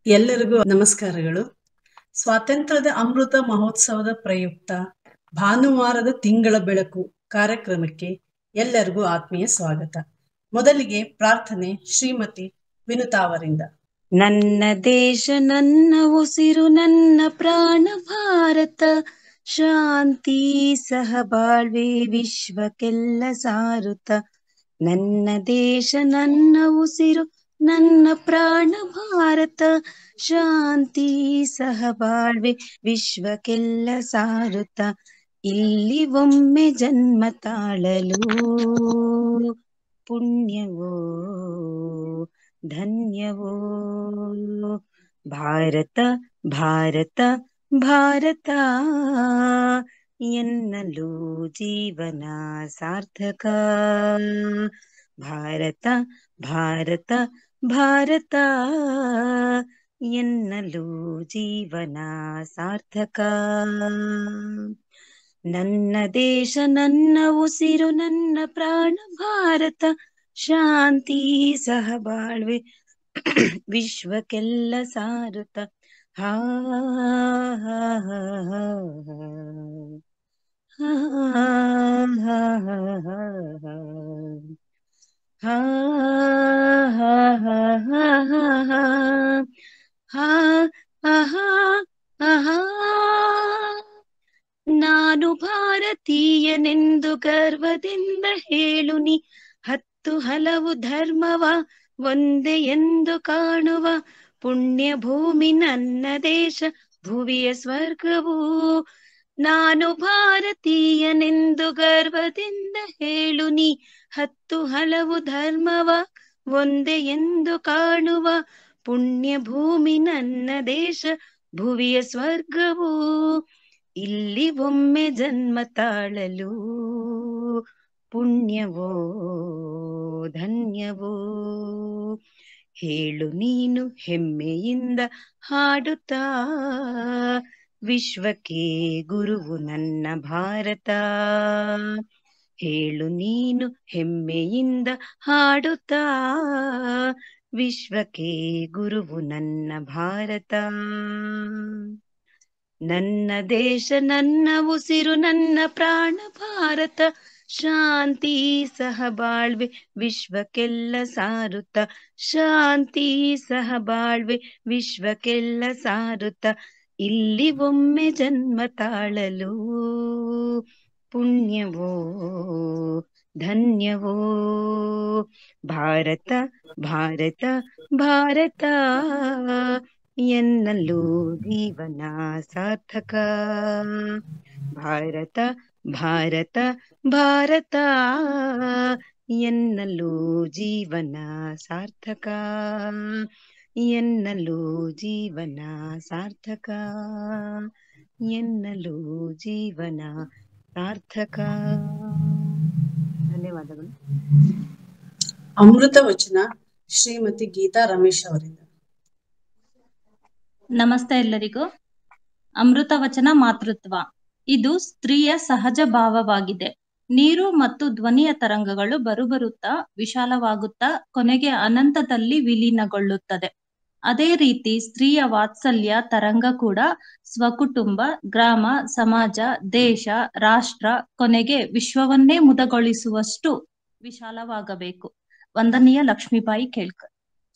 ಎಲ್ಲರಿಗೂ ನಮಸ್ಕಾರಗಳು ಸ್ವಾತಂತ್ರ್ಯದ ಅಮೃತ ಮಹೋತ್ಸವದ ಪ್ರಯುಕ್ತ ಭಾನುವಾರದ ತಿಂಗಳ ಬೆಳಕು ಕಾರ್ಯಕ್ರಮಕ್ಕೆ ಎಲ್ಲರಿಗೂ ಆತ್ಮೀಯ ಸ್ವಾಗತ ಮೊದಲಿಗೆ ಪ್ರಾರ್ಥನೆ ಶ್ರೀಮತಿ ವಿನುತಾ ಅವರಿಂದ ನನ್ನ ದೇಶ ನನ್ನ ಉಸಿರು ನನ್ನ ಪ್ರಾಣ ಭಾರತ ಶಾಂತಿ ಸಹಬಾಳ್ವೆ ವಿಶ್ವಕ್ಕೆಲ್ಲ ಸಾರುತ್ತ ನನ್ನ ದೇಶ ನನ್ನ ಉಸಿರು ನನ್ನ ಪ್ರಾಣ ಭಾರತ ಶಾಂತಿ ಸಹಬಾಳ್ವೆ ವಿಶ್ವಕ್ಕೆಲ್ಲ ಸಾರುತ್ತ ಇಲ್ಲಿ ಒಮ್ಮೆ ಜನ್ಮ ತಾಳಲು ಪುಣ್ಯವೋ ಧನ್ಯವೋ ಭಾರತ ಭಾರತ ಭಾರತ ಎನ್ನಲು ಜೀವನ ಸಾರ್ಥಕ ಭಾರತ ಭಾರತ ಭಾರತ ಎನ್ನಲು ಜೀವನ ಸಾರ್ಥಕ ನನ್ನ ದೇಶ ನನ್ನ ಉಸಿರು ನನ್ನ ಪ್ರಾಣ ಭಾರತ ಶಾಂತಿ ಸಹಬಾಳ್ವೆ ವಿಶ್ವಕ್ಕೆಲ್ಲ ಸಾರುತ್ತ ಹಾ ಹಾ ಹಾ ಹಾ ಹಾ ಹಾ ಹಾ ಹಾ ಹಾ ಹಾ ಹಾ ಹಾ ಹಾ ಹಾ ಹಾ ಹಾ ನಾನು ಭಾರತೀಯನೆಂದು ಗರ್ವದಿಂದ ಹೇಳು ನೀ ಹತ್ತು ಹಲವು ಧರ್ಮವ ಒಂದೇ ಎಂದು ಕಾಣುವ ಪುಣ್ಯ ಭೂಮಿ ನನ್ನ ದೇಶ ಭುವಿಯ ಸ್ವರ್ಗವು ನಾನು ಭಾರತೀಯನೆಂದು ಗರ್ವದಿಂದ ಹೇಳು ನೀ ಹತ್ತು ಹಲವು ಧರ್ಮವ ಒಂದೇ ಎಂದು ಕಾಣುವ ಪುಣ್ಯ ಭೂಮಿ ನನ್ನ ದೇಶ ಭುವಿಯ ಸ್ವರ್ಗವು ಇಲ್ಲಿ ಒಮ್ಮೆ ಜನ್ಮ ತಾಳಲು ಪುಣ್ಯವೋ ಧನ್ಯವೋ ಹೇಳು ನೀನು ಹೆಮ್ಮೆಯಿಂದ ಹಾಡುತ್ತಾ ವಿಶ್ವಕ್ಕೆ ಗುರುವು ನನ್ನ ಭಾರತ ಹೇಳು ನೀನು ಹೆಮ್ಮೆಯಿಂದ ಹಾಡುತ್ತಾ ವಿಶ್ವಕ್ಕೆ ಗುರುವು ನನ್ನ ಭಾರತ ನನ್ನ ದೇಶ ನನ್ನ ಉಸಿರು ನನ್ನ ಪ್ರಾಣ ಭಾರತ ಶಾಂತಿ ಸಹಬಾಳ್ವೆ ವಿಶ್ವಕ್ಕೆಲ್ಲ ಸಾರುತ್ತ ಶಾಂತಿ ಸಹಬಾಳ್ವೆ ವಿಶ್ವಕ್ಕೆಲ್ಲ ಸಾರುತ್ತ ಇಲ್ಲಿ ಒಮ್ಮೆ ಜನ್ಮ ತಾಳಲು ಪುಣ್ಯವೋ ಧನ್ಯವೋ ಭಾರತ ಭಾರತ ಭಾರತ ಎನ್ನಲು ಜೀವನ ಸಾರ್ಥಕ ಭಾರತ ಭಾರತ ಭಾರತ ಎನ್ನಲು ಜೀವನ ಸಾರ್ಥಕ ಎನ್ನಲು ಜೀವನ ಸಾರ್ಥಕ ಎನ್ನಲು ಜೀವನ ಸಾರ್ಥಕ ಧನ್ಯವಾದಗಳು ಅಮೃತ ವಚನ ಶ್ರೀಮತಿ ಗೀತಾ ರಮೇಶ್ ಅವರಿಂದ ನಮಸ್ತೆ ಎಲ್ಲರಿಗೂ ಅಮೃತ ವಚನ ಮಾತೃತ್ವ ಇದು ಸ್ತ್ರೀಯ ಸಹಜ ಭಾವವಾಗಿದೆ ನೀರು ಮತ್ತು ಧ್ವನಿಯ ತರಂಗಗಳು ಬರುಬರುತ್ತಾ ವಿಶಾಲವಾಗುತ್ತಾ ಕೊನೆಗೆ ಅನಂತದಲ್ಲಿ ವಿಲೀನಗೊಳ್ಳುತ್ತದೆ ಅದೇ ರೀತಿ ಸ್ತ್ರೀಯ ವಾತ್ಸಲ್ಯ ತರಂಗ ಕೂಡ ಸ್ವಕುಟುಂಬ ಗ್ರಾಮ ಸಮಾಜ ದೇಶ ರಾಷ್ಟ್ರ ಕೊನೆಗೆ ವಿಶ್ವವನ್ನೇ ಮುದಗೊಳಿಸುವಷ್ಟು ವಿಶಾಲವಾಗಬೇಕು ವಂದನೀಯ ಲಕ್ಷ್ಮೀಬಾಯಿ ಕೇಳ್ಕರ್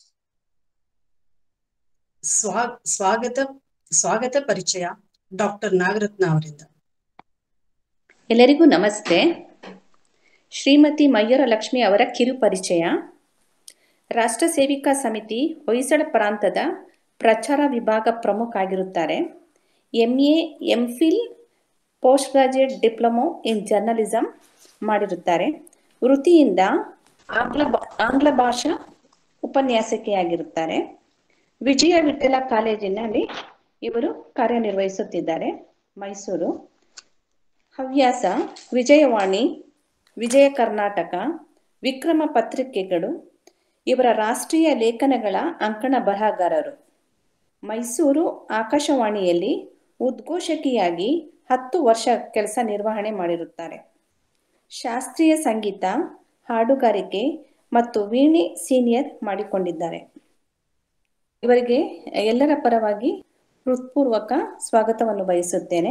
ಸ್ವಾ ಸ್ವಾಗತ ಸ್ವಾಗತ ಪರಿಚಯ ಡಾಕ್ಟರ್ ನಾಗರತ್ನ ಅವರಿಂದ ಎಲ್ಲರಿಗೂ ನಮಸ್ತೆ ಶ್ರೀಮತಿ ಮಯ್ಯರ ಲಕ್ಷ್ಮಿ ಅವರ ಕಿರು ಪರಿಚಯ ರಾಷ್ಟ್ರ ಸೇವಿಕಾ ಸಮಿತಿ ಹೊಯ್ಸಳ ಪ್ರಾಂತದ ಪ್ರಚಾರ ವಿಭಾಗ ಪ್ರಮುಖ ಆಗಿರುತ್ತಾರೆ M A M Phil post graduate diploma in journalism ಮಾಡಿರುತ್ತಾರೆ ವೃತ್ತಿಯಿಂದ ಆಂಗ್ಲ ಆಂಗ್ಲ ಭಾಷಾ ಉಪನ್ಯಾಸಕಿಯಾಗಿರುತ್ತಾರೆ ವಿಜಯ ವಿಠಲ ಕಾಲೇಜಿನಲ್ಲಿ ಇವರು ಕಾರ್ಯನಿರ್ವಹಿಸುತ್ತಿದ್ದಾರೆ ಮೈಸೂರು ಹವ್ಯಾಸ ವಿಜಯವಾಣಿ ವಿಜಯ ಕರ್ನಾಟಕ ವಿಕ್ರಮ ಪತ್ರಿಕೆಗಳು ಇವರ ರಾಷ್ಟ್ರೀಯ ಲೇಖನಗಳ ಅಂಕಣ ಬರಹಗಾರರು ಮೈಸೂರು ಆಕಾಶವಾಣಿಯಲ್ಲಿ ಉದ್ಘೋಷಕಿಯಾಗಿ ಹತ್ತು ವರ್ಷ ಕೆಲಸ ನಿರ್ವಹಣೆ ಮಾಡಿರುತ್ತಾರೆ ಶಾಸ್ತ್ರೀಯ ಸಂಗೀತ ಹಾಡುಗಾರಿಕೆ ಮತ್ತು ವೀಣೆ ಸೀನಿಯರ್ ಮಾಡಿಕೊಂಡಿದ್ದಾರೆ ಇವರಿಗೆ ಎಲ್ಲರ ಪರವಾಗಿ ಹೃತ್ಪೂರ್ವಕ ಸ್ವಾಗತವನ್ನು ಬಯಸುತ್ತೇನೆ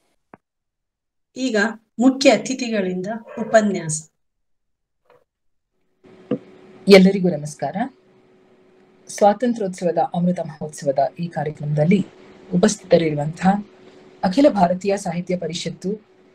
ಈಗ ಮುಖ್ಯ ಅತಿಥಿಗಳಿಂದ ಉಪನ್ಯಾಸ ಎಲ್ಲರಿಗೂ ನಮಸ್ಕಾರ ಸ್ವಾತಂತ್ರ್ಯೋತ್ಸವದ ಅಮೃತ ಮಹೋತ್ಸವದ ಈ ಕಾರ್ಯಕ್ರಮದಲ್ಲಿ ಉಪಸ್ಥಿತರಿರುವಂತಹ ಅಖಿಲ ಭಾರತೀಯ ಸಾಹಿತ್ಯ ಪರಿಷತ್ತು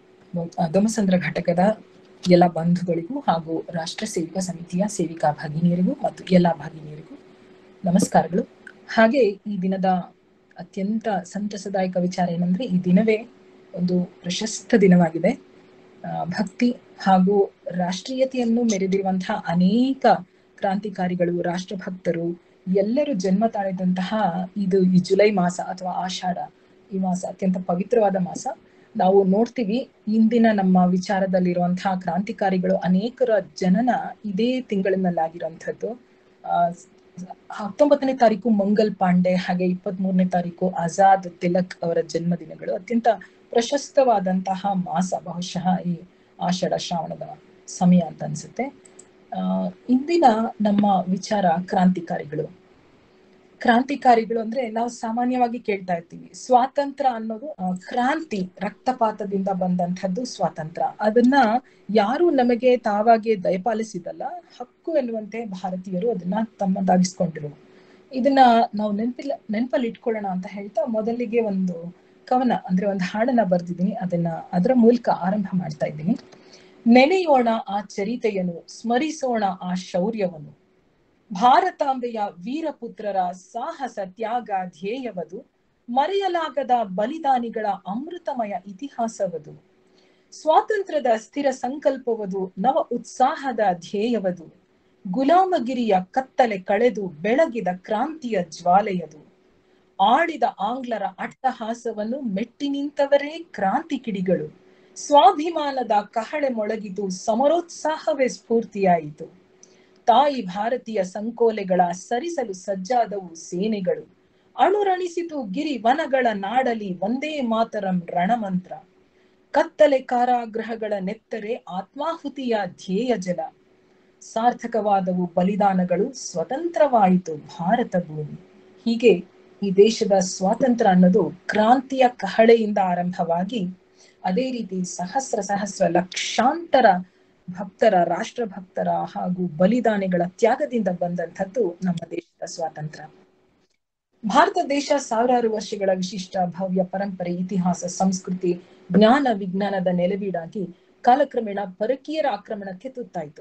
ದೊಮಸಂದ್ರ ಘಟಕದ ಎಲ್ಲ ಬಂಧುಗಳಿಗೂ ಹಾಗೂ ರಾಷ್ಟ್ರ ಸೇವಿಕಾ ಸಮಿತಿಯ ಸೇವಿಕಾ ಭಗಿನಿಯರಿಗೂ ಮತ್ತು ಎಲ್ಲ ಭಗಿನಿಯರಿಗೂ ನಮಸ್ಕಾರಗಳು ಹಾಗೆ ಈ ದಿನದ ಅತ್ಯಂತ ಸಂತಸದಾಯಕ ವಿಚಾರ ಏನಂದ್ರೆ ಈ ದಿನವೇ ಒಂದು ಪ್ರಶಸ್ತ ದಿನವಾಗಿದೆ ಆ, ಭಕ್ತಿ ಹಾಗೂ ರಾಷ್ಟ್ರೀಯತೆಯನ್ನು ಮೆರೆದಿರುವಂತಹ ಅನೇಕ ಕ್ರಾಂತಿಕಾರಿಗಳು ರಾಷ್ಟ್ರಭಕ್ತರು ಎಲ್ಲರೂ ಜನ್ಮ ತಾಳಿದಂತಹ ಇದು ಈ ಜುಲೈ ಮಾಸ ಅಥವಾ ಆಷಾಢ ಈ ಮಾಸ ಅತ್ಯಂತ ಪವಿತ್ರವಾದ ಮಾಸ ನಾವು ನೋಡ್ತೀವಿ ಇಂದಿನ ನಮ್ಮ ವಿಚಾರದಲ್ಲಿರುವಂತಹ ಕ್ರಾಂತಿಕಾರಿಗಳು ಅನೇಕರ ಜನನ ಇದೇ ತಿಂಗಳಿನಲ್ಲಾಗಿರುವಂಥದ್ದು ಆ ಹತ್ತೊಂಬತ್ತನೇ ತಾರೀಕು ಮಂಗಲ್ ಪಾಂಡೆ ಹಾಗೆ ಇಪ್ಪತ್ತ್ ಮೂರನೇ ತಾರೀಕು ಆಜಾದ್ ತಿಲಕ್ ಅವರ ಜನ್ಮದಿನಗಳು ಅತ್ಯಂತ ಪ್ರಶಸ್ತವಾದಂತಹ ಮಾಸ ಬಹುಶಃ ಈ ಆಷಾಢ ಶ್ರಾವಣದ ಸಮಯ ಅಂತ ಅನ್ಸುತ್ತೆ ಆ ಇಂದಿನ ನಮ್ಮ ವಿಚಾರ ಕ್ರಾಂತಿಕಾರಿಗಳು ಕ್ರಾಂತಿಕಾರಿಗಳು ಅಂದ್ರೆ ನಾವು ಸಾಮಾನ್ಯವಾಗಿ ಕೇಳ್ತಾ ಇರ್ತೀವಿ ಸ್ವಾತಂತ್ರ್ಯ ಅನ್ನೋದು ಆ, ಕ್ರಾಂತಿ ರಕ್ತಪಾತದಿಂದ ಬಂದಂಥದ್ದು ಸ್ವಾತಂತ್ರ್ಯ ಅದನ್ನ ಯಾರು ನಮಗೆ ತಾವಾಗೆ ದಯಪಾಲಿಸಿದಲ್ಲ ಹಕ್ಕು ಎನ್ನುವಂತೆ ಭಾರತೀಯರು ಅದನ್ನ ತಮ್ಮದಾಗಿಸ್ಕೊಂಡಿರು ಇದನ್ನ ನಾವು ನೆನಪಿಲ್ಲ ನೆನಪಲ್ಲಿ ಇಟ್ಕೊಳ್ಳೋಣ ಅಂತ ಹೇಳ್ತಾ ಮೊದಲಿಗೆ ಒಂದು ಕವನ ಅಂದ್ರೆ ಒಂದು ಹಾಡನ್ನ ಬರ್ದಿದ್ದೀನಿ ಅದನ್ನ ಅದರ ಮೂಲಕ ಆರಂಭ ಮಾಡ್ತಾ ಇದ್ದೀನಿ ನೆನೆಯೋಣ ಆ ಚರಿತೆಯನ್ನು ಸ್ಮರಿಸೋಣ ಆ ಶೌರ್ಯವನ್ನು ಭಾರತಾಂಬೆಯ ವೀರಪುತ್ರರ ಸಾಹಸ ತ್ಯಾಗ ಧ್ಯೇಯವದು ಮರೆಯಲಾಗದ ಬಲಿದಾನಿಗಳ ಅಮೃತಮಯ ಇತಿಹಾಸವದು ಸ್ವಾತಂತ್ರ್ಯದ ಸ್ಥಿರ ಸಂಕಲ್ಪವದು ನವ ಉತ್ಸಾಹದ ಧ್ಯೇಯವದು ಗುಲಾಮಗಿರಿಯ ಕತ್ತಲೆ ಕಳೆದು ಬೆಳಗಿದ ಕ್ರಾಂತಿಯ ಜ್ವಾಲೆಯದು ಆಳಿದ ಆಂಗ್ಲರ ಅಟ್ಟಹಾಸವನ್ನು ಮೆಟ್ಟಿ ನಿಂತವರೇ ಕ್ರಾಂತಿ ಕಿಡಿಗಳು ಸ್ವಾಭಿಮಾನದ ಕಹಳೆ ಮೊಳಗಿತು ಸಮರೋತ್ಸಾಹವೇ ಸ್ಫೂರ್ತಿಯಾಯಿತು ತಾಯಿ ಭಾರತೀಯ ಸಂಕೋಲೆಗಳ ಸರಿಸಲು ಸಜ್ಜಾದವು ಸೇನೆಗಳು ಅಣುರಣಿಸಿತು ಗಿರಿ ವನಗಳ ನಾಡಲಿ ಒಂದೇ ಮಾತರಂ ರಣಮಂತ್ರ ಕತ್ತಲೆ ಕಾರಾಗೃಹಗಳ ನೆತ್ತರೆ ಆತ್ಮಾಹುತಿಯ ಧ್ಯೇಯ ಜಲ ಸಾರ್ಥಕವಾದವು ಬಲಿದಾನಗಳು ಸ್ವತಂತ್ರವಾಯಿತು ಭಾರತ ಭೂಮಿ ಹೀಗೆ ಈ ದೇಶದ ಸ್ವಾತಂತ್ರ್ಯ ಅನ್ನೋದು ಕ್ರಾಂತಿಯ ಕಹಳೆಯಿಂದ ಆರಂಭವಾಗಿ ಅದೇ ರೀತಿ ಸಹಸ್ರ ಸಹಸ್ರ ಲಕ್ಷಾಂತರ ಭಕ್ತರ ರಾಷ್ಟ್ರ ಭಕ್ತರ ಹಾಗೂ ಬಲಿದಾನಿಗಳ ತ್ಯಾಗದಿಂದ ಬಂದಂಥದ್ದು ನಮ್ಮ ದೇಶದ ಸ್ವಾತಂತ್ರ್ಯ ಭಾರತ ದೇಶ ಸಾವಿರಾರು ವರ್ಷಗಳ ವಿಶಿಷ್ಟ ಭವ್ಯ ಪರಂಪರೆ ಇತಿಹಾಸ ಸಂಸ್ಕೃತಿ ಜ್ಞಾನ ವಿಜ್ಞಾನದ ನೆಲೆವೀಡಾಗಿ ಕಾಲಕ್ರಮೇಣ ಪರಕೀಯರ ಆಕ್ರಮಣಕ್ಕೆ ತುತ್ತಾಯಿತು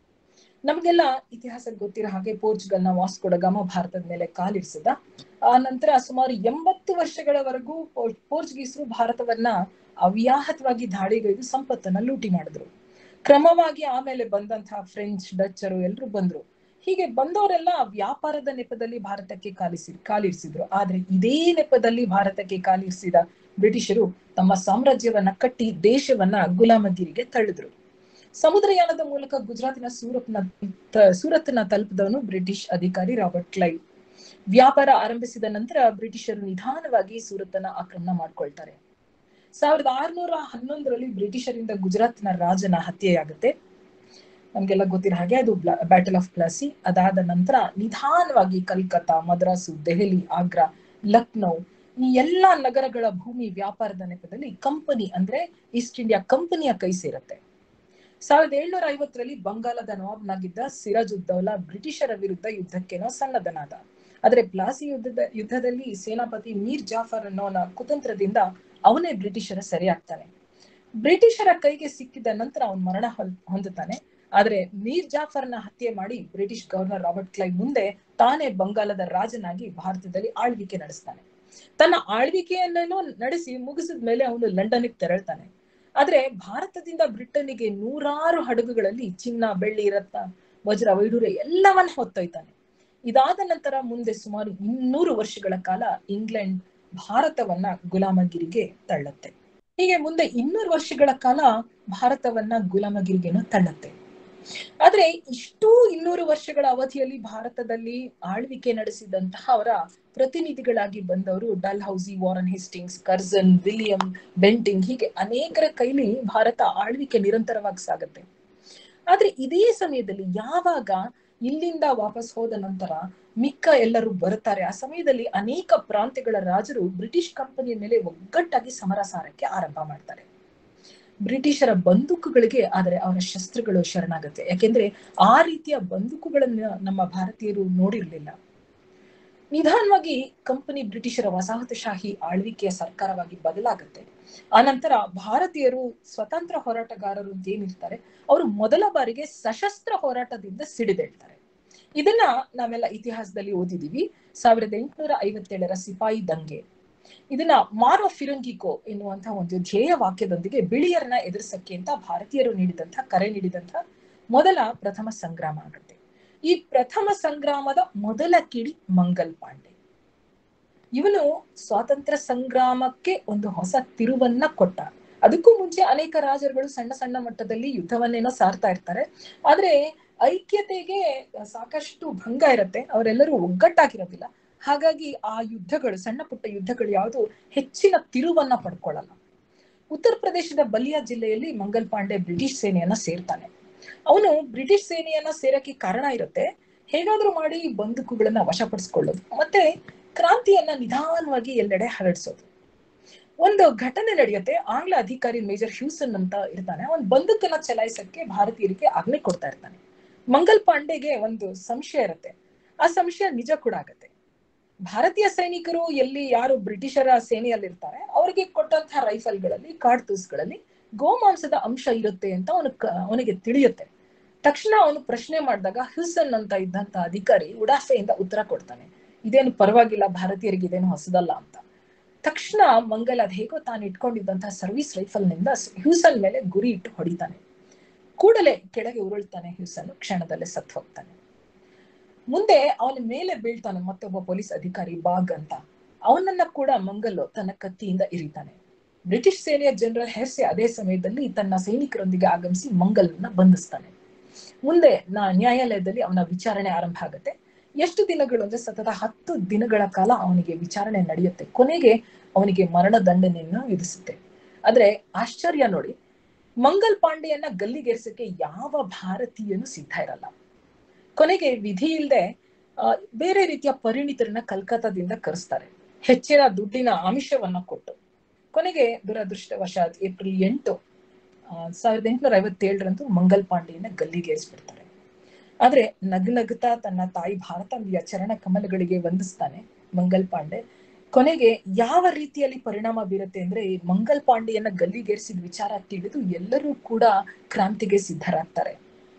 ನಮಗೆಲ್ಲ ಇತಿಹಾಸ ಗೊತ್ತಿರೋ ಹಾಗೆ ಪೋರ್ಚುಗಲ್ನ ವಾಸ್ಕೋಡಗಾಮ ಭಾರತದ ಮೇಲೆ ಕಾಲಿರಿಸಿದ ಆ ನಂತರ ಸುಮಾರು ಎಂಬತ್ತು ವರ್ಷಗಳವರೆಗೂ ಪೋರ್- ಪೋರ್ಚುಗೀಸರು ಭಾರತವನ್ನ ಅವ್ಯಾಹತವಾಗಿ ದಾಳಿಗೈದು ಸಂಪತ್ತನ್ನ ಲೂಟಿ ಮಾಡಿದ್ರು ಕ್ರಮವಾಗಿ ಆಮೇಲೆ ಬಂದಂತಹ ಫ್ರೆಂಚ್ ಡಚ್ಚರು ಎಲ್ರು ಬಂದ್ರು ಹೀಗೆ ಬಂದವರೆಲ್ಲ ವ್ಯಾಪಾರದ ನೆಪದಲ್ಲಿ ಭಾರತಕ್ಕೆ ಕಾಲಿಸಿ ಕಾಲಿರಿಸಿದ್ರು ಆದ್ರೆ ಇದೇ ನೆಪದಲ್ಲಿ ಭಾರತಕ್ಕೆ ಕಾಲಿರಿಸಿದ ಬ್ರಿಟಿಷರು ತಮ್ಮ ಸಾಮ್ರಾಜ್ಯವನ್ನ ಕಟ್ಟಿ ದೇಶವನ್ನ ಗುಲಾಮಗಿರಿಗೆ ತಳ್ಳಿದ್ರು ಸಮುದ್ರಯಾನದ ಮೂಲಕ ಗುಜರಾತಿನ ಸೂರತ್ನ ತ- ಸೂರತ್ನ ತಲುಪಿದವನು ಬ್ರಿಟಿಷ್ ಅಧಿಕಾರಿ ರಾಬರ್ಟ್ ಕ್ಲೈವ್ ವ್ಯಾಪಾರ ಆರಂಭಿಸಿದ ನಂತರ ಬ್ರಿಟಿಷರು ನಿಧಾನವಾಗಿ ಸೂರತ್ತನ್ನ ಆಕ್ರಮಣ ಮಾಡ್ಕೊಳ್ತಾರೆ ಸಾವಿರದ ಆರ್ನೂರ ಹನ್ನೊಂದರಲ್ಲಿ ಬ್ರಿಟಿಷರಿಂದ ಗುಜರಾತ್ನ ರಾಜನ ಹತ್ಯೆಯಾಗುತ್ತೆ ನಮ್ಗೆಲ್ಲ ಗೊತ್ತಿರೋ ಹಾಗೆ ಅದು ಬ್ಯಾಟಲ್ ಆಫ್ ಪ್ಲಾಸಿ ಅದಾದ ನಂತರ ನಿಧಾನವಾಗಿ ಕಲ್ಕತ್ತಾ ಮದ್ರಾಸು ದೆಹಲಿ ಆಗ್ರಾ ಲಕ್ನೌ ಈ ಎಲ್ಲಾ ನಗರಗಳ ಭೂಮಿ ವ್ಯಾಪಾರದ ನೆಪದಲ್ಲಿ ಕಂಪನಿ ಅಂದ್ರೆ ಈಸ್ಟ್ ಇಂಡಿಯಾ ಕಂಪನಿಯ ಕೈ ಸೇರತ್ತೆ ಸಾವಿರದ ಏಳ್ನೂರ ಐವತ್ತರಲ್ಲಿ ಬಂಗಾಲದ ನವಾಬ್ನಾಗಿದ್ದ ಸಿರಾಜುದ್ದೌಲಾ ಬ್ರಿಟಿಷರ ವಿರುದ್ಧ ಯುದ್ಧಕ್ಕೇನೋ ಸನ್ನದ್ಧನಾದ ಆದ್ರೆ ಪ್ಲಾಸಿ ಯುದ್ಧದ ಯುದ್ಧದಲ್ಲಿ ಸೇನಾಪತಿ ಮೀರ್ ಜಾಫರ್ ಅನ್ನೋನ ಕುತಂತ್ರದಿಂದ ಅವನೇ ಬ್ರಿಟಿಷರ ಸೆರೆಯಾಗ್ತಾನೆ ಬ್ರಿಟಿಷರ ಕೈಗೆ ಸಿಕ್ಕಿದ ನಂತರ ಅವನ್ ಮರಣ ಹೊಲ್- ಹೊಂದುತ್ತಾನೆ ಆದ್ರೆ ಮೀರ್ ಜಾಫರ್ನ ಹತ್ಯೆ ಮಾಡಿ ಬ್ರಿಟಿಷ್ ಗವರ್ನರ್ ರಾಬರ್ಟ್ ಕ್ಲೈವ್ ಮುಂದೆ ತಾನೇ ಬಂಗಾಲದ ರಾಜನಾಗಿ ಭಾರತದಲ್ಲಿ ಆಳ್ವಿಕೆ ನಡೆಸ್ತಾನೆ ತನ್ನ ಆಳ್ವಿಕೆಯನ್ನೇನೋ ನಡೆಸಿ ಮುಗಿಸಿದ ಮೇಲೆ ಅವನು ಲಂಡನ್ಗೆ ತೆರಳ್ತಾನೆ ಆದ್ರೆ ಭಾರತದಿಂದ ಬ್ರಿಟನ್ನಿಗೆ ನೂರಾರು ಹಡಗುಗಳಲ್ಲಿ ಚಿನ್ನ ಬೆಳ್ಳಿ ರತ್ನ ವಜ್ರ ವೈಡೂರ್ಯ ಎಲ್ಲವನ್ನ ಹೊತ್ತೊಯ್ತಾನೆ ಇದಾದ ನಂತರ ಮುಂದೆ ಸುಮಾರು ಇನ್ನೂರು ವರ್ಷಗಳ ಕಾಲ ಇಂಗ್ಲೆಂಡ್ ಭಾರತವನ್ನ ಗುಲಾಮಗಿರಿಗೆ ತಳ್ಳತ್ತೆ ಹೀಗೆ ಮುಂದೆ ಇನ್ನೂರು ವರ್ಷಗಳ ಕಾಲ ಭಾರತವನ್ನ ಗುಲಾಮಗಿರಿಗೆನೂ ತಳ್ಳತ್ತೆ ಆದ್ರೆ ಇಷ್ಟೂ ಇನ್ನೂರು ವರ್ಷಗಳ ಅವಧಿಯಲ್ಲಿ ಭಾರತದಲ್ಲಿ ಆಳ್ವಿಕೆ ನಡೆಸಿದಂತಹ ಅವರ ಪ್ರತಿನಿಧಿಗಳಾಗಿ ಬಂದವರು Dalhousie Warren Hastings Curzon William Bentinck ಹೀಗೆ ಅನೇಕರ ಕೈಲಿ ಭಾರತ ಆಳ್ವಿಕೆ ನಿರಂತರವಾಗಿ ಸಾಗತ್ತೆ ಆದ್ರೆ ಇದೇ ಸಮಯದಲ್ಲಿ ಯಾವಾಗ ಇಲ್ಲಿಂದ ವಾಪಸ್ ಹೋದ ನಂತರ ಮಿಕ್ಕ ಎಲ್ಲರೂ ಬರುತ್ತಾರೆ ಆ ಸಮಯದಲ್ಲಿ ಅನೇಕ ಪ್ರಾಂತ್ಯಗಳ ರಾಜರು ಬ್ರಿಟಿಷ್ ಕಂಪನಿಯ ಮೇಲೆ ಒಗ್ಗಟ್ಟಾಗಿ ಸಮರ ಸಾರಕ್ಕೆ ಆರಂಭ ಮಾಡ್ತಾರೆ ಬ್ರಿಟಿಷರ ಬಂದೂಕುಗಳಿಗೆ ಆದರೆ ಅವರ ಶಸ್ತ್ರಗಳು ಶರಣಾಗುತ್ತೆ ಯಾಕೆಂದ್ರೆ ಆ ರೀತಿಯ ಬಂದೂಕುಗಳನ್ನ ನಮ್ಮ ಭಾರತೀಯರು ನೋಡಿರ್ಲಿಲ್ಲ ನಿಧಾನವಾಗಿ ಕಂಪನಿ ಬ್ರಿಟಿಷರ ವಸಾಹತುಶಾಹಿ ಆಳ್ವಿಕೆಯ ಸರ್ಕಾರವಾಗಿ ಬದಲಾಗುತ್ತೆ ಆ ನಂತರ ಭಾರತೀಯರು ಸ್ವತಂತ್ರ ಹೋರಾಟಗಾರರು ಅಂತ ಏನಿರ್ತಾರೆ ಅವರು ಮೊದಲ ಬಾರಿಗೆ ಸಶಸ್ತ್ರ ಹೋರಾಟದಿಂದ ಸಿಡಿದೇಳ್ತಾರೆ ಇದನ್ನ ನಾವೆಲ್ಲ ಇತಿಹಾಸದಲ್ಲಿ ಓದಿದೀವಿ ಸಾವಿರದ ಎಂಟುನೂರ ಐವತ್ತೇಳರ ಸಿಪಾಯಿ ದಂಗೆ ಇದನ್ನ ಮಾರೋ ಫಿರಂಗಿಕೋ ಎನ್ನುವಂತಹ ಒಂದು ಧ್ಯೇಯ ವಾಕ್ಯದೊಂದಿಗೆ ಬಿಳಿಯರನ್ನ ಎದುರಿಸಕ್ಕೆ ಅಂತ ಭಾರತೀಯರು ನೀಡಿದಂತ ಕರೆ ನೀಡಿದಂತ ಮೊದಲ ಪ್ರಥಮ ಸಂಗ್ರಾಮ ಆಗುತ್ತೆ ಈ ಪ್ರಥಮ ಸಂಗ್ರಾಮದ ಮೊದಲ ಕಿಡಿ ಮಂಗಲ್ ಪಾಂಡೆ ಇವನು ಸ್ವಾತಂತ್ರ್ಯ ಸಂಗ್ರಾಮಕ್ಕೆ ಒಂದು ಹೊಸ ತಿರುವನ್ನ ಕೊಟ್ಟ ಅದಕ್ಕೂ ಮುಂಚೆ ಅನೇಕ ರಾಜರುಗಳು ಸಣ್ಣ ಸಣ್ಣ ಮಟ್ಟದಲ್ಲಿ ಯುದ್ಧವನ್ನೇನೋ ಸಾರ್ತಾ ಇರ್ತಾರೆ ಆದ್ರೆ ಐಕ್ಯತೆಗೆ ಸಾಕಷ್ಟು ಭಂಗ ಇರತ್ತೆ ಅವರೆಲ್ಲರೂ ಒಗ್ಗಟ್ಟಾಗಿರೋದಿಲ್ಲ ಹಾಗಾಗಿ ಆ ಯುದ್ಧಗಳು ಸಣ್ಣ ಪುಟ್ಟ ಯುದ್ಧಗಳು ಯಾವುದು ಹೆಚ್ಚಿನ ತಿರುವನ್ನ ಪಡ್ಕೊಳ್ಳಲ್ಲ ಉತ್ತರ ಪ್ರದೇಶದ ಬಲಿಯಾ ಜಿಲ್ಲೆಯಲ್ಲಿ ಮಂಗಲ್ ಪಾಂಡೆ ಬ್ರಿಟಿಷ್ ಸೇನೆಯನ್ನ ಸೇರ್ತಾನೆ ಅವನು ಬ್ರಿಟಿಷ್ ಸೇನೆಯನ್ನ ಸೇರಕ್ಕೆ ಕಾರಣ ಇರುತ್ತೆ ಹೇಗಾದ್ರೂ ಮಾಡಿ ಬಂದೂಕುಗಳನ್ನ ವಶಪಡಿಸ್ಕೊಳ್ಳೋದು ಮತ್ತೆ ಕ್ರಾಂತಿಯನ್ನ ನಿಧಾನವಾಗಿ ಎಲ್ಲೆಡೆ ಹರಡಿಸೋದು ಒಂದು ಘಟನೆ ನಡೆಯುತ್ತೆ ಆಂಗ್ಲ ಅಧಿಕಾರಿ ಮೇಜರ್ ಹ್ಯೂಸನ್ ಅಂತ ಇರ್ತಾನೆ ಅವನ್ ಬಂದೂಕನ್ನ ಚಲಾಯಿಸಕ್ಕೆ ಭಾರತೀಯರಿಗೆ ಆಜ್ಞೆ ಕೊಡ್ತಾ ಇರ್ತಾನೆ ಮಂಗಲ್ ಪಾಂಡೆಗೆ ಒಂದು ಸಂಶಯ ಇರುತ್ತೆ ಆ ಸಂಶಯ ನಿಜ ಕೂಡ ಆಗತ್ತೆ ಭಾರತೀಯ ಸೈನಿಕರು ಎಲ್ಲಿ ಯಾರು ಬ್ರಿಟಿಷರ ಸೇನೆಯಲ್ಲಿರ್ತಾರೆ ಅವ್ರಿಗೆ ಕೊಟ್ಟಂತಹ ರೈಫಲ್ಗಳಲ್ಲಿ ಕಾಡ್ತೂಸ್ಗಳಲ್ಲಿ ಗೋಮಾಂಸದ ಅಂಶ ಇರುತ್ತೆ ಅಂತ ಅವನು ಅವನಿಗೆ ತಿಳಿಯುತ್ತೆ ತಕ್ಷಣ ಅವನು ಪ್ರಶ್ನೆ ಮಾಡಿದಾಗ ಹ್ಯೂಸನ್ ಅಂತ ಇದ್ದಂತ ಅಧಿಕಾರಿ ಉಡಾಫೆಯಿಂದ ಉತ್ತರ ಕೊಡ್ತಾನೆ ಇದೇನು ಪರವಾಗಿಲ್ಲ ಭಾರತೀಯರಿಗೆ ಇದೇನು ಹೊಸದಲ್ಲ ಅಂತ ತಕ್ಷಣ ಮಂಗಲ್ ಅದ್ ಹೇಗೋ ತಾನು ಇಟ್ಕೊಂಡಿದ್ದಂತಹ ಸರ್ವಿಸ್ ರೈಫಲ್ ನಿಂದ ಹ್ಯೂಸನ್ ಮೇಲೆ ಗುರಿ ಇಟ್ಟು ಹೊಡಿತಾನೆ ಕೂಡಲೇ ಕೆಳಗೆ ಉರುಳ್ತಾನೆ ಹ್ಯೂಸನ್ ಕ್ಷಣದಲ್ಲೇ ಸತ್ ಹೋಗ್ತಾನೆ ಮುಂದೆ ಅವನ ಮೇಲೆ ಬೀಳ್ತಾನೆ ಮತ್ತೊಬ್ಬ ಪೊಲೀಸ್ ಅಧಿಕಾರಿ ಬಾಗ್ ಅಂತ ಅವನನ್ನ ಕೂಡ ಮಂಗಲ್ಲು ತನ್ನ ಕತ್ತಿಯಿಂದ ಇರಿತಾನೆ ಬ್ರಿಟಿಷ್ ಸೇನೆಯ ಜನರಲ್ ಹೆರ್ಸೆ ಅದೇ ಸಮಯದಲ್ಲಿ ತನ್ನ ಸೈನಿಕರೊಂದಿಗೆ ಆಗಮಿಸಿ ಮಂಗಲ್ನ ಬಂಧಿಸ್ತಾನೆ ಮುಂದೆ ನಾ ನ್ಯಾಯಾಲಯದಲ್ಲಿ ಅವನ ವಿಚಾರಣೆ ಆರಂಭ ಆಗುತ್ತೆ ಎಷ್ಟು ದಿನಗಳು ಅಂದ್ರೆ ಸತತ ಹತ್ತು ದಿನಗಳ ಕಾಲ ಅವನಿಗೆ ವಿಚಾರಣೆ ನಡೆಯುತ್ತೆ ಕೊನೆಗೆ ಅವನಿಗೆ ಮರಣ ದಂಡನೆಯನ್ನ ವಿಧಿಸುತ್ತೆ ಆದ್ರೆ ಆಶ್ಚರ್ಯ ನೋಡಿ ಮಂಗಲ್ ಪಾಂಡೆಯನ್ನ ಗಲ್ಲಿಗೇರಿಸಕ್ಕೆ ಯಾವ ಭಾರತೀಯನು ಸಿದ್ಧ ಇರಲ್ಲ ಕೊನೆಗೆ ವಿಧಿ ಇಲ್ಲದೆ ಬೇರೆ ರೀತಿಯ ಪರಿಣಿತರನ್ನ ಕಲ್ಕತ್ತಾದಿಂದ ಕರೆಸ್ತಾರೆ ಹೆಚ್ಚಿನ ದುಡ್ಡಿನ ಆಮಿಷವನ್ನ ಕೊಟ್ಟು ಕೊನೆಗೆ ದುರದೃಷ್ಟವಶಾತ್ ಏಪ್ರಿಲ್ ಎಂಟು ಸಾವಿರದ ಎಂಟುನೂರ ಐವತ್ತೇಳರಂದು ಮಂಗಲ್ ಪಾಂಡೆಯನ್ನ ಗಲ್ಲಿಗೇರಿಸ್ಬಿಡ್ತಾರೆ ಆದ್ರೆ ನಗ್ನಗ್ತಾ ತನ್ನ ತಾಯಿ ಭಾರತಾಂಬಿಯ ಚರಣ ಕಮಲಗಳಿಗೆ ವಂದಿಸ್ತಾನೆ ಮಂಗಲ್ ಪಾಂಡೆ ಕೊನೆಗೆ ಯಾವ ರೀತಿಯಲ್ಲಿ ಪರಿಣಾಮ ಬೀರುತ್ತೆ ಅಂದ್ರೆ ಮಂಗಲ್ ಪಾಂಡೆಯನ್ನ ಗಲ್ಲಿಗೇರಿಸಿದ ವಿಚಾರ ತಿಳಿದು ಎಲ್ಲರೂ ಕೂಡ ಕ್ರಾಂತಿಗೆ ಸಿದ್ಧರಾಗ್ತಾರೆ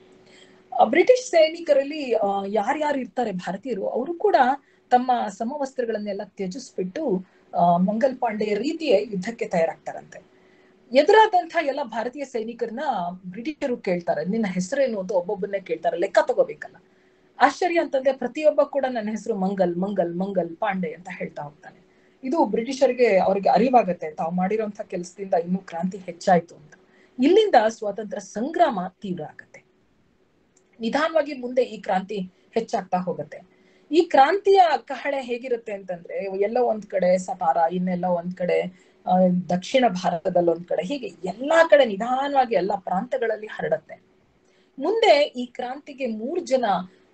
ಬ್ರಿಟಿಷ್ ಸೈನಿಕರಲ್ಲಿ ಯಾರ್ಯಾರು ಇರ್ತಾರೆ ಭಾರತೀಯರು ಅವರು ಕೂಡ ತಮ್ಮ ಸಮವಸ್ತ್ರಗಳನ್ನೆಲ್ಲ ತ್ಯಜಿಸ್ಬಿಟ್ಟು ಮಂಗಲ್ ಪಾಂಡೆಯ ರೀತಿಯ ಯುದ್ಧಕ್ಕೆ ತಯಾರಾಗ್ತಾರಂತೆ ಎದುರಾದಂತಹ ಎಲ್ಲ ಭಾರತೀಯ ಸೈನಿಕರನ್ನ ಬ್ರಿಟಿಷರು ಕೇಳ್ತಾರೆ ನಿನ್ನ ಹೆಸರೇನು ಅಂತ ಒಬ್ಬೊಬ್ಬನ್ನೇ ಕೇಳ್ತಾರೆ ಲೆಕ್ಕ ತಗೋಬೇಕಲ್ಲ ಆಶ್ಚರ್ಯ ಅಂತಂದ್ರೆ ಪ್ರತಿಯೊಬ್ಬ ಕೂಡ ನನ್ನ ಹೆಸರು ಮಂಗಲ್ ಮಂಗಲ್ ಮಂಗಲ್ ಪಾಂಡೆ ಅಂತ ಹೇಳ್ತಾ ಹೋಗ್ತಾನೆ ಇದು ಬ್ರಿಟಿಷರಿಗೆ ಅವ್ರಿಗೆ ಅರಿವಾಗತ್ತೆ ತಾವು ಮಾಡಿರೋಂಥ ಕೆಲಸದಿಂದ ಇನ್ನೂ ಕ್ರಾಂತಿ ಹೆಚ್ಚಾಯ್ತು ಅಂತ ಇಲ್ಲಿಂದ ಸ್ವಾತಂತ್ರ್ಯ ಸಂಗ್ರಾಮ ತೀವ್ರ ಆಗತ್ತೆ ನಿಧಾನವಾಗಿ ಮುಂದೆ ಈ ಕ್ರಾಂತಿ ಹೆಚ್ಚಾಗ್ತಾ ಹೋಗುತ್ತೆ ಈ ಕ್ರಾಂತಿಯ ಕಹಳೆ ಹೇಗಿರುತ್ತೆ ಅಂತಂದ್ರೆ ಎಲ್ಲೋ ಒಂದ್ ಕಡೆ ಸತಾರ ಇನ್ನೆಲ್ಲ ಒಂದ್ ಕಡೆ ದಕ್ಷಿಣ ಭಾರತದಲ್ಲಿ ಒಂದ್ ಕಡೆ ಹೀಗೆ ಎಲ್ಲಾ ಕಡೆ ನಿಧಾನವಾಗಿ ಎಲ್ಲಾ ಪ್ರಾಂತಗಳಲ್ಲಿ ಹರಡತ್ತೆ ಮುಂದೆ ಈ ಕ್ರಾಂತಿಗೆ ಮೂರ್ ಜನ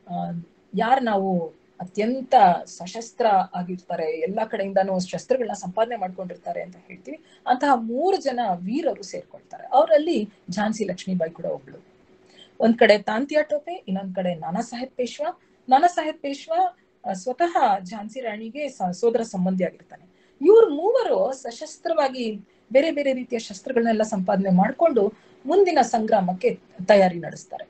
ಯಾರು ನಾವು ಅತ್ಯಂತ ಸಶಸ್ತ್ರ ಆಗಿರ್ತಾರೆ ಎಲ್ಲಾ ಕಡೆಯಿಂದಾನು ಶಸ್ತ್ರಗಳನ್ನ ಸಂಪಾದನೆ ಮಾಡ್ಕೊಂಡಿರ್ತಾರೆ ಅಂತ ಹೇಳ್ತೀವಿ ಅಂತಹ ಮೂರು ಜನ ವೀರರು ಸೇರ್ಕೊಳ್ತಾರೆ ಅವರಲ್ಲಿ ಝಾನ್ಸಿ ಲಕ್ಷ್ಮೀಬಾಯಿ ಕೂಡ ಒಬ್ಳು ಒಂದ್ ಕಡೆ ತಾಂತಿಯಾ ಟೋಪೆ ಇನ್ನೊಂದ್ ಕಡೆ ನಾನಾ ಸಾಹೇಬ್ ಪೇಶ್ವಾ ನಾನಾ ಸಾಹೇಬ್ ಪೇಶ್ವಾ ಸ್ವತಃ ಝಾನ್ಸಿ ರಾಣಿಗೆ ಸೋದರ ಸಂಬಂಧಿ ಆಗಿರ್ತಾನೆ ಇವ್ರು ಮೂವರು ಸಶಸ್ತ್ರವಾಗಿ ಬೇರೆ ಬೇರೆ ರೀತಿಯ ಶಸ್ತ್ರಗಳನ್ನೆಲ್ಲ ಸಂಪಾದನೆ ಮಾಡಿಕೊಂಡು ಮುಂದಿನ ಸಂಗ್ರಾಮಕ್ಕೆ ತಯಾರಿ ನಡೆಸ್ತಾರೆ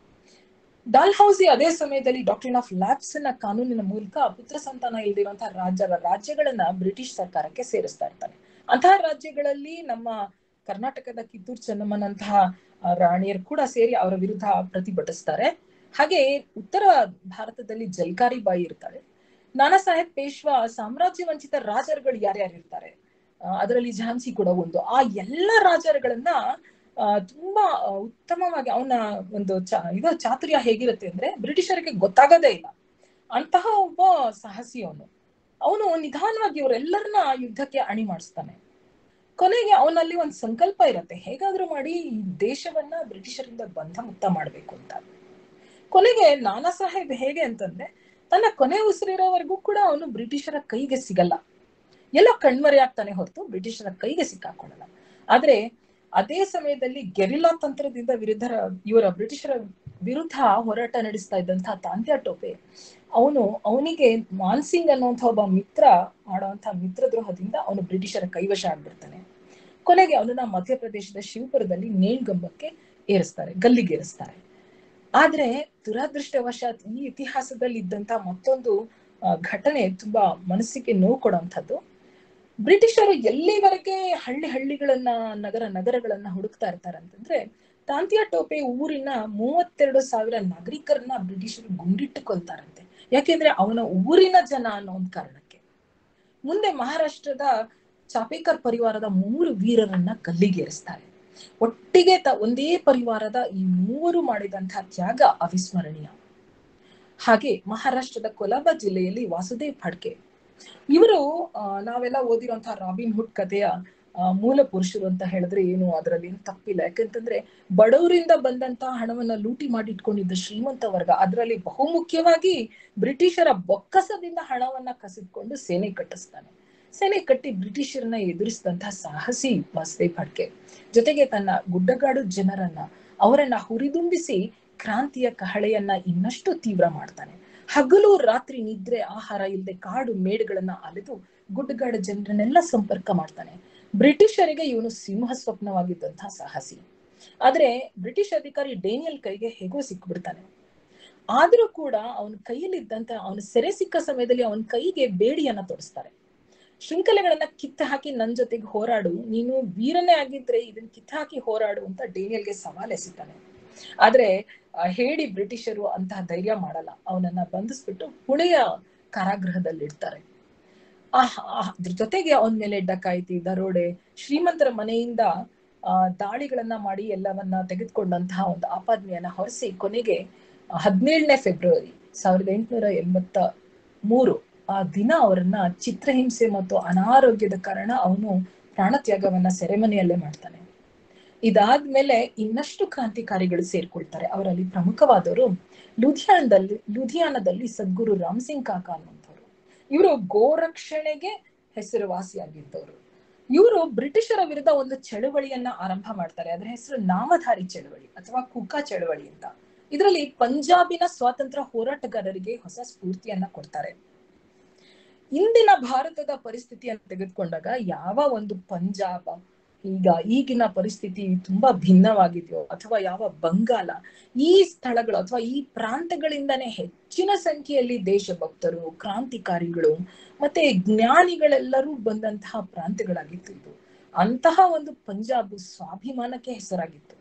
ಡಾಲ್ಹೌಸಿ ಅದೇ ಸಮಯದಲ್ಲಿ ಡಾಕ್ಟ್ರಿನ್ ಆಫ್ ಲ್ಯಾಬ್ಸ್ ನ ಕಾನೂನಿನ ಮೂಲಕ ಪುತ್ರ ಸಂತಾನ ಇಲ್ದಿರುವಂತಹ ರಾಜ್ಯಗಳ ರಾಜ್ಯಗಳನ್ನ ಬ್ರಿಟಿಷ್ ಸರ್ಕಾರಕ್ಕೆ ಸೇರಿಸ್ತಾ ಇರ್ತಾನೆ ಅಂತಹ ರಾಜ್ಯಗಳಲ್ಲಿ ನಮ್ಮ ಕರ್ನಾಟಕದ ಕಿತ್ತೂರು ಚೆನ್ನಮ್ಮನಂತಹ ರಾಣಿಯರು ಕೂಡ ಸೇರಿ ಅವರ ವಿರುದ್ಧ ಪ್ರತಿಭಟಿಸ್ತಾರೆ ಹಾಗೆ ಉತ್ತರ ಭಾರತದಲ್ಲಿ ಜಲ್ಕಾರಿ ಬಾಯಿ ಇರ್ತಾಳೆ ನಾನಾ ಸಾಹೇಬ್ ಪೇಶ್ವಾ ಸಾಮ್ರಾಜ್ಯ ವಂಚಿತ ರಾಜರುಗಳು ಯಾರ್ಯಾರು ಇರ್ತಾರೆ ಅದರಲ್ಲಿ ಝಾನ್ಸಿ ಕೂಡ ಒಂದು ಆ ಎಲ್ಲ ರಾಜರುಗಳನ್ನ ತುಂಬಾ ಉತ್ತಮವಾಗಿ ಅವನ ಒಂದು ಚ ಇದು ಚಾತುರ್ಯ ಹೇಗಿರುತ್ತೆ ಅಂದ್ರೆ ಬ್ರಿಟಿಷರಿಗೆ ಗೊತ್ತಾಗೋದೇ ಇಲ್ಲ ಅಂತಹ ಒಬ್ಬ ಸಾಹಸಿ ಅವನು ಅವನು ನಿಧಾನವಾಗಿ ಇವರೆಲ್ಲರನ್ನ ಯುದ್ಧಕ್ಕೆ ಅಣಿ ಮಾಡಿಸ್ತಾನೆ ಕೊನೆಗೆ ಅವನಲ್ಲಿ ಒಂದು ಸಂಕಲ್ಪ ಇರತ್ತೆ ಹೇಗಾದ್ರೂ ಮಾಡಿ ಈ ದೇಶವನ್ನ ಬ್ರಿಟಿಷರಿಂದ ಬಂಧ ಮುಕ್ತ ಮಾಡ್ಬೇಕು ಅಂತ ಕೊನೆಗೆ ನಾನಾ ಸಾಹೇಬ್ ಹೇಗೆ ಅಂತಂದ್ರೆ ತನ್ನ ಕೊನೆ ಉಸಿರಿರೋವರೆಗೂ ಕೂಡ ಅವನು ಬ್ರಿಟಿಷರ ಕೈಗೆ ಸಿಗಲ್ಲ ಎಲ್ಲೋ ಕಣ್ಮರೆ ಆಗ್ತಾನೆ ಹೊರತು ಬ್ರಿಟಿಷರ ಕೈಗೆ ಸಿಕ್ಕಾಕೊಳ್ಳಲ್ಲ ಆದ್ರೆ ಅದೇ ಸಮಯದಲ್ಲಿ ಗೆರಿಲ್ಲಾ ತಂತ್ರದಿಂದ ವಿರುದ್ಧ ಇವರ ಬ್ರಿಟಿಷರ ವಿರುದ್ಧ ಹೋರಾಟ ನಡೆಸ್ತಾ ಇದ್ದಂತಹ ತಾಂತ್ಯ ಟೋಪೆ ಅವನು ಅವನಿಗೆ ಮಾನ್ಸಿಂಗ್ ಅನ್ನುವಂಥ ಒಬ್ಬ ಮಿತ್ರ ಮಾಡುವಂತಹ ಮಿತ್ರದ್ರೋಹದಿಂದ ಅವನು ಬ್ರಿಟಿಷರ ಕೈವಶ ಆಗ್ಬಿಡ್ತಾನೆ ಕೊನೆಗೆ ಅವನನ್ನ ಮಧ್ಯಪ್ರದೇಶದ ಶಿವಪುರದಲ್ಲಿ ನೇಣ್ಗಂಬಕ್ಕೆ ಏರಿಸ್ತಾರೆ ಗಲ್ಲಿಗೇರಿಸ್ತಾರೆ ಆದ್ರೆ ದುರಾದೃಷ್ಟವಶಾತ್ ಈ ಇತಿಹಾಸದಲ್ಲಿ ಇದ್ದಂತ ಮತ್ತೊಂದು ಆ, ಘಟನೆ ತುಂಬಾ ಮನಸ್ಸಿಗೆ ನೋವು ಕೊಡುವಂಥದ್ದು ಬ್ರಿಟಿಷರು ಎಲ್ಲಿವರೆಗೆ ಹಳ್ಳಿ ಹಳ್ಳಿಗಳನ್ನ ನಗರ ನಗರಗಳನ್ನ ಹುಡುಕ್ತಾ ಇರ್ತಾರೆ ಅಂತಂದ್ರೆ ತಾಂತಿಯ ಟೋಪೆ ಊರಿನ ಮೂವತ್ತೆರಡು ಸಾವಿರ ನಾಗರಿಕರನ್ನ ಬ್ರಿಟಿಷರು ಗುಂಡಿಟ್ಟು ಕೊಲ್ತಾರಂತೆ ಯಾಕೆಂದ್ರೆ ಅವನ ಊರಿನ ಜನ ಅನ್ನೋ ಒಂದು ಕಾರಣಕ್ಕೆ ಮುಂದೆ ಮಹಾರಾಷ್ಟ್ರದ ಚಾಪೇಕರ್ ಪರಿವಾರದ ಮೂರು ವೀರರನ್ನ ಕಲ್ಲಿಗೇರಿಸ್ತಾರೆ ಒಟ್ಟಿಗೆ ತ ಒಂದೇ ಪರಿವಾರದ ಈ ಮೂವರು ಮಾಡಿದಂತಹ ತ್ಯಾಗ ಅವಿಸ್ಮರಣೀಯ ಹಾಗೆ ಮಹಾರಾಷ್ಟ್ರದ ಕೊಲಾಬಾ ಜಿಲ್ಲೆಯಲ್ಲಿ ವಾಸುದೇವ್ ಫಡ್ಕೆ ಇವರು ನಾವೆಲ್ಲ ಓದಿರುವಂತಹ ರಾಬಿನ್ ಹುಡ್ ಕಥೆಯ ಆ, ಮೂಲ ಪುರುಷರು ಅಂತ ಹೇಳಿದ್ರೆ ಏನು ಅದರಲ್ಲಿ ಏನು ತಪ್ಪಿಲ್ಲ ಯಾಕಂತಂದ್ರೆ ಬಡವರಿಂದ ಬಂದಂತಹ ಹಣವನ್ನ ಲೂಟಿ ಮಾಡಿ ಇಟ್ಕೊಂಡಿದ್ದ ಶ್ರೀಮಂತ ವರ್ಗ ಅದರಲ್ಲಿ ಬಹುಮುಖ್ಯವಾಗಿ ಬ್ರಿಟಿಷರ ಬೊಕ್ಕಸದಿಂದ ಹಣವನ್ನ ಕಸಿದ್ಕೊಂಡು ಸೇನೆ ಕಟ್ಟಿಸ್ತಾನೆ ಸೇನೆ ಕಟ್ಟಿ ಬ್ರಿಟಿಷರನ್ನ ಎದುರಿಸಿದಂತಹ ಸಾಹಸಿ ವಾಸುದೇವ್ ಫಡ್ಕೆ ಜೊತೆಗೆ ತನ್ನ ಗುಡ್ಡಗಾಡು ಜನರನ್ನ ಅವರನ್ನ ಹುರಿದುಂಬಿಸಿ ಕ್ರಾಂತಿಯ ಕಹಳೆಯನ್ನ ಇನ್ನಷ್ಟು ತೀವ್ರ ಮಾಡ್ತಾನೆ ಹಗಲು ರಾತ್ರಿ ನಿದ್ರೆ ಆಹಾರ ಇಲ್ಲದೆ ಕಾಡು ಮೇಡುಗಳನ್ನ ಅಲೆದು ಗುಡ್ಡಗಾಡು ಜನರನ್ನೆಲ್ಲ ಸಂಪರ್ಕ ಮಾಡ್ತಾನೆ ಬ್ರಿಟಿಷರಿಗೆ ಇವನು ಸಿಂಹ ಸ್ವಪ್ನವಾಗಿದ್ದಂತಹ ಸಾಹಸಿ ಆದ್ರೆ ಬ್ರಿಟಿಷ್ ಅಧಿಕಾರಿ ಡೇನಿಯಲ್ ಕೈಗೆ ಹೇಗೋ ಸಿಕ್ಬಿಡ್ತಾನೆ ಆದ್ರೂ ಕೂಡ ಅವನ ಕೈಯಲ್ಲಿದ್ದಂತ ಅವನ ಸೆರೆ ಸಿಕ್ಕ ಸಮಯದಲ್ಲಿ ಅವನ ಕೈಗೆ ಬೇಡಿಯನ್ನ ತೊಡಸ್ತಾರೆ ಶೃಂಖಲೆಗಳನ್ನ ಕಿತ್ತ ಹಾಕಿ ನನ್ ಜೊತೆಗೆ ಹೋರಾಡು ನೀನು ವೀರನೇ ಆಗಿದ್ರೆ ಇದನ್ನ ಕಿತ್ತ ಹಾಕಿ ಹೋರಾಡು ಅಂತ ಡೇನಿಯಲ್ಗೆ ಸವಾಲ್ ಎಸಿತಾನೆ ಆದ್ರೆ ಆ, ಹೇಳಿ ಬ್ರಿಟಿಷರು ಅಂತಹ ಧೈರ್ಯ ಮಾಡಲ್ಲ ಅವನನ್ನ ಬಂಧಿಸ್ಬಿಟ್ಟು ಹುಳೆಯ ಕಾರಾಗೃಹದಲ್ಲಿ ಇಡ್ತಾರೆ ಆ ಆ- ಅದ್ರ ಜೊತೆಗೆ ಅವನ ಮೇಲೆ ಡಕಾಯಿತಿ ದರೋಡೆ ಶ್ರೀಮಂತರ ಮನೆಯಿಂದ ಆ ದಾಳಿಗಳನ್ನ ಮಾಡಿ ಎಲ್ಲವನ್ನ ತೆಗೆದುಕೊಂಡಂತಹ ಒಂದು ಆಪಾದನೆಯನ್ನ ಹೊರಿಸಿ ಕೊನೆಗೆ ಹದಿನೇಳನೇ ಫೆಬ್ರವರಿ ಸಾವಿರದ ಎಂಟುನೂರ ಎಂಬತ್ತ ಮೂರು ಆ ದಿನ ಅವರನ್ನ ಚಿತ್ರಹಿಂಸೆ ಮತ್ತು ಅನಾರೋಗ್ಯದ ಕಾರಣ ಅವನು ಪ್ರಾಣತ್ಯಾಗವನ್ನ ಸೆರೆಮನೆಯಲ್ಲೇ ಮಾಡ್ತಾನೆ ಇದಾದ್ಮೇಲೆ ಇನ್ನಷ್ಟು ಕ್ರಾಂತಿಕಾರಿಗಳು ಸೇರ್ಕೊಳ್ತಾರೆ ಅವರಲ್ಲಿ ಪ್ರಮುಖವಾದವರು ಲುಧಿಯಾನದಲ್ಲಿ ಲುಧಿಯಾನದಲ್ಲಿ ಸದ್ಗುರು ರಾಮ್ ಸಿಂಗ್ ಕಾಕಾ ಅನ್ನುವಂಥವ್ರು ಇವರು ಗೋರಕ್ಷಣೆಗೆ ಹೆಸರುವಾಸಿಯಾಗಿದ್ದವರು ಇವರು ಬ್ರಿಟಿಷರ ವಿರುದ್ಧ ಒಂದು ಚಳುವಳಿಯನ್ನ ಆರಂಭ ಮಾಡ್ತಾರೆ ಅದರ ಹೆಸರು ನಾಮಧಾರಿ ಚಳುವಳಿ ಅಥವಾ ಕುಕಾ ಚಳುವಳಿ ಅಂತ ಇದರಲ್ಲಿ ಪಂಜಾಬಿನ ಸ್ವಾತಂತ್ರ್ಯ ಹೋರಾಟಗಾರರಿಗೆ ಹೊಸ ಸ್ಫೂರ್ತಿಯನ್ನ ಕೊಡ್ತಾರೆ ಇಂದಿನ ಭಾರತದ ಪರಿಸ್ಥಿತಿಯನ್ನು ತೆಗೆದುಕೊಂಡಾಗ ಯಾವ ಒಂದು ಪಂಜಾಬ ಈಗ ಈಗಿನ ಪರಿಸ್ಥಿತಿ ತುಂಬಾ ಭಿನ್ನವಾಗಿದೆಯೋ ಅಥವಾ ಯಾವ ಬಂಗಾಲ ಈ ಸ್ಥಳಗಳು ಅಥವಾ ಈ ಪ್ರಾಂತಗಳಿಂದನೇ ಹೆಚ್ಚಿನ ಸಂಖ್ಯೆಯಲ್ಲಿ ದೇಶಭಕ್ತರು ಕ್ರಾಂತಿಕಾರಿಗಳು ಮತ್ತೆ ಜ್ಞಾನಿಗಳೆಲ್ಲರೂ ಬಂದಂತಹ ಪ್ರಾಂತ್ಯಗಳಾಗಿತ್ತು ಇದು ಅಂತಹ ಒಂದು ಪಂಜಾಬ್ ಸ್ವಾಭಿಮಾನಕ್ಕೆ ಹೆಸರಾಗಿತ್ತು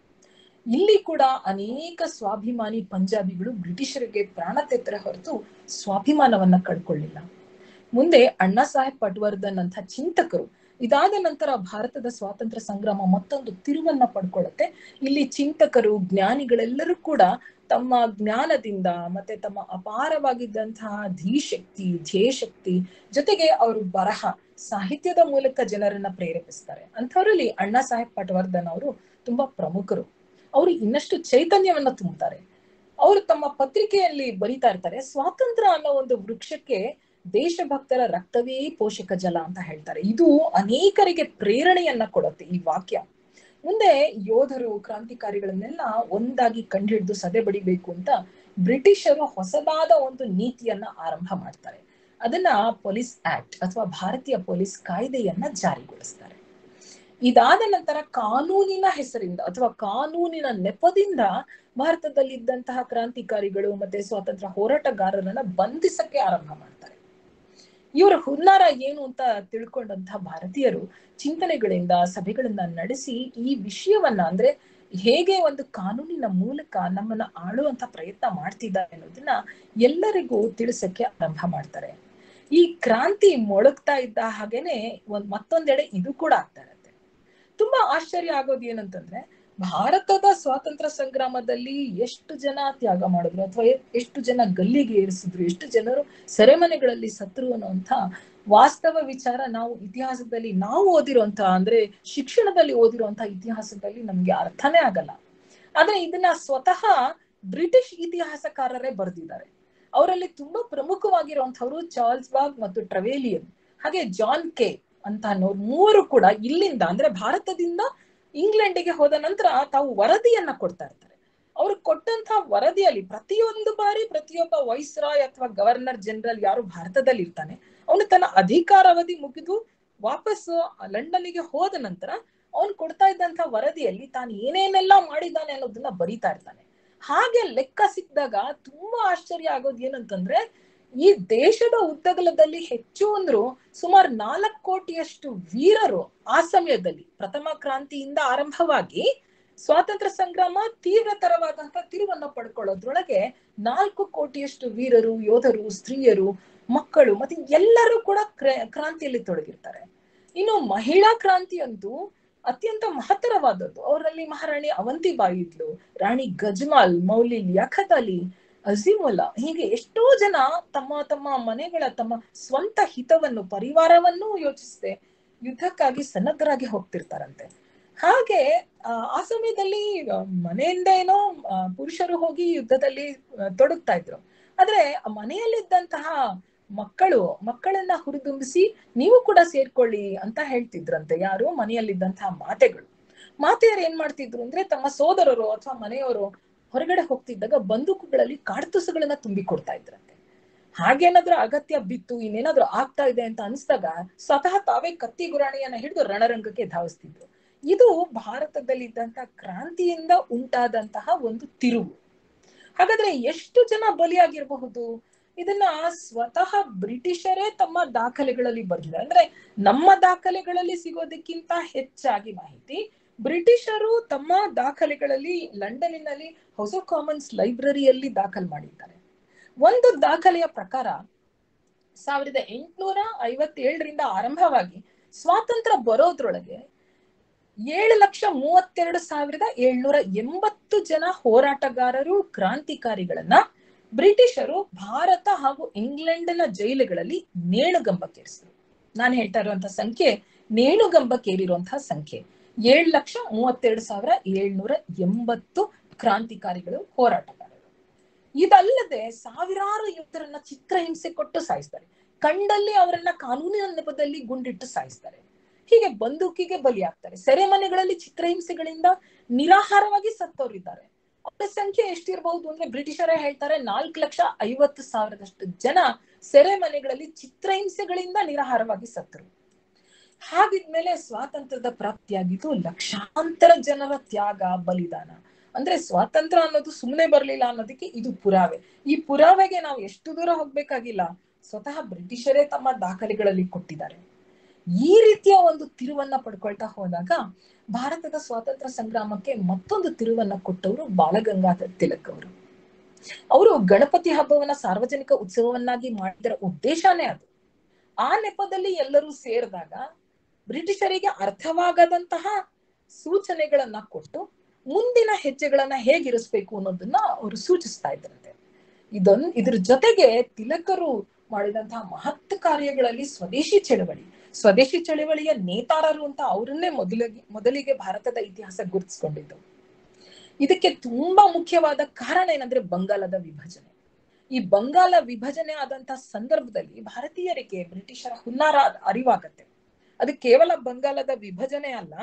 ಇಲ್ಲಿ ಕೂಡ ಅನೇಕ ಸ್ವಾಭಿಮಾನಿ ಪಂಜಾಬಿಗಳು ಬ್ರಿಟಿಷರಿಗೆ ಪ್ರಾಣ ತೆತ್ತರೆ ಹೊರತು ಸ್ವಾಭಿಮಾನವನ್ನ ಕಳ್ಕೊಳ್ಳಿಲ್ಲ ಮುಂದೆ ಅಣ್ಣಾ ಸಾಹೇಬ್ ಪಟ್ವರ್ಧನ್ ಅಂತ ಚಿಂತಕರು ಇದಾದ ನಂತರ ಭಾರತದ ಸ್ವಾತಂತ್ರ್ಯ ಸಂಗ್ರಾಮ ಮತ್ತೊಂದು ತಿರುವನ್ನ ಪಡ್ಕೊಳ್ಳುತ್ತೆ ಇಲ್ಲಿ ಚಿಂತಕರು ಜ್ಞಾನಿಗಳೆಲ್ಲರೂ ಕೂಡ ತಮ್ಮ ಜ್ಞಾನದಿಂದ ಮತ್ತೆ ತಮ್ಮ ಅಪಾರವಾಗಿದ್ದಂತಹ ಧೀಶಕ್ತಿ ಧ್ಯೇಯಶಕ್ತಿ ಜೊತೆಗೆ ಅವರು ಬರಹ ಸಾಹಿತ್ಯದ ಮೂಲಕ ಜನರನ್ನ ಪ್ರೇರೇಪಿಸ್ತಾರೆ ಅಂಥವರಲ್ಲಿ ಅಣ್ಣಾ ಸಾಹೇಬ್ ಪಟ್ವರ್ಧನ್ ಅವರು ತುಂಬಾ ಪ್ರಮುಖರು ಅವರು ಇನ್ನಷ್ಟು ಚೈತನ್ಯವನ್ನ ತುಂಬುತ್ತಾರೆ ಅವರು ತಮ್ಮ ಪತ್ರಿಕೆಯಲ್ಲಿ ಬರಿತಾ ಇರ್ತಾರೆ ಸ್ವಾತಂತ್ರ್ಯ ಅನ್ನೋ ಒಂದು ವೃಕ್ಷಕ್ಕೆ ದೇಶಭಕ್ತರ ರಕ್ತವೇ ಪೋಷಕ ಜಲ ಅಂತ ಹೇಳ್ತಾರೆ ಇದು ಅನೇಕರಿಗೆ ಪ್ರೇರಣೆಯನ್ನ ಕೊಡುತ್ತೆ ಈ ವಾಕ್ಯ ಮುಂದೆ ಯೋಧರು ಕ್ರಾಂತಿಕಾರಿಗಳನ್ನೆಲ್ಲ ಒಂದಾಗಿ ಕಂಡುಹಿಡಿದು ಸದೆ ಬಡಿಬೇಕು ಅಂತ ಬ್ರಿಟಿಷರು ಹೊಸದಾದ ಒಂದು ನೀತಿಯನ್ನ ಆರಂಭ ಮಾಡ್ತಾರೆ ಅದನ್ನ ಪೊಲೀಸ್ ಆಕ್ಟ್ ಅಥವಾ ಭಾರತೀಯ ಪೊಲೀಸ್ ಕಾಯ್ದೆಯನ್ನ ಜಾರಿಗೊಳಿಸ್ತಾರೆ ಇದಾದ ನಂತರ ಕಾನೂನಿನ ಹೆಸರಿಂದ ಅಥವಾ ಕಾನೂನಿನ ನೆಪದಿಂದ ಭಾರತದಲ್ಲಿ ಇದ್ದಂತಹ ಕ್ರಾಂತಿಕಾರಿಗಳು ಮತ್ತೆ ಸ್ವಾತಂತ್ರ್ಯ ಹೋರಾಟಗಾರರನ್ನ ಬಂಧಿಸಕ್ಕೆ ಆರಂಭ ಮಾಡ್ತಾರೆ ಇವರ ಹುನ್ನಾರ ಏನು ಅಂತ ತಿಳ್ಕೊಂಡಂತಹ ಭಾರತೀಯರು ಚಿಂತನೆಗಳಿಂದ ಸಭೆಗಳನ್ನ ನಡೆಸಿ ಈ ವಿಷಯವನ್ನ ಅಂದ್ರೆ ಹೇಗೆ ಒಂದು ಕಾನೂನಿನ ಮೂಲಕ ನಮ್ಮನ್ನ ಆಳುವಂತ ಪ್ರಯತ್ನ ಮಾಡ್ತಿದ್ದಾರೆ ಅನ್ನೋದನ್ನ ಎಲ್ಲರಿಗೂ ತಿಳಿಸಕ್ಕೆ ಆರಂಭ ಮಾಡ್ತಾರೆ ಈ ಕ್ರಾಂತಿ ಮೊಳಗ್ತಾ ಇದ್ದ ಹಾಗೇನೆ ಒಂದ್ ಮತ್ತೊಂದೆಡೆ ಇದು ಕೂಡ ಆಗ್ತಾ ಇರತ್ತೆ ತುಂಬಾ ಆಶ್ಚರ್ಯ ಆಗೋದು ಏನಂತಂದ್ರೆ ಭಾರತದ ಸ್ವಾತಂತ್ರ್ಯ ಸಂಗ್ರಾಮದಲ್ಲಿ ಎಷ್ಟು ಜನ ತ್ಯಾಗ ಮಾಡಿದ್ರು ಅಥವಾ ಎಷ್ಟು ಜನ ಗಲ್ಲಿಗೆ ಏರಿಸಿದ್ರು ಎಷ್ಟು ಜನರು ಸೆರೆಮನೆಗಳಲ್ಲಿ ಸತ್ರು ಅನ್ನುವಂಥ ವಾಸ್ತವ ವಿಚಾರ ನಾವು ಇತಿಹಾಸದಲ್ಲಿ ನಾವು ಓದಿರುವಂತ ಅಂದ್ರೆ ಶಿಕ್ಷಣದಲ್ಲಿ ಓದಿರುವಂತ ಇತಿಹಾಸದಲ್ಲಿ ನಮ್ಗೆ ಅರ್ಥನೇ ಆಗಲ್ಲ ಆದ್ರೆ ಇದನ್ನ ಸ್ವತಃ ಬ್ರಿಟಿಷ್ ಇತಿಹಾಸಕಾರರೇ ಬರೆದಿದ್ದಾರೆ ಅವರಲ್ಲಿ ತುಂಬಾ ಪ್ರಮುಖವಾಗಿರುವಂತವರು ಚಾರ್ಲ್ಸ್ ಬಾಗ್ ಮತ್ತು ಟ್ರವೇಲಿಯನ್ ಹಾಗೆ ಜಾನ್ ಕೆ ಅಂತ ಅನ್ನೋರು ಮೂವರು ಕೂಡ ಇಲ್ಲಿಂದ ಅಂದ್ರೆ ಭಾರತದಿಂದ ಇಂಗ್ಲೆಂಡಿಗೆ ಹೋದ ನಂತರ ತಾವು ವರದಿಯನ್ನ ಕೊಡ್ತಾ ಇರ್ತಾರೆ ಅವ್ರು ಕೊಟ್ಟಂತಹ ವರದಿಯಲ್ಲಿ ಪ್ರತಿಯೊಂದು ಬಾರಿ ಪ್ರತಿಯೊಬ್ಬ ವೈಸ್ರಾಯ್ ಅಥವಾ ಗವರ್ನರ್ ಜನರಲ್ ಯಾರು ಭಾರತದಲ್ಲಿ ಇರ್ತಾನೆ ಅವನು ತನ್ನ ಅಧಿಕಾರಾವಧಿ ಮುಗಿದು ವಾಪಸ್ಸು ಲಂಡನ್ನಿಗೆ ಹೋದ ನಂತರ ಅವನು ಕೊಡ್ತಾ ಇದ್ದಂತ ವರದಿಯಲ್ಲಿ ತಾನು ಏನೇನೆಲ್ಲ ಮಾಡಿದ್ದಾನೆ ಅನ್ನೋದನ್ನ ಬರೀತಾ ಇರ್ತಾನೆ ಹಾಗೆ ಲೆಕ್ಕ ಸಿಕ್ಕಿದಾಗ ತುಂಬಾ ಆಶ್ಚರ್ಯ ಆಗೋದು ಏನಂತಂದ್ರೆ ಈ ದೇಶದ ಉದ್ದಗಲದಲ್ಲಿ ಹೆಚ್ಚು ಅಂದ್ರು ಸುಮಾರು ನಾಲ್ಕು ಕೋಟಿಯಷ್ಟು ವೀರರು ಆ ಸಮಯದಲ್ಲಿ ಪ್ರಥಮ ಕ್ರಾಂತಿಯಿಂದ ಆರಂಭವಾಗಿ ಸ್ವಾತಂತ್ರ್ಯ ಸಂಗ್ರಾಮ ತೀವ್ರತರವಾದಂತ ತಿರುವನ್ನ ಪಡ್ಕೊಳ್ಳೋದ್ರೊಳಗೆ ನಾಲ್ಕು ಕೋಟಿಯಷ್ಟು ವೀರರು ಯೋಧರು ಸ್ತ್ರೀಯರು ಮಕ್ಕಳು ಮತ್ತೆ ಎಲ್ಲರೂ ಕೂಡ ಕ್ರಾಂತಿಯಲ್ಲಿ ತೊಡಗಿರ್ತಾರೆ ಇನ್ನು ಮಹಿಳಾ ಕ್ರಾಂತಿ ಅಂತೂ ಅತ್ಯಂತ ಮಹತ್ತರವಾದದ್ದು ಅವರಲ್ಲಿ ಮಹಾರಾಣಿ ಅವಂತಿಬಾಯಿ ಇದ್ಲು ರಾಣಿ ಗಜ್ಮಾಲ್ ಮೌಲಿ ಲಿಯಾಖತ್ ಅಲಿ ಅಜೀಮುಲ್ಲಾ ಹೀಗೆ ಎಷ್ಟೋ ಜನ ತಮ್ಮ ತಮ್ಮ ಮನೆಗಳ ತಮ್ಮ ಸ್ವಂತ ಹಿತವನ್ನು ಪರಿವಾರವನ್ನು ಯೋಚಿಸದೆ ಯುದ್ಧಕ್ಕಾಗಿ ಸನ್ನದ್ಧರಾಗಿ ಹೋಗ್ತಿರ್ತಾರಂತೆ ಹಾಗೆ ಆ ಸಮಯದಲ್ಲಿ ಮನೆಯಿಂದ ಏನೋ ಪುರುಷರು ಹೋಗಿ ಯುದ್ಧದಲ್ಲಿ ತೊಡಗ್ತಾ ಇದ್ರು ಆದ್ರೆ ಮನೆಯಲ್ಲಿದ್ದಂತಹ ಮಕ್ಕಳು ಮಕ್ಕಳನ್ನ ಹುರಿದುಂಬಿಸಿ ನೀವು ಕೂಡ ಸೇರ್ಕೊಳ್ಳಿ ಅಂತ ಹೇಳ್ತಿದ್ರಂತೆ ಯಾರು ಮನೆಯಲ್ಲಿದ್ದಂತಹ ಮಾತೆಗಳು ಮಾತೆಯರು ಏನ್ ಮಾಡ್ತಿದ್ರು ಅಂದ್ರೆ ತಮ್ಮ ಸೋದರರು ಅಥವಾ ಮನೆಯವರು ಹೊರಗಡೆ ಹೋಗ್ತಿದ್ದಾಗ ಬಂದೂಕುಗಳಲ್ಲಿ ಕಾಡ್ತುಸುಗಳನ್ನ ತುಂಬಿ ಕೊಡ್ತಾ ಇದ್ರಂತೆ ಹಾಗೇನಾದ್ರೂ ಅಗತ್ಯ ಬಿತ್ತು ಇನ್ನೇನಾದ್ರೂ ಆಗ್ತಾ ಇದೆ ಅಂತ ಅನ್ಸ್ದಾಗ ಸ್ವತಃ ತಾವೇ ಕತ್ತಿ ಗುರಾಣಿಯನ್ನ ಹಿಡಿದು ರಣರಂಗಕ್ಕೆ ಧಾವಿಸ್ತಿದ್ರು ಇದು ಭಾರತದಲ್ಲಿ ಇದ್ದಂತ ಕ್ರಾಂತಿಯಿಂದ ಉಂಟಾದಂತಹ ಒಂದು ತಿರುವು ಹಾಗಾದ್ರೆ ಎಷ್ಟು ಜನ ಬಲಿಯಾಗಿರಬಹುದು ಇದನ್ನ ಸ್ವತಃ ಬ್ರಿಟಿಷರೇ ತಮ್ಮ ದಾಖಲೆಗಳಲ್ಲಿ ಬರೆದಿದ್ದಾರೆ ಅಂದ್ರೆ ನಮ್ಮ ದಾಖಲೆಗಳಲ್ಲಿ ಸಿಗೋದಕ್ಕಿಂತ ಹೆಚ್ಚಾಗಿ ಮಾಹಿತಿ ಬ್ರಿಟಿಷರು ತಮ್ಮ ದಾಖಲೆಗಳಲ್ಲಿ ಲಂಡನ್ನಿನಲ್ಲಿ ಹೌಸ್ ಆಫ್ ಕಾಮನ್ಸ್ ಲೈಬ್ರರಿಯಲ್ಲಿ ದಾಖಲು ಮಾಡಿದ್ದಾರೆ ಒಂದು ದಾಖಲೆಯ ಪ್ರಕಾರ ಸಾವಿರದ ಎಂಟುನೂರ ಐವತ್ತೇಳರಿಂದ ಆರಂಭವಾಗಿ ಸ್ವಾತಂತ್ರ್ಯ ಬರೋದ್ರೊಳಗೆ ಏಳು ಲಕ್ಷ ಮೂವತ್ತೆರಡು ಸಾವಿರದ ಏಳ್ನೂರ ಎಂಬತ್ತು ಜನ ಹೋರಾಟಗಾರರು ಕ್ರಾಂತಿಕಾರಿಗಳನ್ನ ಬ್ರಿಟಿಷರು ಭಾರತ ಹಾಗೂ ಇಂಗ್ಲೆಂಡಿನ ಜೈಲುಗಳಲ್ಲಿ ನೇಣುಗಂಬಕ್ಕೇರಿಸಿದ್ರು ನಾನು ಹೇಳ್ತಾ ಇರುವಂತಹ ಸಂಖ್ಯೆ ನೇಣುಗಂಬಕ್ಕೇರಿರುವಂತಹ ಸಂಖ್ಯೆ ಏಳು ಲಕ್ಷ ಮೂವತ್ತೆರಡು ಸಾವಿರ ಏಳ್ನೂರ ಎಂಬತ್ತು ಕ್ರಾಂತಿಕಾರಿಗಳು ಹೋರಾಟಗಾರರು ಇದಲ್ಲದೆ ಸಾವಿರಾರು ಯೋಧರನ್ನ ಚಿತ್ರಹಿಂಸೆ ಕೊಟ್ಟು ಸಾಯಿಸ್ತಾರೆ ಕಂಡಲ್ಲಿ ಅವರನ್ನ ಕಾನೂನಿನ ನೆಪದಲ್ಲಿ ಗುಂಡಿಟ್ಟು ಸಾಯಿಸ್ತಾರೆ ಹೀಗೆ ಬಂದೂಕಿಗೆ ಬಲಿಯಾಗ್ತಾರೆ ಸೆರೆಮನೆಗಳಲ್ಲಿ ಚಿತ್ರಹಿಂಸೆಗಳಿಂದ ನಿರಾಹಾರವಾಗಿ ಸತ್ತವರಿದ್ದಾರೆ ಅವರ ಸಂಖ್ಯೆ ಎಷ್ಟಿರಬಹುದು ಅಂದ್ರೆ ಬ್ರಿಟಿಷರೇ ಹೇಳ್ತಾರೆ ನಾಲ್ಕು ಲಕ್ಷ ಐವತ್ತು ಸಾವಿರದಷ್ಟು ಜನ ಸೆರೆಮನೆಗಳಲ್ಲಿ ಚಿತ್ರಹಿಂಸೆಗಳಿಂದ ನಿರಾಹಾರವಾಗಿ ಸತ್ತರು ಹಾಗಿದ್ಮೇಲೆ ಸ್ವಾತಂತ್ರ್ಯದ ಪ್ರಾಪ್ತಿಯಾಗಿದ್ದು ಲಕ್ಷಾಂತರ ಜನರ ತ್ಯಾಗ ಬಲಿದಾನ ಅಂದ್ರೆ ಸ್ವಾತಂತ್ರ್ಯ ಅನ್ನೋದು ಸುಮ್ಮನೆ ಬರ್ಲಿಲ್ಲ ಅನ್ನೋದಕ್ಕೆ ಇದು ಪುರಾವೆ ಈ ಪುರಾವೆಗೆ ನಾವು ಎಷ್ಟು ದೂರ ಹೋಗ್ಬೇಕಾಗಿಲ್ಲ ಸ್ವತಃ ಬ್ರಿಟಿಷರೇ ತಮ್ಮ ದಾಖಲೆಗಳಲ್ಲಿ ಕೊಟ್ಟಿದ್ದಾರೆ ಈ ರೀತಿಯ ಒಂದು ತಿರುವನ್ನ ಪಡ್ಕೊಳ್ತಾ ಹೋದಾಗ ಭಾರತದ ಸ್ವಾತಂತ್ರ್ಯ ಸಂಗ್ರಾಮಕ್ಕೆ ಮತ್ತೊಂದು ತಿರುವನ್ನ ಕೊಟ್ಟವರು ಬಾಲಗಂಗಾಧರ್ ತಿಲಕ್ ಅವರು ಅವರು ಗಣಪತಿ ಹಬ್ಬವನ್ನ ಸಾರ್ವಜನಿಕ ಉತ್ಸವವನ್ನಾಗಿ ಮಾಡಿದರ ಉದ್ದೇಶನೇ ಅದು ಆ ನೆಪದಲ್ಲಿ ಎಲ್ಲರೂ ಸೇರಿದಾಗ ಬ್ರಿಟಿಷರಿಗೆ ಅರ್ಥವಾಗದಂತಹ ಸೂಚನೆಗಳನ್ನ ಕೊಟ್ಟು ಮುಂದಿನ ಹೆಜ್ಜೆಗಳನ್ನ ಹೇಗಿರಿಸ್ಬೇಕು ಅನ್ನೋದನ್ನ ಅವರು ಸೂಚಿಸ್ತಾ ಇದ್ರಂತೆ ಇದೊಂದು ಇದ್ರ ಜೊತೆಗೆ ತಿಲಕರು ಮಾಡಿದಂತಹ ಮಹತ್ ಕಾರ್ಯಗಳಲ್ಲಿ ಸ್ವದೇಶಿ ಚಳವಳಿ ಸ್ವದೇಶಿ ಚಳವಳಿಯ ನೇತಾರರು ಅಂತ ಅವರನ್ನೇ ಮೊದಲಿಗೆ ಮೊದಲಿಗೆ ಭಾರತದ ಇತಿಹಾಸ ಗುರುತಿಸ್ಕೊಂಡಿದ್ದು ಇದಕ್ಕೆ ತುಂಬಾ ಮುಖ್ಯವಾದ ಕಾರಣ ಏನಂದ್ರೆ ಬಂಗಾಲದ ವಿಭಜನೆ ಈ ಬಂಗಾಲ ವಿಭಜನೆ ಆದಂತಹ ಸಂದರ್ಭದಲ್ಲಿ ಭಾರತೀಯರಿಗೆ ಬ್ರಿಟಿಷರ ಹುನ್ನಾರ ಅರಿವಾಗತ್ತೆ ಅದು ಕೇವಲ ಬಂಗಾಲದ ವಿಭಜನೆ ಅಲ್ಲ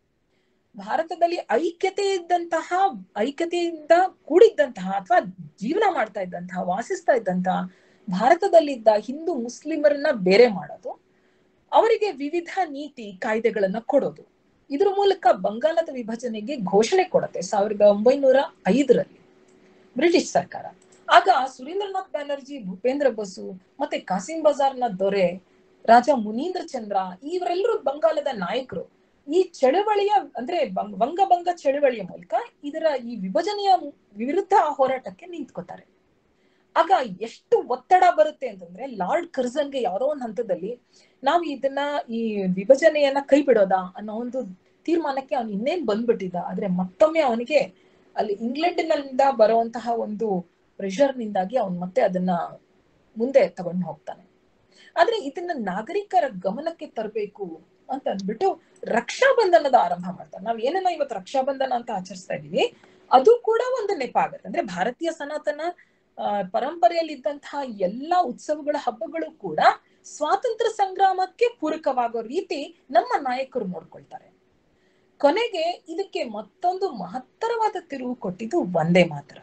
ಭಾರತದಲ್ಲಿ ಐಕ್ಯತೆ ಇದ್ದಂತಹ ಐಕ್ಯತೆಯಿಂದ ಕೂಡಿದ್ದಂತಹ ಅಥವಾ ಜೀವನ ಮಾಡ್ತಾ ಇದ್ದಂತಹ ವಾಸಿಸ್ತಾ ಇದ್ದಂತಹ ಭಾರತದಲ್ಲಿದ್ದ ಹಿಂದೂ ಮುಸ್ಲಿಮರನ್ನ ಬೇರೆ ಮಾಡೋದು ಅವರಿಗೆ ವಿವಿಧ ನೀತಿ ಕಾಯ್ದೆಗಳನ್ನ ಕೊಡೋದು ಇದ್ರ ಮೂಲಕ ಬಂಗಾಲದ ವಿಭಜನೆಗೆ ಘೋಷಣೆ ಕೊಡುತ್ತೆ ಸಾವಿರದ ಒಂಬೈನೂರ ಐದರಲ್ಲಿ ಬ್ರಿಟಿಷ್ ಸರ್ಕಾರ ಆಗ ಸುರೇಂದ್ರನಾಥ್ ಬ್ಯಾನರ್ಜಿ ಭೂಪೇಂದ್ರ ಬಸು ಮತ್ತೆ ಕಾಸಿಂ ಬಜಾರ್ನ ದೊರೆ ರಾಜ ಮುನೀಂದ್ರ ಚಂದ್ರ ಇವರೆಲ್ಲರೂ ಬಂಗಾಲದ ನಾಯಕರು ಈ ಚಳವಳಿಯ ಅಂದ್ರೆ ವಂಗಭಂಗ ಚಳವಳಿಯ ಮೂಲಕ ಇದರ ಈ ವಿಭಜನೆಯ ವಿರುದ್ಧ ಹೋರಾಟಕ್ಕೆ ನಿಂತ್ಕೋತಾರೆ ಆಗ ಎಷ್ಟು ಒತ್ತಡ ಬರುತ್ತೆ ಅಂತಂದ್ರೆ ಲಾರ್ಡ್ ಕರ್ಜನ್ಗೆ ಯಾವ್ದೋ ಒಂದು ಹಂತದಲ್ಲಿ ನಾವು ಇದನ್ನ ಈ ವಿಭಜನೆಯನ್ನ ಕೈ ಬಿಡೋದಾ ಅನ್ನೋ ಒಂದು ತೀರ್ಮಾನಕ್ಕೆ ಅವನು ಇನ್ನೇನ್ ಬಂದ್ಬಿಟ್ಟಿದ್ದ ಆದ್ರೆ ಮತ್ತೊಮ್ಮೆ ಅವನಿಗೆ ಅಲ್ಲಿ ಇಂಗ್ಲೆಂಡಿನಿಂದ ಬರುವಂತಹ ಒಂದು ಪ್ರೆಷರ್ ನಿಂದಾಗಿ ಅವನ್ ಮತ್ತೆ ಅದನ್ನ ಮುಂದೆ ತಗೊಂಡು ಹೋಗ್ತಾನೆ ಆದ್ರೆ ಇದನ್ನ ನಾಗರಿಕರ ಗಮನಕ್ಕೆ ತರಬೇಕು ಅಂತ ಅಂದ್ಬಿಟ್ಟು ರಕ್ಷಾ ಬಂಧನದ ಆರಂಭ ಮಾಡ್ತಾರೆ ನಾವ್ ಏನೇನೋ ಇವತ್ತು ರಕ್ಷಾ ಬಂಧನ ಅಂತ ಆಚರಿಸ್ತಾ ಇದೀವಿ ಅದು ಕೂಡ ಒಂದು ನೆಪ ಆಗತ್ತೆ ಅಂದ್ರೆ ಭಾರತೀಯ ಸನಾತನ ಆ, ಪರಂಪರೆಯಲ್ಲಿ ಇದ್ದಂತಹ ಎಲ್ಲಾ ಉತ್ಸವಗಳ ಹಬ್ಬಗಳು ಕೂಡ ಸ್ವಾತಂತ್ರ್ಯ ಸಂಗ್ರಾಮಕ್ಕೆ ಪೂರಕವಾಗೋ ರೀತಿ ನಮ್ಮ ನಾಯಕರು ನೋಡ್ಕೊಳ್ತಾರೆ ಕೊನೆಗೆ ಇದಕ್ಕೆ ಮತ್ತೊಂದು ಮಹತ್ತರವಾದ ತಿರುವು ಕೊಟ್ಟಿದ್ದು ಒಂದೇ ಮಾತ್ರ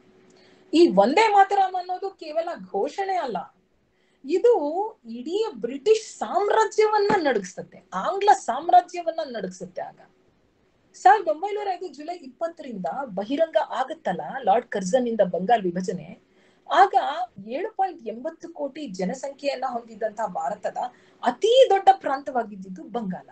ಈ ಒಂದೇ ಮಾತರಂ ಅನ್ನೋದು ಕೇವಲ ಘೋಷಣೆ ಅಲ್ಲ ಇದು ಇಡೀ ಬ್ರಿಟಿಷ್ ಸಾಮ್ರಾಜ್ಯವನ್ನ ನಡಗಿಸುತ್ತೆ ಆಂಗ್ಲ ಸಾಮ್ರಾಜ್ಯವನ್ನ ನಡಗಿಸುತ್ತೆ ಆಗ ಸಾವಿರದ ಒಂಬೈನೂರ ಐದು ಜುಲೈ ಇಪ್ಪತ್ತರಿಂದ ಬಹಿರಂಗ ಆಗತ್ತಲ್ಲ ಲಾರ್ಡ್ ಕರ್ಜನ್ ಇಂದ ಬಂಗಾಲ್ ವಿಭಜನೆ ಆಗ ಏಳು ಪಾಯಿಂಟ್ ಎಂಬತ್ತು ಕೋಟಿ ಜನಸಂಖ್ಯೆಯನ್ನ ಹೊಂದಿದ್ದಂತಹ ಭಾರತದ ಅತಿ ದೊಡ್ಡ ಪ್ರಾಂತವಾಗಿದ್ದು ಬಂಗಾಲ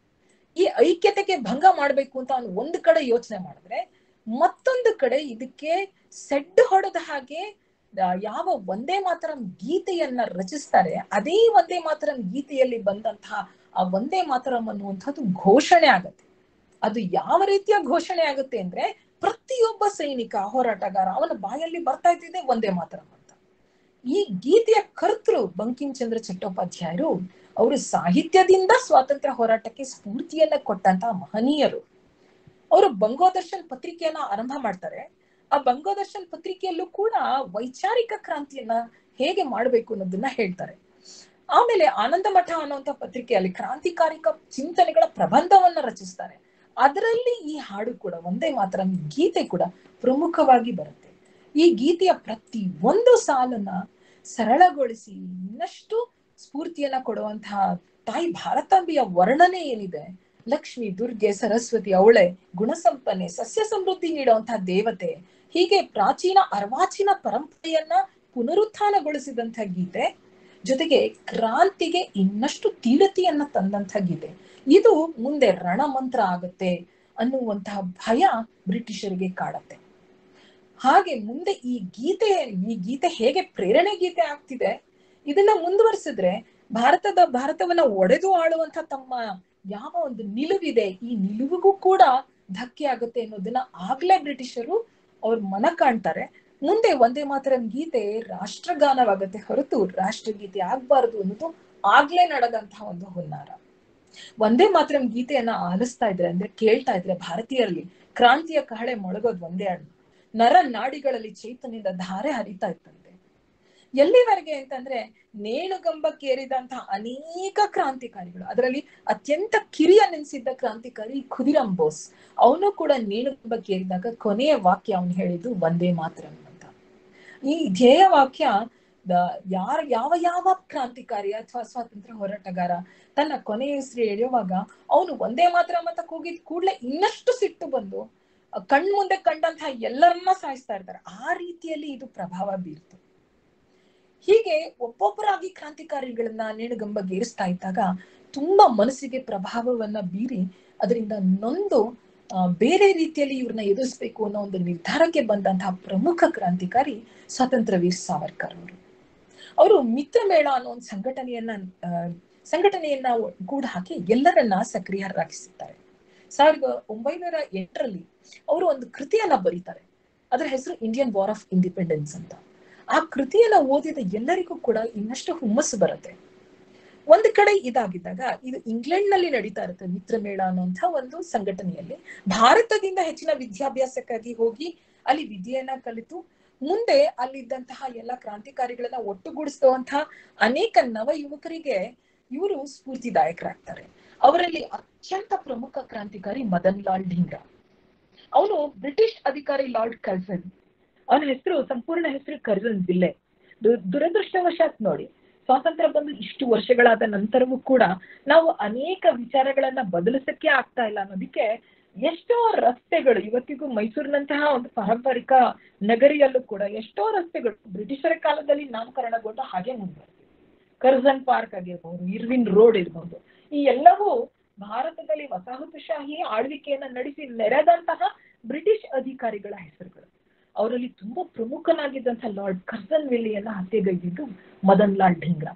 ಈ ಐಕ್ಯತೆಗೆ ಭಂಗ ಮಾಡ್ಬೇಕು ಅಂತ ಅವನು ಒಂದು ಕಡೆ ಯೋಚನೆ ಮಾಡಿದ್ರೆ ಮತ್ತೊಂದು ಕಡೆ ಇದಕ್ಕೆ ಸೆಡ್ಡು ಹೊಡೆದ ಹಾಗೆ ಆ, ಯಾವ ಒಂದೇ ಮಾತರಂ ಗೀತೆಯನ್ನ ರಚಿಸ್ತಾರೆ ಅದೇ ಒಂದೇ ಮಾತರಂ ಗೀತೆಯಲ್ಲಿ ಬಂದಂತಹ ಆ ಒಂದೇ ಮಾತರಂ ಅನ್ನುವಂಥದ್ದು ಘೋಷಣೆ ಆಗತ್ತೆ ಅದು ಯಾವ ರೀತಿಯ ಘೋಷಣೆ ಆಗುತ್ತೆ ಅಂದ್ರೆ ಪ್ರತಿಯೊಬ್ಬ ಸೈನಿಕ ಹೋರಾಟಗಾರ ಅವನ ಬಾಯಲ್ಲಿ ಬರ್ತಾ ಇದ್ದಿದೆ ಒಂದೇ ಮಾತರಂ ಅಂತ ಈ ಗೀತೆಯ ಕರ್ತೃ ಬಂಕಿಂ ಚಂದ್ರ ಚಟ್ಟೋಪಾಧ್ಯಾಯರು ಅವರು ಸಾಹಿತ್ಯದಿಂದ ಸ್ವಾತಂತ್ರ್ಯ ಹೋರಾಟಕ್ಕೆ ಸ್ಫೂರ್ತಿಯನ್ನ ಕೊಟ್ಟಂತಹ ಮಹನೀಯರು ಅವರು ಬಂಗೋದರ್ಶನ್ ಪತ್ರಿಕೆಯನ್ನ ಆರಂಭ ಮಾಡ್ತಾರೆ ಆ ಬಂಗೋದರ್ಶನ್ ಪತ್ರಿಕೆಯಲ್ಲೂ ಕೂಡ ವೈಚಾರಿಕ ಕ್ರಾಂತಿಯನ್ನ ಹೇಗೆ ಮಾಡ್ಬೇಕು ಅನ್ನೋದನ್ನ ಹೇಳ್ತಾರೆ ಆಮೇಲೆ ಆನಂದ ಮಠ ಅನ್ನುವಂತ ಪತ್ರಿಕೆಯಲ್ಲಿ ಕ್ರಾಂತಿಕಾರಿಕ ಚಿಂತನೆಗಳ ಪ್ರಬಂಧವನ್ನ ರಚಿಸ್ತಾರೆ ಅದರಲ್ಲಿ ಈ ಹಾಡು ಕೂಡ ಒಂದೇ ಮಾತ್ರ ಗೀತೆ ಕೂಡ ಪ್ರಮುಖವಾಗಿ ಬರುತ್ತೆ ಈ ಗೀತೆಯ ಪ್ರತಿ ಒಂದು ಸಾಲನ್ನ ಸರಳಗೊಳಿಸಿ ಇನ್ನಷ್ಟು ಸ್ಫೂರ್ತಿಯನ್ನ ಕೊಡುವಂತಹ ತಾಯಿ ಭಾರತಾಂಬೆಯ ವರ್ಣನೆ ಏನಿದೆ ಲಕ್ಷ್ಮಿ ದುರ್ಗೆ ಸರಸ್ವತಿ ಅವಳೆ ಗುಣಸಂಪನ್ನೆ ಸಸ್ಯ ಸಮೃದ್ಧಿ ನೀಡುವಂತಹ ದೇವತೆ ಹೀಗೆ ಪ್ರಾಚೀನ ಅರ್ವಾಚೀನ ಪರಂಪರೆಯನ್ನ ಪುನರುತ್ಥಾನಗೊಳಿಸಿದಂಥ ಗೀತೆ ಜೊತೆಗೆ ಕ್ರಾಂತಿಗೆ ಇನ್ನಷ್ಟು ತೀವ್ರತೆಯನ್ನ ತಂದಂಥ ಗೀತೆ ಇದು ಮುಂದೆ ರಣಮಂತ್ರ ಆಗತ್ತೆ ಅನ್ನುವಂತಹ ಭಯ ಬ್ರಿಟಿಷರಿಗೆ ಕಾಡತ್ತೆ ಹಾಗೆ ಮುಂದೆ ಈ ಗೀತೆ ಈ ಗೀತೆ ಹೇಗೆ ಪ್ರೇರಣೆ ಗೀತೆ ಆಗ್ತಿದೆ ಇದನ್ನ ಮುಂದುವರಿಸಿದ್ರೆ ಭಾರತದ ಭಾರತವನ್ನ ಒಡೆದು ಆಳುವಂತ ತಮ್ಮ ಯಾವ ಒಂದು ನಿಲುವಿದೆ ಈ ನಿಲುವಿಗೂ ಕೂಡ ಧಕ್ಕೆ ಆಗುತ್ತೆ ಅನ್ನೋದನ್ನ ಆಗ್ಲೇ ಬ್ರಿಟಿಷರು ಅವ್ರ ಮನ ಕಾಣ್ತಾರೆ ಮುಂದೆ ಒಂದೇ ಮಾತರಂ ಗೀತೆ ರಾಷ್ಟ್ರಗಾನವಾಗತ್ತೆ ಹೊರತು ರಾಷ್ಟ್ರಗೀತೆ ಆಗ್ಬಾರದು ಅನ್ನೋದು ಆಗ್ಲೇ ನಡೆದಂತಹ ಒಂದು ಹುನ್ನಾರ ಒಂದೇ ಮಾತರಂ ಗೀತೆಯನ್ನ ಆಲಿಸ್ತಾ ಇದ್ರೆ ಅಂದ್ರೆ ಕೇಳ್ತಾ ಇದ್ರೆ ಭಾರತೀಯರಲ್ಲಿ ಕ್ರಾಂತಿಯ ಕಹಳೆ ಮೊಳಗೋದ್ ಒಂದೇ ಹಣ್ಣು ನರ ನಾಡಿಗಳಲ್ಲಿ ಚೈತನ್ಯದ ಧಾರೆ ಹರಿತಾ ಇತ್ತಂತೆ ಎಲ್ಲಿವರೆಗೆ ಅಂತಂದ್ರೆ ನೇಣುಗಂಬಕ್ಕೇರಿದಂತಹ ಅನೇಕ ಕ್ರಾಂತಿಕಾರಿಗಳು ಅದರಲ್ಲಿ ಅತ್ಯಂತ ಕಿರಿಯ ನೆನೆಸಿದ್ದ ಕ್ರಾಂತಿಕಾರಿ ಖುದಿರಾಮ್ ಬೋಸ್ ಅವನು ಕೂಡ ನೇಣುಗಂಬಕ್ಕೇರಿದಾಗ ಕೊನೆಯ ವಾಕ್ಯ ಅವನು ಹೇಳಿದ್ದು ಒಂದೇ ಮಾತರಂ ಅಂತ ಈ ಧ್ಯೇಯ ವಾಕ್ಯ ಯಾರ ಯಾವ ಯಾವ ಕ್ರಾಂತಿಕಾರಿ ಅಥವಾ ಸ್ವಾತಂತ್ರ್ಯ ಹೋರಾಟಗಾರ ತನ್ನ ಕೊನೆಯ ಹೆಸರು ಎಳೆಯುವಾಗ ಅವನು ಒಂದೇ ಮಾತ್ರ ಅಂತ ಕೂಗಿದ ಕೂಡ್ಲೆ ಇನ್ನಷ್ಟು ಸಿಟ್ಟು ಬಂದು ಕಣ್ ಮುಂದೆ ಕಂಡಂತಹ ಎಲ್ಲರನ್ನ ಸಾಯಿಸ್ತಾ ಇರ್ತಾರೆ ಆ ರೀತಿಯಲ್ಲಿ ಇದು ಪ್ರಭಾವ ಬೀರ್ತು ಹೀಗೆ ಒಬ್ಬೊಬ್ಬರಾಗಿ ಕ್ರಾಂತಿಕಾರಿಗಳನ್ನ ನೇಣುಗಂಬಗೇರಿಸ್ತಾ ಇದ್ದಾಗ ತುಂಬಾ ಮನಸ್ಸಿಗೆ ಪ್ರಭಾವವನ್ನ ಬೀರಿ ಅದರಿಂದ ನೊಂದು ಬೇರೆ ರೀತಿಯಲ್ಲಿ ಇವ್ರನ್ನ ಎದುರಿಸ್ಬೇಕು ಅನ್ನೋ ಒಂದು ನಿರ್ಧಾರಕ್ಕೆ ಬಂದಂತಹ ಪ್ರಮುಖ ಕ್ರಾಂತಿಕಾರಿ ಸ್ವಾತಂತ್ರ್ಯ ವೀರ್ ಸಾವರ್ಕರ್ ಅವರು ಅವರು ಮಿತ್ರ ಮೇಳ ಅನ್ನೋ ಒಂದು ಸಂಘಟನೆಯನ್ನ ಸಂಘಟನೆಯನ್ನ ಕೂಡ ಹಾಕಿ ಎಲ್ಲರನ್ನ ಸಕ್ರಿಯರಾಗಿಸುತ್ತಾರೆ ಸಾವಿರದ ಒಂಬೈನೂರ ಎಂಟರಲ್ಲಿ ಅವರು ಒಂದು ಕೃತಿಯನ್ನ ಬರೀತಾರೆ ಅದರ ಹೆಸರು ಇಂಡಿಯನ್ ವಾರ್ ಆಫ್ ಇಂಡಿಪೆಂಡೆನ್ಸ್ ಅಂತ ಆ ಕೃತಿಯನ್ನ ಓದಿದ ಎಲ್ಲರಿಗೂ ಕೂಡ ಇನ್ನಷ್ಟು ಹುಮ್ಮಸ್ಸು ಬರುತ್ತೆ ಒಂದು ಕಡೆ ಇದಾಗಿದ್ದಾಗ ಇದು ಇಂಗ್ಲೆಂಡ್ ನಲ್ಲಿ ನಡೀತಾ ಇರುತ್ತೆ ಮಿತ್ರ ಮೇಳ ಅನ್ನುವಂಥ ಒಂದು ಸಂಘಟನೆಯಲ್ಲಿ ಭಾರತದಿಂದ ಹೆಚ್ಚಿನ ವಿದ್ಯಾಭ್ಯಾಸಕ್ಕಾಗಿ ಹೋಗಿ ಅಲ್ಲಿ ವಿದ್ಯೆಯನ್ನ ಕಲಿತು ಮುಂದೆ ಅಲ್ಲಿದ್ದಂತಹ ಎಲ್ಲ ಕ್ರಾಂತಿಕಾರಿಗಳನ್ನ ಒಟ್ಟುಗೂಡಿಸುವಂತಹ ಅನೇಕ ನವ ಯುವಕರಿಗೆ ಇವರು ಸ್ಫೂರ್ತಿದಾಯಕರಾಗ್ತಾರೆ ಅವರಲ್ಲಿ ಅತ್ಯಂತ ಪ್ರಮುಖ ಕ್ರಾಂತಿಕಾರಿ ಮದನ್ ಲಾಲ್ ಢೀಂಗ್ರಾ ಅವನು ಬ್ರಿಟಿಷ್ ಅಧಿಕಾರಿ ಲಾರ್ಡ್ ಕರ್ಜನ್ ಅವನ ಹೆಸರು ಸಂಪೂರ್ಣ ಹೆಸರು ಕರ್ಜನ್ ಜಿಲ್ಲೆ ದುರದೃಷ್ಟವಶಾತ್ ನೋಡಿ ಸ್ವಾತಂತ್ರ್ಯ ಬಂದು ಇಷ್ಟು ವರ್ಷಗಳಾದ ನಂತರವೂ ಕೂಡ ನಾವು ಅನೇಕ ವಿಚಾರಗಳನ್ನ ಬದಲಿಸಕ್ಕೆ ಆಗ್ತಾ ಇಲ್ಲ ಅನ್ನೋದಕ್ಕೆ ಎಷ್ಟೋ ರಸ್ತೆಗಳು ಇವತ್ತಿಗೂ ಮೈಸೂರಿನಂತಹ ಒಂದು ಪಾರಂಪರಿಕ ನಗರಿಯಲ್ಲೂ ಕೂಡ ಎಷ್ಟೋ ರಸ್ತೆಗಳು ಬ್ರಿಟಿಷರ ಕಾಲದಲ್ಲಿ ನಾಮಕರಣಗೊಂಡು ಹಾಗೆ ಮುಂದುವರೆದಿವೆ ಕರ್ಜನ್ ಪಾರ್ಕ್ ಆಗಿರ್ಬಹುದು ಇರ್ವಿನ್ ರೋಡ್ ಇರ್ಬಹುದು ಈ ಎಲ್ಲವೂ ಭಾರತದಲ್ಲಿ ವಸಾಹತುಶಾಹಿ ಆಳ್ವಿಕೆಯನ್ನ ನಡೆಸಿ ನೆರೆದಂತಹ ಬ್ರಿಟಿಷ್ ಅಧಿಕಾರಿಗಳ ಹೆಸರುಗಳು ಅವರಲ್ಲಿ ತುಂಬಾ ಪ್ರಮುಖನಾಗಿದ್ದಂತಹ ಲಾರ್ಡ್ ಕರ್ಸನ್ ವಿಲ್ಲಿಯನ್ನ ಹತ್ಯೆಗೈದಿದ್ದು ಮದನ್ ಲಾಲ್ ಢೀಂಗ್ರಾ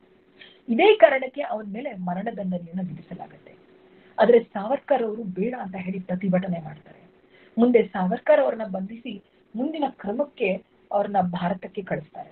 ಇದೇ ಕಾರಣಕ್ಕೆ ಅವನ ಮೇಲೆ ಮರಣದಂಡನೆಯನ್ನ ವಿಧಿಸಲಾಗುತ್ತೆ ಆದ್ರೆ ಸಾವರ್ಕರ್ ಅವರು ಬೇಡ ಅಂತ ಹೇಳಿ ಪ್ರತಿಭಟನೆ ಮಾಡ್ತಾರೆ ಮುಂದೆ ಸಾವರ್ಕರ್ ಅವ್ರನ್ನ ಬಂಧಿಸಿ ಮುಂದಿನ ಕ್ರಮಕ್ಕೆ ಅವ್ರನ್ನ ಭಾರತಕ್ಕೆ ಕಳಿಸ್ತಾರೆ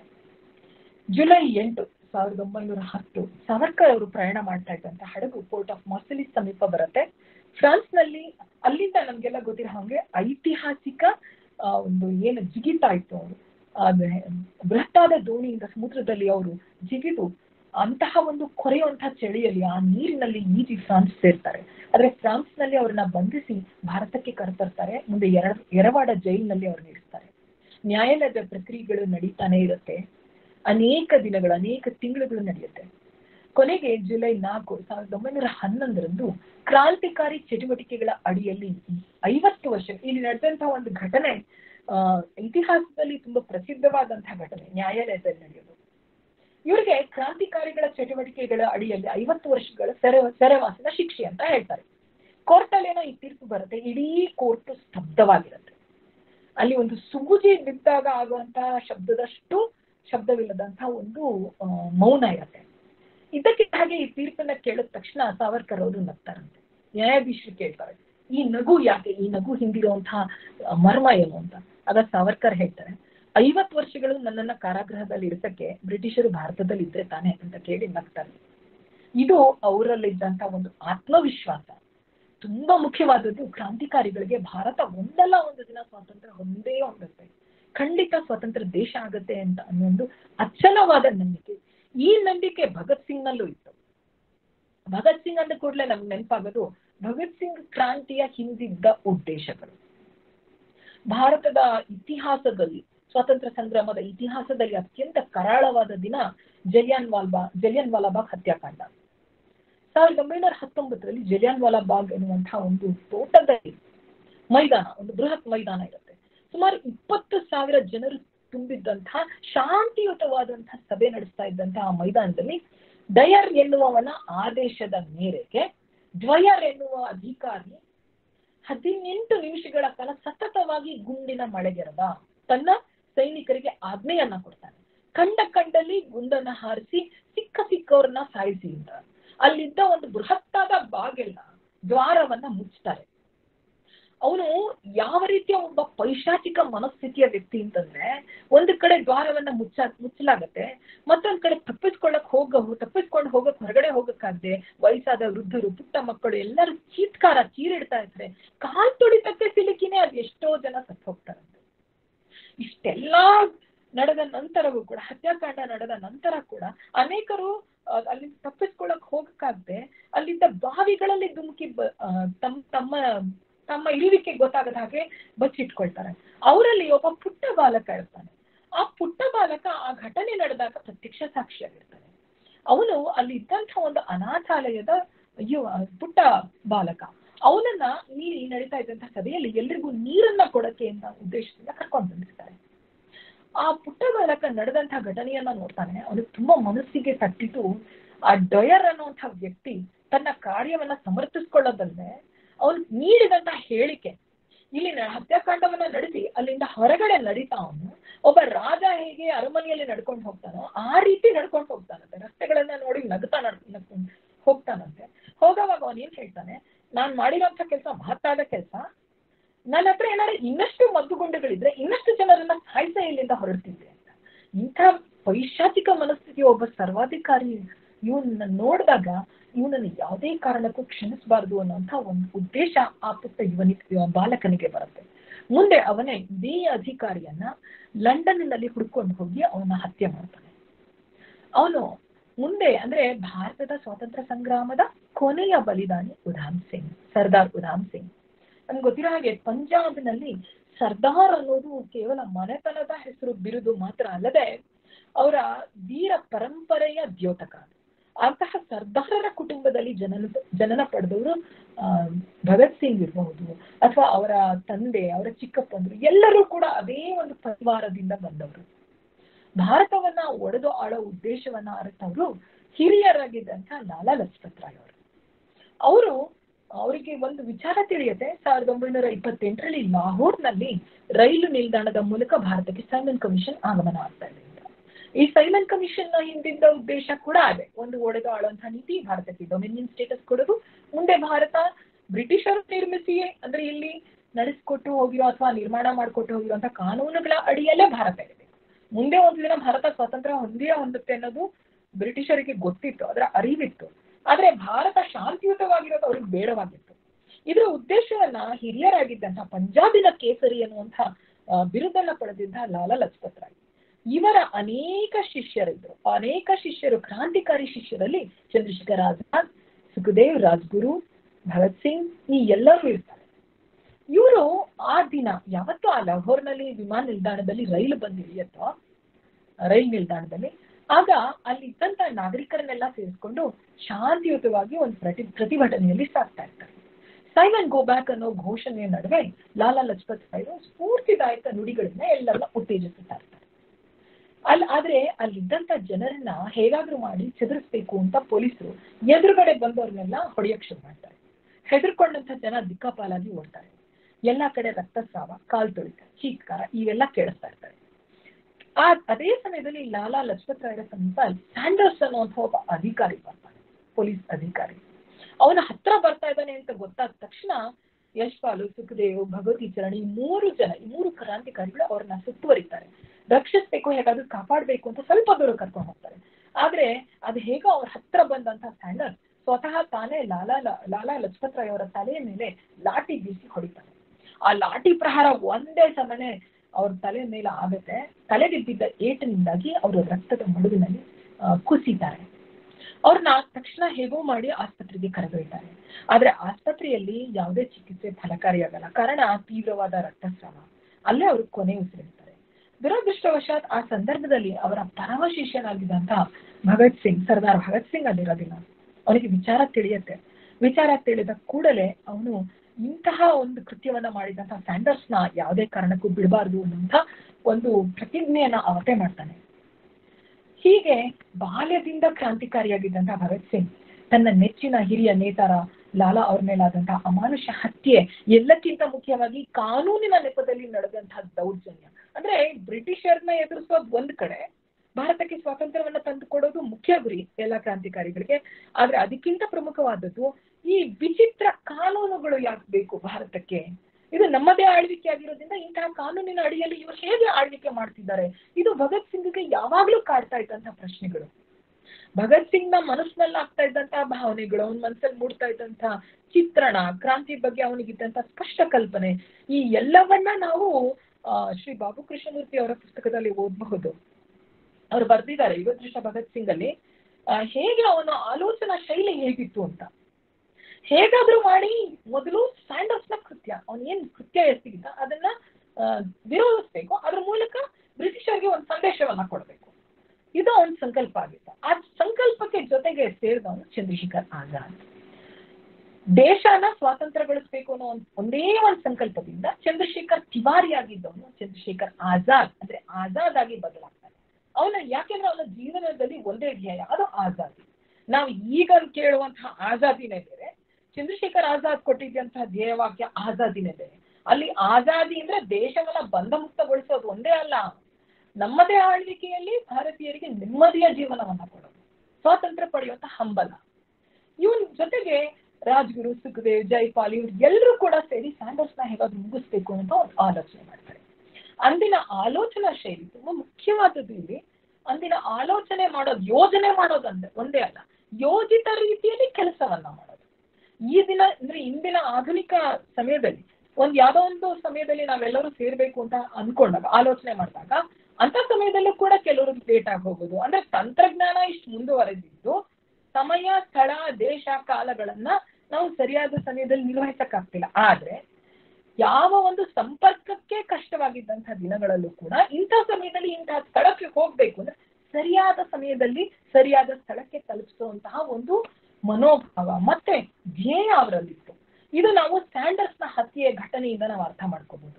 ಜುಲೈ ಎಂಟು ಸಾವಿರದ ಒಂಬೈನೂರ ಹತ್ತು ಸಾವರ್ಕರ್ ಅವರು ಪ್ರಯಾಣ ಮಾಡ್ತಾ ಇದ್ದಂತ ಹಡಗು ಪೋರ್ಟ್ ಆಫ್ ಮಾರ್ಸಲಿಸ್ ಸಮೀಪ ಬರುತ್ತೆ ಫ್ರಾನ್ಸ್ ನಲ್ಲಿ ಅಲ್ಲಿಂದ ನಮ್ಗೆಲ್ಲ ಗೊತ್ತಿರೋ ಹಾಗೆ ಐತಿಹಾಸಿಕ ಆ, ಒಂದು ಏನು ಜಿಗಿತಾ ಇತ್ತು ಅವರು ಅದೇ ಬೃಹತ್ತಾದ ದೋಣಿಯಿಂದ ಸಮುದ್ರದಲ್ಲಿ ಅವರು ಜಿಗಿದು ಅಂತಹ ಒಂದು ಕೊರೆಯುವಂತಹ ಚಳಿಯಲ್ಲಿ ಆ ನೀರಿನಲ್ಲಿ ಈಜಿ ಫ್ರಾನ್ಸ್ ಸೇರ್ತಾರೆ ಆದ್ರೆ ಫ್ರಾನ್ಸ್ ನಲ್ಲಿ ಅವ್ರನ್ನ ಬಂಧಿಸಿ ಭಾರತಕ್ಕೆ ಕರೆತರ್ತಾರೆ ಮುಂದೆ ಎರ ಎರವಾಡ ಜೈಲಿನಲ್ಲಿ ಅವ್ರನ್ನ ಇರಿಸ್ತಾರೆ ನ್ಯಾಯಾಲಯದ ಪ್ರಕ್ರಿಯೆಗಳು ನಡೀತಾನೆ ಇರುತ್ತೆ ಅನೇಕ ದಿನಗಳು ಅನೇಕ ತಿಂಗಳುಗಳು ನಡೆಯುತ್ತೆ ಕೊನೆಗೆ ಜುಲೈ ನಾಲ್ಕು ಸಾವಿರದ ಒಂಬೈನೂರ ಹನ್ನೊಂದರಂದು ಕ್ರಾಂತಿಕಾರಿ ಚಟುವಟಿಕೆಗಳ ಅಡಿಯಲ್ಲಿ ಐವತ್ತು ವರ್ಷ ಇಲ್ಲಿ ನಡೆದಂತಹ ಒಂದು ಘಟನೆ ಆ ಇತಿಹಾಸದಲ್ಲಿ ತುಂಬಾ ಪ್ರಸಿದ್ಧವಾದಂತಹ ಘಟನೆ ನ್ಯಾಯಾಲಯದಲ್ಲಿ ನಡೆಯೋದು ಇವರಿಗೆ ಕ್ರಾಂತಿಕಾರಿಗಳ ಚಟುವಟಿಕೆಗಳ ಅಡಿಯಲ್ಲಿ ಐವತ್ತು ವರ್ಷಗಳ ಸೆರೆ ಸೆರೆವಾಸದ ಶಿಕ್ಷೆ ಅಂತ ಹೇಳ್ತಾರೆ ಕೋರ್ಟಲ್ಲಿ ಏನೋ ಈ ತೀರ್ಪು ಬರುತ್ತೆ ಇಡೀ ಕೋರ್ಟ್ ಸ್ತಬ್ಧವಾಗಿರುತ್ತೆ ಅಲ್ಲಿ ಒಂದು ಸೂಜಿ ಬಿದ್ದಾಗ ಆಗುವಂತಹ ಶಬ್ದದಷ್ಟು ಶಬ್ದವಿಲ್ಲದಂತಹ ಒಂದು ಆ, ಮೌನ ಇರುತ್ತೆ ಇದಕ್ಕೆ ಹಾಗೆ ಈ ತೀರ್ಪನ್ನ ಕೇಳಿದ ತಕ್ಷಣ ಸಾವರ್ಕರ್ ಅವರು ನಗ್ತಾರಂತೆ ನ್ಯಾಯಾಧೀಶರು ಕೇಳ್ತಾರೆ ಈ ನಗು ಯಾಕೆ ಈ ನಗು ಹಿಂದಿರುವಂತಹ ಮರ್ಮ ಏನು ಅಂತ ಆಗ ಸಾವರ್ಕರ್ ಹೇಳ್ತಾರೆ ಐವತ್ತು ವರ್ಷಗಳು ನನ್ನನ್ನ ಕಾರಾಗೃಹದಲ್ಲಿ ಇರಿಸಕ್ಕೆ ಬ್ರಿಟಿಷರು ಭಾರತದಲ್ಲಿ ಇದ್ರೆ ತಾನೆ ಅಂತ ಕೇಳಿ ನಗ್ತಾರೆ ಇದು ಅವರಲ್ಲಿದ್ದಂತ ಒಂದು ಆತ್ಮವಿಶ್ವಾಸ ತುಂಬಾ ಮುಖ್ಯವಾದದ್ದು ಕ್ರಾಂತಿಕಾರಿಗಳಿಗೆ ಭಾರತ ಒಂದಲ್ಲ ಒಂದು ದಿನ ಸ್ವಾತಂತ್ರ್ಯ ಹೊಂದೇ ಹೊಂದುತ್ತೆ ಖಂಡಿತ ಸ್ವತಂತ್ರ ದೇಶ ಆಗತ್ತೆ ಅಂತ ಅನ್ನೋ ಒಂದು ಅಚಲವಾದ ನಂಬಿಕೆ ಈ ನಂಬಿಕೆ ಭಗತ್ ಸಿಂಗ್ ನಲ್ಲೂ ಇತ್ತು ಭಗತ್ ಸಿಂಗ್ ಅಂದ ಕೂಡಲೇ ನಮ್ಗೆ ನೆನಪಾಗೋದು ಭಗತ್ ಸಿಂಗ್ ಕ್ರಾಂತಿಯ ಹಿಂದಿದ್ದ ಉದ್ದೇಶಗಳು ಭಾರತದ ಇತಿಹಾಸದಲ್ಲಿ ಸ್ವಾತಂತ್ರ್ಯ ಸಂಗ್ರಾಮದ ಇತಿಹಾಸದಲ್ಲಿ ಅತ್ಯಂತ ಕರಾಳವಾದ ದಿನ ಜಲಿಯನ್ ವಾಲ್ಬಾ ಜಲಿಯನ್ ವಾಲಾಬಾಗ್ ಹತ್ಯಾಕಾಂಡ ಸಾವಿರದ ಒಂಬೈನೂರ ಹತ್ತೊಂಬತ್ತರಲ್ಲಿ ಜಲಿಯನ್ ವಾಲಾಬಾಗ್ ಎನ್ನುವಂತಹ ಒಂದು ತೋಟದಲ್ಲಿ ಮೈದಾನ ಒಂದು ಬೃಹತ್ ಮೈದಾನ ಇರುತ್ತೆ ಸುಮಾರು ಇಪ್ಪತ್ತು ಸಾವಿರ ಜನರು ತುಂಬಿದ್ದಂತಹ ಶಾಂತಿಯುತವಾದಂತಹ ಸಭೆ ನಡೆಸ್ತಾ ಇದ್ದಂತಹ ಆ ಮೈದಾನದಲ್ಲಿ ಡಯರ್ ಎನ್ನುವವನ ಆದೇಶದ ಮೇರೆಗೆ ಡ್ವಯರ್ ಎನ್ನುವ ಅಧಿಕಾರಿ ಹದಿನೆಂಟು ನಿಮಿಷಗಳ ಕಾಲ ಸತತವಾಗಿ ಗುಂಡಿನ ಮಳೆಗೆರದ ತನ್ನ ಸೈನಿಕರಿಗೆ ಆಜ್ಞೆಯನ್ನ ಕೊಡ್ತಾನೆ ಕಂಡ ಕಂಡಲ್ಲಿ ಗುಂಡನ್ನ ಹಾರಿಸಿ ಸಿಕ್ಕ ಸಿಕ್ಕವ್ರನ್ನ ಸಾಯಿಸಿ ಅಂತ ಅಲ್ಲಿದ್ದ ಒಂದು ಬೃಹತ್ತಾದ ಬಾಗಿಲ ದ್ವಾರವನ್ನ ಮುಚ್ತಾರೆ ಅವನು ಯಾವ ರೀತಿಯ ಒಬ್ಬ ಪೈಶಾಚಿಕ ಮನಸ್ಥಿತಿಯ ವ್ಯಕ್ತಿ ಅಂತಂದ್ರೆ ಒಂದು ಕಡೆ ದ್ವಾರವನ್ನ ಮುಚ್ಚ ಮುಚ್ಚಲಾಗತ್ತೆ ಮತ್ತೊಂದ್ ಕಡೆ ತಪ್ಪಿಸ್ಕೊಳ್ಳಕ್ ಹೋಗ ತಪ್ಪಿಸ್ಕೊಂಡು ಹೋಗಕ್ ಹೊರಗಡೆ ಹೋಗಕ್ಕಾಗದೆ ವಯಸ್ಸಾದ ವೃದ್ಧರು ಪುಟ್ಟ ಮಕ್ಕಳು ಎಲ್ಲರೂ ಚೀತ್ಕಾರ ಚೀರಿಡ್ತಾ ಇರ್ತಾರೆ ಕಾಲ್ ತುಳಿತಕ್ಕೆ ಸಿಲುಕಿನೇ ಅದು ಎಷ್ಟೋ ಜನ ಸತ್ತು ಹೋಗ್ತಾರಂತೆ ಇಷ್ಟೆಲ್ಲಾ ನಡೆದ ನಂತರವೂ ಕೂಡ ಹತ್ಯಾಕಾಂಡ ನಡೆದ ನಂತರ ಕೂಡ ಅನೇಕರು ಆ, ಅಲ್ಲಿ ತಪ್ಪಿಸ್ಕೊಳಕ್ ಹೋಗಕ್ಕಾಗದೆ ಅಲ್ಲಿದ್ದ ಬಾವಿಗಳಲ್ಲಿ ಧುಮುಕಿ ಬ- ಆ, ತಮ್ಮ ತಮ್ಮ ತಮ್ಮ ಇರುವಿಕೆ ಗೊತ್ತಾಗದ ಹಾಗೆ ಬಚ್ಚಿಟ್ಕೊಳ್ತಾರೆ ಅವರಲ್ಲಿ ಒಬ್ಬ ಪುಟ್ಟ ಬಾಲಕ ಇರ್ತಾನೆ ಆ ಪುಟ್ಟ ಬಾಲಕ ಆ ಘಟನೆ ನಡೆದಾಗ ಪ್ರತ್ಯಕ್ಷ ಸಾಕ್ಷಿಯಾಗಿರ್ತಾನೆ ಅವನು ಅಲ್ಲಿ ಇದ್ದಂಥ ಒಂದು ಅನಾಥಾಲಯದ ಯುವ ಪುಟ್ಟ ಬಾಲಕ ಅವನನ್ನ ಈ ನಡೀತಾ ಇದ್ದಂಥ ಸಭೆಯಲ್ಲಿ ಎಲ್ರಿಗೂ ನೀರನ್ನ ಕೊಡಕ್ಕೆ ಅಂತ ಉದ್ದೇಶದಿಂದ ಕರ್ಕೊಂಡು ಬಂದಿರ್ತಾರೆ ಆ ಪುಟ್ಟ ಬಾಲಕ ನಡೆದಂತಹ ಘಟನೆಯನ್ನ ನೋಡ್ತಾನೆ ಅವನಿಗೆ ತುಂಬಾ ಮನಸ್ಸಿಗೆ ತಟ್ಟಿತು ಆ ಡಯರ್ ಅನ್ನುವಂಥ ವ್ಯಕ್ತಿ ತನ್ನ ಕಾರ್ಯವನ್ನ ಸಮರ್ಥಿಸ್ಕೊಳ್ಳೋದಲ್ಲದೆ ಅವನು ನೀಡಿದಂತ ಹೇಳಿಕೆ ಇಲ್ಲಿ ನ- ಹತ್ಯಾಕಾಂಡವನ್ನ ನಡೆಸಿ ಅಲ್ಲಿಂದ ಹೊರಗಡೆ ನಡೀತಾ ಅವನು ಒಬ್ಬ ರಾಜ ಹೇಗೆ ಅರಮನೆಯಲ್ಲಿ ನಡ್ಕೊಂಡು ಹೋಗ್ತಾನೋ ಆ ರೀತಿ ನಡ್ಕೊಂಡು ಹೋಗ್ತಾನಂತೆ ರಸ್ತೆಗಳನ್ನ ನೋಡಿ ನಗ್ತಾ ನಡ್ ನಡ್ಕೊಂಡು ಹೋಗ್ತಾನಂತೆ ಹೋಗೋವಾಗ ಅವನ್ ಏನ್ ಹೇಳ್ತಾನೆ ನಾನ್ ಮಾಡಿರೋಂಥ ಕೆಲಸ ಮಹತ್ತಾದ ಕೆಲಸ ನನ್ನ ಹತ್ರ ಏನಾದ್ರು ಇನ್ನಷ್ಟು ಮದ್ದುಗುಂಡುಗಳಿದ್ರೆ ಇನ್ನಷ್ಟು ಜನರನ್ನ ಸಾಯಿಸ ಇಲ್ಲಿಂದ ಹೊರಡ್ತಿದ್ದೆ ಅಂತ ಇಂಥ ಪೈಶಾಚಿಕ ಮನಸ್ಥಿತಿ ಒಬ್ಬ ಸರ್ವಾಧಿಕಾರಿ ಇವನ್ನ ನೋಡಿದಾಗ ಇವನನ್ನು ಯಾವುದೇ ಕಾರಣಕ್ಕೂ ಕ್ಷಮಿಸಬಾರದು ಅನ್ನೋಂಥ ಒಂದು ಉದ್ದೇಶ ಆ ಪುಟ್ಟ ಇವನಿ ಬಾಲಕನಿಗೆ ಬರುತ್ತೆ ಮುಂದೆ ಅವನೇ ಇದೇ ಅಧಿಕಾರಿಯನ್ನ ಲಂಡನ್ನಲ್ಲಿ ಹುಡ್ಕೊಂಡು ಹೋಗಿ ಅವನ ಹತ್ಯೆ ಮಾಡ್ತಾನೆ ಅವನು ಮುಂದೆ ಅಂದ್ರೆ ಭಾರತದ ಸ್ವಾತಂತ್ರ್ಯ ಸಂಗ್ರಾಮದ ಕೊನೆಯ ಬಲಿದಾನಿ ಉಧಾಮ್ ಸಿಂಗ್ ಸರ್ದಾರ್ ಉಧಾಮ್ ಸಿಂಗ್ ನಮ್ಗೆ ಗೊತ್ತಿರೋ ಹಾಗೆ ಪಂಜಾಬ್ನಲ್ಲಿ ಸರ್ದಾರ್ ಅನ್ನೋದು ಕೇವಲ ಮನೆತನದ ಹೆಸರು ಬಿರುದು ಮಾತ್ರ ಅಲ್ಲದೆ ಅವರ ವೀರ ಪರಂಪರೆಯ ದ್ಯೋತಕ ಅದು. ಅಂತಹ ಸರ್ದಾರರ ಕುಟುಂಬದಲ್ಲಿ ಜನನ ಜನನ ಪಡೆದವರು ಆ ಭಗತ್ ಸಿಂಗ್ ಇರಬಹುದು ಅಥವಾ ಅವರ ತಂದೆ ಅವರ ಚಿಕ್ಕಪ್ಪಂದ್ರು ಎಲ್ಲರೂ ಕೂಡ ಅದೇ ಒಂದು ಪರಿವಾರದಿಂದ ಬಂದವರು ಭಾರತವನ್ನ ಒಡೆದು ಆಳೋ ಉದ್ದೇಶವನ್ನ ಅರಿತವರು ಹಿರಿಯರಾಗಿದ್ದಂಥ ಲಾಲಾ ಲಜಪತ್ ರಾಯ್ ಅವರು ಅವರು ಅವರಿಗೆ ಒಂದು ವಿಚಾರ ತಿಳಿಯುತ್ತೆ ಸಾವಿರದ ಒಂಬೈನೂರ ಇಪ್ಪತ್ತೆಂಟರಲ್ಲಿ ಲಾಹೋರ್ನಲ್ಲಿ ರೈಲು ನಿಲ್ದಾಣದ ಮೂಲಕ ಭಾರತಕ್ಕೆ ಸೈಮನ್ ಕಮಿಷನ್ ಆಗಮನ ಆಗ್ತಾ ಇದೆ ಅಂತ. ಈ ಸೈಮನ್ ಕಮಿಷನ್ ನ ಹಿಂದಿದ್ದ ಉದ್ದೇಶ ಕೂಡ ಅದೇ ಒಂದು ಒಡೆದು ಆಳುವಂತಹ ನೀತಿ ಭಾರತಕ್ಕೆ ಡೊಮಿನಿಯನ್ ಸ್ಟೇಟಸ್ ಕೊಡೋದು ಮುಂದೆ ಭಾರತ ಬ್ರಿಟಿಷರು ನಿರ್ಮಿಸಿ ಅಂದ್ರೆ ಇಲ್ಲಿ ನಡೆಸ್ಕೊಟ್ಟು ಹೋಗಿರೋ ಅಥವಾ ನಿರ್ಮಾಣ ಮಾಡಿಕೊಟ್ಟು ಹೋಗಿರುವಂತಹ ಕಾನೂನುಗಳ ಅಡಿಯಲ್ಲೇ ಭಾರತ ಇದೆ ಮುಂದೆ ಒಂದು ದಿನ ಭಾರತ ಸ್ವಾತಂತ್ರ್ಯ ಹೊಂದಿಯೇ ಹೊಂದುತ್ತೆ ಅನ್ನೋದು ಬ್ರಿಟಿಷರಿಗೆ ಗೊತ್ತಿತ್ತು ಅದರ ಅರಿವಿತ್ತು ಆದ್ರೆ ಭಾರತ ಶಾಂತಿಯುತವಾಗಿರೋದು ಅವ್ರಿಗೆ ಬೇಡವಾಗಿತ್ತು ಇದರ ಉದ್ದೇಶವನ್ನ ಹಿರಿಯರಾಗಿದ್ದಂತಹ ಪಂಜಾಬಿನ ಕೇಸರಿ ಎನ್ನುವಂಥ ಆ, ಬಿರುದನ್ನ ಪಡೆದಿದ್ದ ಲಾಲಾ ಲಜಪತ್ ರಾಯ್ ಇವರ ಅನೇಕ ಶಿಷ್ಯರಿದ್ರು ಅನೇಕ ಶಿಷ್ಯರು ಕ್ರಾಂತಿಕಾರಿ ಶಿಷ್ಯರಲ್ಲಿ ಚಂದ್ರಶೇಖರ್ ಆಜಾದ್ ಸುಖದೇವ್ ರಾಜ್ಗುರು ಭಗತ್ ಸಿಂಗ್ ಈ ಎಲ್ಲರೂ ಇರ್ತಾರೆ ಇವರು ಆ ದಿನ ಯಾವತ್ತೂ ಆ ಲಾಹೋರ್ನಲ್ಲಿ ವಿಮಾನ ನಿಲ್ದಾಣದಲ್ಲಿ ರೈಲು ಬಂದು ಇಳಿಯತ್ತೋ ರೈಲು ನಿಲ್ದಾಣದಲ್ಲಿ ಆಗ ಅಲ್ಲಿ ಇದ್ದಂತ ನಾಗರಿಕರನ್ನೆಲ್ಲ ಸೇರಿಸ್ಕೊಂಡು ಶಾಂತಿಯುತವಾಗಿ ಒಂದು ಪ್ರತಿ ಪ್ರತಿಭಟನೆಯಲ್ಲಿ ಸಾಕ್ತಾ ಇರ್ತಾರೆ ಸೈಮನ್ ಗೋ ಬ್ಯಾಕ್ ಅನ್ನೋ ಘೋಷಣೆಯ ನಡುವೆ ಲಾಲಾ ಲಜಪತ್ ರಾಯರು ಸ್ಫೂರ್ತಿದಾಯಕ ನುಡಿಗಳನ್ನ ಎಲ್ಲರನ್ನ ಉತ್ತೇಜಿಸುತ್ತಾ ಇರ್ತಾರೆ ಅಲ್ಲಿ ಆದ್ರೆ ಅಲ್ಲಿದ್ದಂತ ಜನರನ್ನ ಹೇಗಾದ್ರೂ ಮಾಡಿ ಚದುರಿಸ್ಬೇಕು ಅಂತ ಪೊಲೀಸರು ಎದುರುಗಡೆ ಬಂದವ್ರನ್ನೆಲ್ಲ ಹೊಡೆಯಕ್ ಶುರು ಮಾಡ್ತಾರೆ ಹೆದರ್ಕೊಂಡಂತ ಜನ ದಿಕ್ಕಾಪಾಲಾಗಿ ಓಡ್ತಾರೆ ಎಲ್ಲಾ ಕಡೆ ರಕ್ತಸ್ರಾವ ಕಾಲ್ ತುಳಿತ ಚೀತ್ಕಾರ ಇವೆಲ್ಲ ಕೇಳಿಸ್ತಾ ಇರ್ತಾರೆ ಆ ಅದೇ ಸಮಯದಲ್ಲಿ ಲಾಲಾ ಲಜಪತ್ ರಾಯರ ಸಮೀಪ ಸ್ಯಾಂಡರ್ಸ್ ಅನ್ನುವಂಥ ಒಬ್ಬ ಅಧಿಕಾರಿ ಬರ್ತಾನೆ ಪೊಲೀಸ್ ಅಧಿಕಾರಿ ಅವನ ಹತ್ರ ಬರ್ತಾ ಇದ್ದಾನೆ ಅಂತ ಗೊತ್ತಾದ ತಕ್ಷಣ ಯಶ್ಪಾಲು ಸುಖದೇವ್ ಭಗವತಿ ಚರಣ್ ಈ ಮೂರು ಜನ ಈ ಮೂರು ಕ್ರಾಂತಿಕಾರಿಗಳು ಅವ್ರನ್ನ ಸುತ್ತುವರಿತಾರೆ ರಕ್ಷಿಸ್ಬೇಕು ಹೇಗಾದ್ರೂ ಕಾಪಾಡ್ಬೇಕು ಅಂತ ಸ್ವಲ್ಪ ದೂರ ಕರ್ಕೊಂಡು ಹೋಗ್ತಾರೆ ಆದ್ರೆ ಅದು ಹೇಗೋ ಅವ್ರ ಹತ್ರ ಬಂದಂತ ಸ್ಯಾಂಡರ್ಸ್ ಸ್ವತಃ ತಾನೇ ಲಾಲಾ ಲಾಲಾ ಲಜಪತ್ ರಾಯ್ ಅವರ ತಲೆಯ ಮೇಲೆ ಲಾಠಿ ಬೀಸಿ ಹೊಡಿತಾನೆ ಆ ಲಾಠಿ ಪ್ರಹಾರ ಒಂದೇ ಸಮನೆ ಅವ್ರ ತಲೆ ಮೇಲೆ ಆಗುತ್ತೆ ತಲೆಗೆ ಬಿದ್ದ ಏಟಿನಿಂದಾಗಿ ಅವರು ರಕ್ತದ ಮಡುವಿನಲ್ಲಿ ಆ, ಕುಸಿತಾರೆ ಅವ್ರನ್ನ ತಕ್ಷಣ ಹೇಗೋ ಮಾಡಿ ಆಸ್ಪತ್ರೆಗೆ ಕರೆದೊಯ್ತಾರೆ ಆದ್ರೆ ಆಸ್ಪತ್ರೆಯಲ್ಲಿ ಯಾವುದೇ ಚಿಕಿತ್ಸೆ ಫಲಕಾರಿಯಾಗಲ್ಲ ಕಾರಣ ತೀವ್ರವಾದ ರಕ್ತಸ್ರಾವ ಅಲ್ಲೇ ಅವರು ಕೊನೆ ಉಸಿರಿರ್ತಾರೆ ದುರದೃಷ್ಟವಶಾತ್ ಆ ಸಂದರ್ಭದಲ್ಲಿ ಅವರ ಪರಮ ಶಿಷ್ಯನಾಗಿದ್ದಂತಹ ಭಗತ್ ಸಿಂಗ್ ಸರ್ದಾರ್ ಭಗತ್ ಸಿಂಗ್ ಅಲ್ಲಿರೋದಿಲ್ಲ ಅವನಿಗೆ ವಿಚಾರ ತಿಳಿಯತ್ತೆ ವಿಚಾರ ತಿಳಿದ ಕೂಡಲೇ ಅವನು ಇಂತಹ ಒಂದು ಕೃತ್ಯವನ್ನ ಮಾಡಿದಂತಹ ಸ್ಯಾಂಡರ್ಸ್ ನ ಯಾವುದೇ ಕಾರಣಕ್ಕೂ ಬಿಡಬಾರ್ದು ಅನ್ನುವಂಥ ಒಂದು ಪ್ರತಿಜ್ಞೆಯನ್ನ ಅವತೆ ಮಾಡ್ತಾನೆ ಹೀಗೆ ಬಾಲ್ಯದಿಂದ ಕ್ರಾಂತಿಕಾರಿಯಾಗಿದ್ದಂತಹ ಭಗತ್ ಸಿಂಗ್ ತನ್ನ ನೆಚ್ಚಿನ ಹಿರಿಯ ನೇತಾರ ಲಾಲಾ ಅವ್ರ ಮೇಲಾದಂತಹ ಅಮಾನುಷ ಹತ್ಯೆ ಎಲ್ಲಕ್ಕಿಂತ ಮುಖ್ಯವಾಗಿ ಕಾನೂನಿನ ನೆಪದಲ್ಲಿ ನಡೆದಂತಹ ದೌರ್ಜನ್ಯ ಅಂದ್ರೆ ಬ್ರಿಟಿಷರ್ನ ಎದುರಿಸೋದು ಒಂದ್ ಕಡೆ ಭಾರತಕ್ಕೆ ಸ್ವಾತಂತ್ರ್ಯವನ್ನ ತಂದುಕೊಡೋದು ಮುಖ್ಯ ಗುರಿ ಎಲ್ಲ ಕ್ರಾಂತಿಕಾರಿಗಳಿಗೆ ಆದ್ರೆ ಅದಕ್ಕಿಂತ ಪ್ರಮುಖವಾದದ್ದು ಈ ವಿಚಿತ್ರ ಕಾನೂನುಗಳು ಯಾಕೆ ಬೇಕು ಭಾರತಕ್ಕೆ ಇದು ನಮ್ಮದೇ ಆಳ್ವಿಕೆ ಆಗಿರೋದ್ರಿಂದ ಇಂತಹ ಕಾನೂನಿನ ಅಡಿಯಲ್ಲಿ ಇವರು ಹೇಗೆ ಆಳ್ವಿಕೆ ಮಾಡ್ತಿದ್ದಾರೆ ಇದು ಭಗತ್ ಸಿಂಗ್ಗೆ ಯಾವಾಗ್ಲೂ ಕಾಡ್ತಾ ಇದ್ದಂತಹ ಪ್ರಶ್ನೆಗಳು ಭಗತ್ ಸಿಂಗ್ ನ ಮನಸ್ಸಿನಲ್ಲಿ ಆಗ್ತಾ ಇದ್ದಂತಹ ಭಾವನೆಗಳು ಅವನ ಮನಸ್ಸಲ್ಲಿ ಮೂಡ್ತಾ ಇದ್ದಂತಹ ಚಿತ್ರಣ ಕ್ರಾಂತಿ ಬಗ್ಗೆ ಅವನಿಗಿದ್ದಂತಹ ಸ್ಪಷ್ಟ ಕಲ್ಪನೆ ಈ ಎಲ್ಲವನ್ನ ನಾವು ಆ, ಶ್ರೀ ಬಾಬು ಕೃಷ್ಣಮೂರ್ತಿ ಅವರ ಪುಸ್ತಕದಲ್ಲಿ ಓದಬಹುದು ಅವ್ರು ಬರ್ದಿದ್ದಾರೆ ಯುವದೃಷ್ಟ ಭಗತ್ ಸಿಂಗ್ ಅಲ್ಲಿ ಆ, ಹೇಗೆ ಅವನ ಆಲೋಚನಾ ಶೈಲಿ ಹೇಗಿತ್ತು ಅಂತ ಹೇಗಾದ್ರೂ ಮಾಡಿ ಮೊದಲು ಸ್ಯಾಂಡರ್ಸ್ ನ ಕೃತ್ಯ ಅವನ್ ಏನ್ ಕೃತ್ಯ ಎಸಗಿದ್ದ ಅದನ್ನ ಆ, ವಿರೋಧಿಸ್ಬೇಕು ಅದ್ರ ಮೂಲಕ ಬ್ರಿಟಿಷರ್ಗೆ ಒಂದು ಸಂದೇಶವನ್ನ ಕೊಡಬೇಕು ಇದು ಅವನ ಸಂಕಲ್ಪ ಆಗಿತ್ತು ಆ ಸಂಕಲ್ಪಕ್ಕೆ ಜೊತೆಗೆ ಸೇರಿದವನು ಚಂದ್ರಶೇಖರ್ ಆಜಾದ್ ದೇಶನ ಸ್ವಾತಂತ್ರ್ಯಗೊಳಿಸ್ಬೇಕು ಅನ್ನೋ ಒಂದ್ ಒಂದೇ ಒಂದು ಸಂಕಲ್ಪದಿಂದ ಚಂದ್ರಶೇಖರ್ ತಿವಾರಿ ಆಗಿದ್ದವನು ಚಂದ್ರಶೇಖರ್ ಆಜಾದ್ ಅಂದ್ರೆ ಆಜಾದ್ ಆಗಿ ಬದಲಾಗ್ತಾನೆ ಅವನ ಯಾಕೆಂದ್ರೆ ಅವನ ಜೀವನದಲ್ಲಿ ಒಂದೇ ಧ್ಯೇಯ ಅದು ಆಜಾದಿ ನಾವು ಈಗ ಕೇಳುವಂತಹ ಆಜಾದಿನೇ ಬೇರೆ ಚಂದ್ರಶೇಖರ್ ಆಜಾದ್ ಕೊಟ್ಟಿದ್ದಂತಹ ಧ್ಯೇಯವಾಕ್ಯ ಆಜಾದಿನೇ ಬೇರೆ ಅಲ್ಲಿ ಆಜಾದಿ ಅಂದ್ರೆ ದೇಶವನ್ನ ಬಂಧಮುಕ್ತಗೊಳಿಸೋದು ಒಂದೇ ಅಲ್ಲ ನಮ್ಮದೇ ಆಳ್ವಿಕೆಯಲ್ಲಿ ಭಾರತೀಯರಿಗೆ ನೆಮ್ಮದಿಯ ಜೀವನವನ್ನ ಕೊಡೋದು ಸ್ವಾತಂತ್ರ್ಯ ಪಡೆಯುವಂತ ಹಂಬಲ ಇವನ್ ಜೊತೆಗೆ ರಾಜ್ಗುರು ಸುಖದೇವ್ ಜೈಪಾಲ್ ಇವ್ರು ಎಲ್ಲರೂ ಕೂಡ ಸೇರಿ ಸ್ಯಾಂಡರ್ಸ್ ನ ಹೇಗಾದ್ರೂ ಮುಗಿಸ್ಬೇಕು ಅಂತ ಒಂದು ಆಲೋಚನೆ ಮಾಡ್ತಾರೆ ಅಂದಿನ ಆಲೋಚನಾ ಶೈಲಿ ತುಂಬಾ ಮುಖ್ಯವಾದದ್ದು ಇಲ್ಲಿ ಅಂದಿನ ಆಲೋಚನೆ ಮಾಡೋದು ಯೋಜನೆ ಮಾಡೋದಂದ್ರೆ ಒಂದೇ ಅಲ್ಲ ಯೋಜಿತ ರೀತಿಯಲ್ಲಿ ಕೆಲಸವನ್ನ ಮಾಡೋದು ಈ ದಿನ ಅಂದ್ರೆ ಇಂದಿನ ಆಧುನಿಕ ಸಮಯದಲ್ಲಿ ಒಂದ್ ಯಾವ್ದೋ ಒಂದು ಸಮಯದಲ್ಲಿ ನಾವೆಲ್ಲರೂ ಸೇರ್ಬೇಕು ಅಂತ ಅನ್ಕೊಂಡಾಗ ಆಲೋಚನೆ ಮಾಡಿದಾಗ ಅಂತ ಸಮಯದಲ್ಲೂ ಕೂಡ ಕೆಲವರು ಲೇಟ್ ಆಗಿ ಹೋಗೋದು ಅಂದ್ರೆ ತಂತ್ರಜ್ಞಾನ ಇಷ್ಟು ಮುಂದುವರೆದಿದ್ದು ಸಮಯ ಸ್ಥಳ ದೇಶ ಕಾಲಗಳನ್ನ ನಾವು ಸರಿಯಾದ ಸಮಯದಲ್ಲಿ ನಿರ್ವಹಿಸಕ್ಕಾಗ್ತಿಲ್ಲ ಆದ್ರೆ ಯಾವ ಒಂದು ಸಂಪರ್ಕಕ್ಕೆ ಕಷ್ಟವಾಗಿದ್ದಂತಹ ದಿನಗಳಲ್ಲೂ ಕೂಡ ಇಂಥ ಸಮಯದಲ್ಲಿ ಇಂತಹ ಸ್ಥಳಕ್ಕೆ ಹೋಗ್ಬೇಕು ಅಂದ್ರೆ ಸರಿಯಾದ ಸಮಯದಲ್ಲಿ ಸರಿಯಾದ ಸ್ಥಳಕ್ಕೆ ತಲುಪಿಸುವಂತಹ ಒಂದು ಮನೋಭಾವ ಮತ್ತೆ ಧ್ಯೇಯ ಅವರಲ್ಲಿತ್ತು ಇದು ನಾವು ಸ್ಯಾಂಡರ್ಸ್ ನ ಹತ್ಯೆಯ ಘಟನೆಯಿಂದ ನಾವು ಅರ್ಥ ಮಾಡ್ಕೋಬಹುದು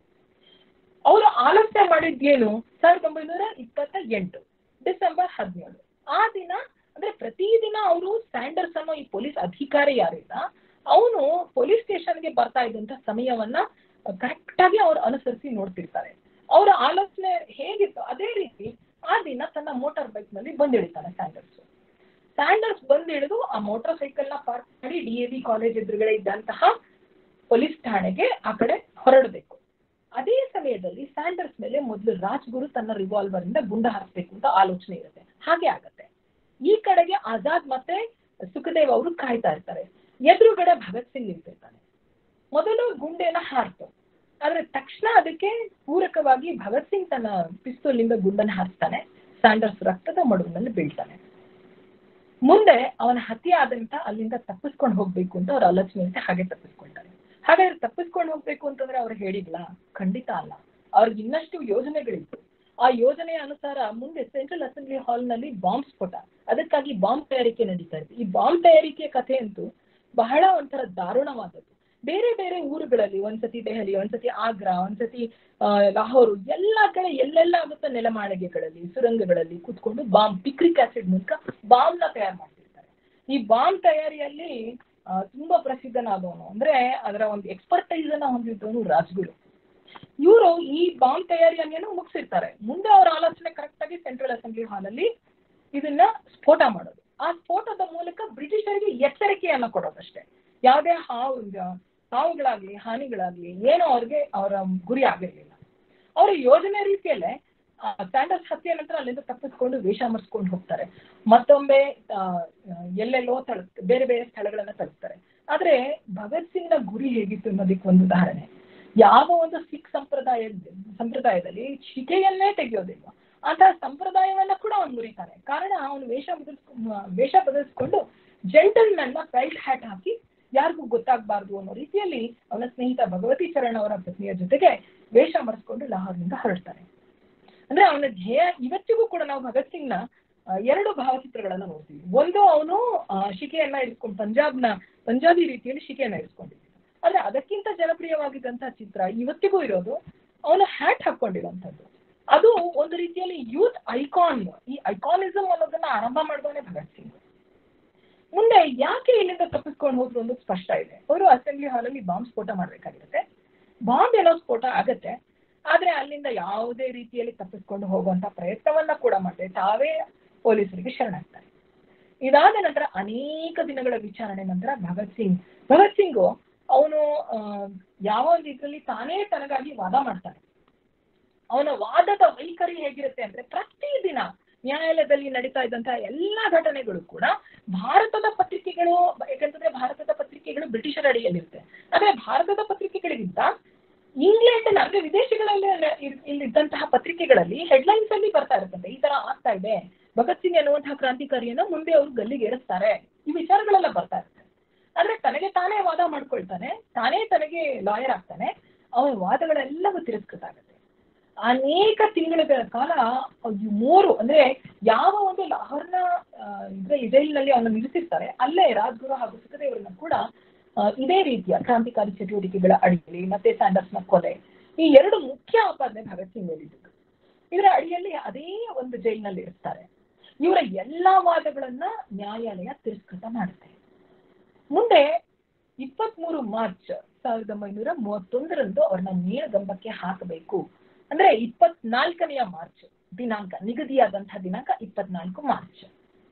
ಅವರು ಆಲೋಚನೆ ಮಾಡಿದ್ದೇನು ಸಾವಿರದ ಒಂಬೈನೂರ ಇಪ್ಪತ್ತ ಎಂಟು ಡಿಸೆಂಬರ್ ಹದಿನೇಳು ಆ ದಿನ ಅಂದ್ರೆ ಪ್ರತಿದಿನ ಅವರು ಸ್ಯಾಂಡರ್ಸ್ ಅನ್ನೋ ಈ ಪೊಲೀಸ್ ಅಧಿಕಾರಿ ಯಾರಿಲ್ಲ ಅವನು ಪೊಲೀಸ್ ಸ್ಟೇಷನ್ಗೆ ಬರ್ತಾ ಇದ್ದಂತ ಸಮಯವನ್ನ ಕರೆಕ್ಟ್ ಆಗಿ ಅವ್ರು ಅನುಸರಿಸಿ ನೋಡ್ತಿರ್ತಾರೆ ಅವರ ಆಲೋಚನೆ ಹೇಗಿತ್ತು ಅದೇ ರೀತಿ ಆ ದಿನ ತನ್ನ ಮೋಟಾರ್ ಬೈಕ್ ನಲ್ಲಿ ಬಂದಿಳಿತಾನೆ ಸ್ಯಾಂಡರ್ಸ್ ಸ್ಯಾಂಡರ್ಸ್ ಬಂದಿಳಿದು ಆ ಮೋಟಾರ್ ಸೈಕಲ್ ನ ಪಾರ್ಕ್ ಮಾಡಿ ಡಿ ಎ ಬಿ ಕಾಲೇಜ್ ಎದುರುಗಡೆ ಇದ್ದಂತಹ ಪೊಲೀಸ್ ಠಾಣೆಗೆ ಆ ಕಡೆ ಹೊರಡಬೇಕು ಅದೇ ಸಮಯದಲ್ಲಿ ಸ್ಯಾಂಡರ್ಸ್ ಮೇಲೆ ಮೊದಲು ರಾಜ್ಗುರು ತನ್ನ ರಿವಾಲ್ವರ್ ಇಂದ ಗುಂಡ ಹಾರಿಸ್ಬೇಕು ಅಂತ ಆಲೋಚನೆ ಇರುತ್ತೆ ಹಾಗೆ ಆಗತ್ತೆ ಈ ಕಡೆಗೆ ಆಜಾದ್ ಮತ್ತೆ ಸುಖದೇವ್ ಅವರು ಕಾಯ್ತಾ ಇರ್ತಾರೆ ಎದುರುಗಡೆ ಭಗತ್ ಸಿಂಗ್ ನಿಂತಿರ್ತಾನೆ ಮೊದಲು ಗುಂಡೇನ ಹಾರ್ತು ಆದ್ರೆ ತಕ್ಷಣ ಅದಕ್ಕೆ ಪೂರಕವಾಗಿ ಭಗತ್ ಸಿಂಗ್ ತನ್ನ ಪಿಸ್ತೂಲಿಂದ ಗುಂಡನ್ನು ಹಾರಿಸ್ತಾನೆ ಸ್ಯಾಂಡರ್ಸ್ ರಕ್ತದ ಮಡುವಿನಲ್ಲಿ ಬೀಳ್ತಾನೆ ಮುಂದೆ ಅವನ ಹತ್ಯೆ ಆದಂತ ಅಲ್ಲಿಂದ ತಪ್ಪಿಸ್ಕೊಂಡು ಹೋಗ್ಬೇಕು ಅಂತ ಅವ್ರ ಆಲೋಚನೆಯಂತೆ ಹಾಗೆ ತಪ್ಪಿಸ್ಕೊಳ್ತಾರೆ ಹಾಗಾದ್ರೆ ತಪ್ಪಿಸ್ಕೊಂಡು ಹೋಗ್ಬೇಕು ಅಂತಂದ್ರೆ ಅವ್ರು ಹೇಳಿಲ್ಲ ಖಂಡಿತ ಅಲ್ಲ ಅವ್ರಿಗೆ ಇನ್ನಷ್ಟು ಯೋಜನೆಗಳಿತ್ತು ಆ ಯೋಜನೆಯ ಅನುಸಾರ ಮುಂದೆ ಸೆಂಟ್ರಲ್ ಅಸೆಂಬ್ಲಿ ಹಾಲ್ ನಲ್ಲಿ ಬಾಂಬ್ ಸ್ಫೋಟ ಅದಕ್ಕಾಗಿ ಬಾಂಬ್ ತಯಾರಿಕೆ ನಡೀತಾ ಇತ್ತು ಈ ಬಾಂಬ್ ತಯಾರಿಕೆಯ ಕಥೆ ಅಂತೂ ಬಹಳ ಒಂಥರ ದಾರುಣವಾದದ್ದು ಬೇರೆ ಬೇರೆ ಊರುಗಳಲ್ಲಿ ಒಂದ್ಸತಿ ದೆಹಲಿ ಒಂದ್ಸತಿ ಆಗ್ರಾ ಒಂದ್ಸತಿ ಆ, ಲಾಹೋರು ಎಲ್ಲಾ ಕಡೆ ಎಲ್ಲೆಲ್ಲ ಆಗುತ್ತೋ ನೆಲಮಾಳಿಗೆಗಳಲ್ಲಿ ಸುರಂಗಗಳಲ್ಲಿ ಕೂತ್ಕೊಂಡು ಬಾಂಬ್ ಪಿಕ್ರಿಕ್ ಆಸಿಡ್ ಮೂಲಕ ಬಾಂಬ್ ನ ತಯಾರು ಮಾಡ್ತಿರ್ತಾರೆ ಈ ಬಾಂಬ್ ತಯಾರಿಯಲ್ಲಿ ಆ, ತುಂಬಾ ಪ್ರಸಿದ್ಧನಾದವನು ಅಂದ್ರೆ ಅದರ ಒಂದು ಎಕ್ಸ್ಪರ್ಟೈಸ್ ಅನ್ನ ಹೊಂದಿದ್ದವನು ರಾಜ್ಗುರು ಇವರು ಈ ಬಾಂಬ್ ತಯಾರಿಯನ್ನೇನೋ ಮುಗಿಸಿರ್ತಾರೆ ಮುಂದೆ ಅವರ ಆಲೋಚನೆ ಕರೆಕ್ಟ್ ಆಗಿ ಸೆಂಟ್ರಲ್ ಅಸೆಂಬ್ಲಿ ಹಾಲ್ ಅಲ್ಲಿ ಇದನ್ನ ಸ್ಫೋಟ ಮಾಡೋದು ಆ ಸ್ಫೋಟದ ಮೂಲಕ ಬ್ರಿಟಿಷರಿಗೆ ಎಚ್ಚರಿಕೆಯನ್ನ ಕೊಡೋದಷ್ಟೇ ಯಾವುದೇ ಹಾವು ಸಾವುಗಳಾಗ್ಲಿ ಹಾನಿಗಳಾಗ್ಲಿ ಏನೋ ಅವ್ರಿಗೆ ಅವರ ಗುರಿ ಆಗಿರ್ಲಿಲ್ಲ ಅವರ ಯೋಜನೆ ರೀತಿಯಲ್ಲೇ ಆ, ಸ್ಯಾಂಡರ್ಸ್ ಹತ್ಯೆ ನಂತರ ಅಲ್ಲಿಂದ ತಪ್ಪಿಸ್ಕೊಂಡು ವೇಷ ಮರ್ಸ್ಕೊಂಡು ಹೋಗ್ತಾರೆ ಮತ್ತೊಮ್ಮೆ ಆ, ಎಲ್ಲೆಲ್ಲೋ ತಳ ಬೇರೆ ಬೇರೆ ಸ್ಥಳಗಳನ್ನ ತಲುಪ್ತಾರೆ ಆದ್ರೆ ಭಗತ್ ಸಿಂಗ್ನ ಗುರಿ ಹೇಗಿತ್ತು ಅನ್ನೋದಕ್ಕೆ ಒಂದು ಉದಾಹರಣೆ ಯಾವ ಒಂದು ಸಿಖ್ ಸಂಪ್ರದಾಯ ಸಂಪ್ರದಾಯದಲ್ಲಿ ಶಿಕೆಯನ್ನೇ ತೆಗೆಯೋದಿಲ್ಲ ಅಂತಹ ಸಂಪ್ರದಾಯವನ್ನ ಕೂಡ ಅವನು ಮುರಿತಾನೆ ಕಾರಣ ಅವನು ವೇಷ ಬದಲಿಸ್ಕೊಂಡು ವೇಷ ಬದಲಿಸ್ಕೊಂಡು ಜೆಂಟಲ್ ನ ಬೆಲ್ಟ್ ಹ್ಯಾಟ್ ಹಾಕಿ ಯಾರಿಗೂ ಗೊತ್ತಾಗಬಾರ್ದು ಅನ್ನೋ ರೀತಿಯಲ್ಲಿ ಅವನ ಸ್ನೇಹಿತ ಭಗವತಿ ಚರಣ್ ಅವರ ಪತ್ನಿಯ ಜೊತೆಗೆ ವೇಷ ಮರೆಸ್ಕೊಂಡು ಲಾಹೋರ್ನಿಂದ ಹೊರಡ್ತಾನೆ ಅಂದ್ರೆ ಅವನ ಧ್ಯೇಯ ಇವತ್ತಿಗೂ ಕೂಡ ನಾವು ಭಗತ್ ಸಿಂಗ್ನ ಆ, ಎರಡು ಭಾವಚಿತ್ರಗಳನ್ನ ನೋಡ್ತೀವಿ ಒಂದು ಅವನು ಶಿಕೆಯನ್ನ ಇರಿಸ್ಕೊಂಡು ಪಂಜಾಬ್ನ ಪಂಜಾಬಿ ರೀತಿಯಲ್ಲಿ ಶಿಕೆಯನ್ನ ಇರಿಸ್ಕೊಂಡಿದ್ದ ಆದ್ರೆ ಅದಕ್ಕಿಂತ ಜನಪ್ರಿಯವಾಗಿದ್ದಂತಹ ಚಿತ್ರ ಇವತ್ತಿಗೂ ಇರೋದು ಅವನು ಹ್ಯಾಟ್ ಹಾಕೊಂಡಿರುವಂತದ್ದು ಅದು ಒಂದು ರೀತಿಯಲ್ಲಿ ಯೂತ್ ಐಕಾನ್ ಈ ಐಕಾನಿಸಂ ಅನ್ನೋದನ್ನ ಆರಂಭ ಮಾಡಿದವನೇ ಭಗತ್ ಸಿಂಗ್ ಮುಂದೆ ಯಾಕೆ ಇಲ್ಲಿಂದ ತಪ್ಪಿಸ್ಕೊಂಡು ಹೋದ್ರು ಅನ್ನೋದು ಸ್ಪಷ್ಟ ಇದೆ ಅವರು ಅಸೆಂಬ್ಲಿ ಹಾಲಲ್ಲಿ ಬಾಂಬ್ ಸ್ಫೋಟ ಮಾಡ್ಬೇಕಾಗಿರುತ್ತೆ ಬಾಂಬ್ ಏನೋ ಸ್ಫೋಟ ಆಗತ್ತೆ ಆದ್ರೆ ಅಲ್ಲಿಂದ ಯಾವುದೇ ರೀತಿಯಲ್ಲಿ ತಪ್ಪಿಸ್ಕೊಂಡು ಹೋಗುವಂತ ಪ್ರಯತ್ನವನ್ನ ಕೂಡ ಮಾಡದೆ ತಾವೇ ಪೊಲೀಸರಿಗೆ ಶರಣಾಗ್ತಾರೆ ಇದಾದ ನಂತರ ಅನೇಕ ದಿನಗಳ ವಿಚಾರಣೆ ನಂತರ ಭಗತ್ ಸಿಂಗ್ ಭಗತ್ ಸಿಂಗ್ ಅವನು ಯಾವ ಒಂದು ಇದ್ರಲ್ಲಿ ತಾನೇ ತನಗಾಗಿ ವಾದ ಮಾಡ್ತಾನೆ ಅವನ ವಾದದ ವೈಖರಿ ಹೇಗಿರುತ್ತೆ ಅಂದ್ರೆ ಪ್ರತಿದಿನ ನ್ಯಾಯಾಲಯದಲ್ಲಿ ನಡೀತಾ ಇದ್ದಂತಹ ಎಲ್ಲಾ ಘಟನೆಗಳು ಕೂಡ ಭಾರತದ ಪತ್ರಿಕೆಗಳು ಯಾಕಂತಂದ್ರೆ ಭಾರತದ ಪತ್ರಿಕೆಗಳು ಬ್ರಿಟಿಷರ ಅಡಿಯಲ್ಲಿರುತ್ತೆ ಆದ್ರೆ ಭಾರತದ ಪತ್ರಿಕೆಗಳಿಗಿಂತ ಇಂಗ್ಲೆಂಡ್ ಅಂದ್ರೆ ವಿದೇಶಗಳಲ್ಲಿ ಇರ್- ಇಲ್ಲಿದ್ದಂತಹ ಪತ್ರಿಕೆಗಳಲ್ಲಿ ಹೆಡ್ಲೈನ್ಸ್ ಅಲ್ಲಿ ಬರ್ತಾ ಇರುತ್ತಂತೆ ಈ ತರ ಆಗ್ತಾ ಇದೆ ಭಗತ್ ಸಿಂಗ್ ಎನ್ನುವಂತಹ ಕ್ರಾಂತಿಕಾರಿಯನ್ನ ಮುಂದೆ ಅವರು ಗಲ್ಲಿಗೆ ಏರಿಸ್ತಾರೆ ಈ ವಿಚಾರಗಳೆಲ್ಲ ಬರ್ತಾ ಇರುತ್ತೆ ಆದ್ರೆ ತನಗೆ ತಾನೇ ವಾದ ಮಾಡ್ಕೊಳ್ತಾನೆ ತಾನೇ ತನಗೆ ಲಾಯರ್ ಆಗ್ತಾನೆ ಅವನ ವಾದಗಳೆಲ್ಲವೂ ತಿರಸ್ಕೃತ ಆಗುತ್ತೆ ಅನೇಕ ತಿಂಗಳ ಕಾಲ ಈ ಮೂರು ಅಂದ್ರೆ ಯಾವ ಒಂದು ಲಾಹೋರ್ನ ಆ, ಇದ್ರ ಜೈಲಿನಲ್ಲಿ ಅವನ್ನ ನಿಲ್ಲಿಸಿರ್ತಾರೆ ಅಲ್ಲೇ ರಾಜ್ಗುರು ಹಾಗೂ ಸುಖದೇವರನ್ನ ಕೂಡ ಆ, ಇದೇ ರೀತಿಯ ಕ್ರಾಂತಿಕಾರಿ ಚಟುವಟಿಕೆಗಳ ಅಡಿಯಲ್ಲಿ ಮತ್ತೆ ಸ್ಯಾಂಡರ್ಸ್ನ ಕೊಲೆ ಈ ಎರಡು ಮುಖ್ಯ ಆಪಾದನೆ ಭಗತ್ ಸಿಂಗ್ ಮೇಲಿದ್ದು ಇದರ ಅಡಿಯಲ್ಲಿ ಅದೇ ಒಂದು ಜೈಲಿನಲ್ಲಿ ಇರ್ತಾರೆ ಇವರ ಎಲ್ಲಾ ವಾದಗಳನ್ನ ನ್ಯಾಯಾಲಯ ತಿರಸ್ಕೃತ ಮಾಡುತ್ತೆ ಮುಂದೆ ಇಪ್ಪತ್ಮೂರು ಮಾರ್ಚ್ ಸಾವಿರದ ಒಂಬೈನೂರ ಮೂವತ್ತೊಂದರಂದು ಅವ್ರನ್ನ ನೇಣಗಂಬಕ್ಕೆ ಹಾಕಬೇಕು ಅಂದ್ರೆ ಇಪ್ಪತ್ನಾಲ್ಕನೆಯ ಮಾರ್ಚ್ ದಿನಾಂಕ ನಿಗದಿಯಾದಂತಹ ದಿನಾಂಕ ಇಪ್ಪತ್ನಾಲ್ಕು ಮಾರ್ಚ್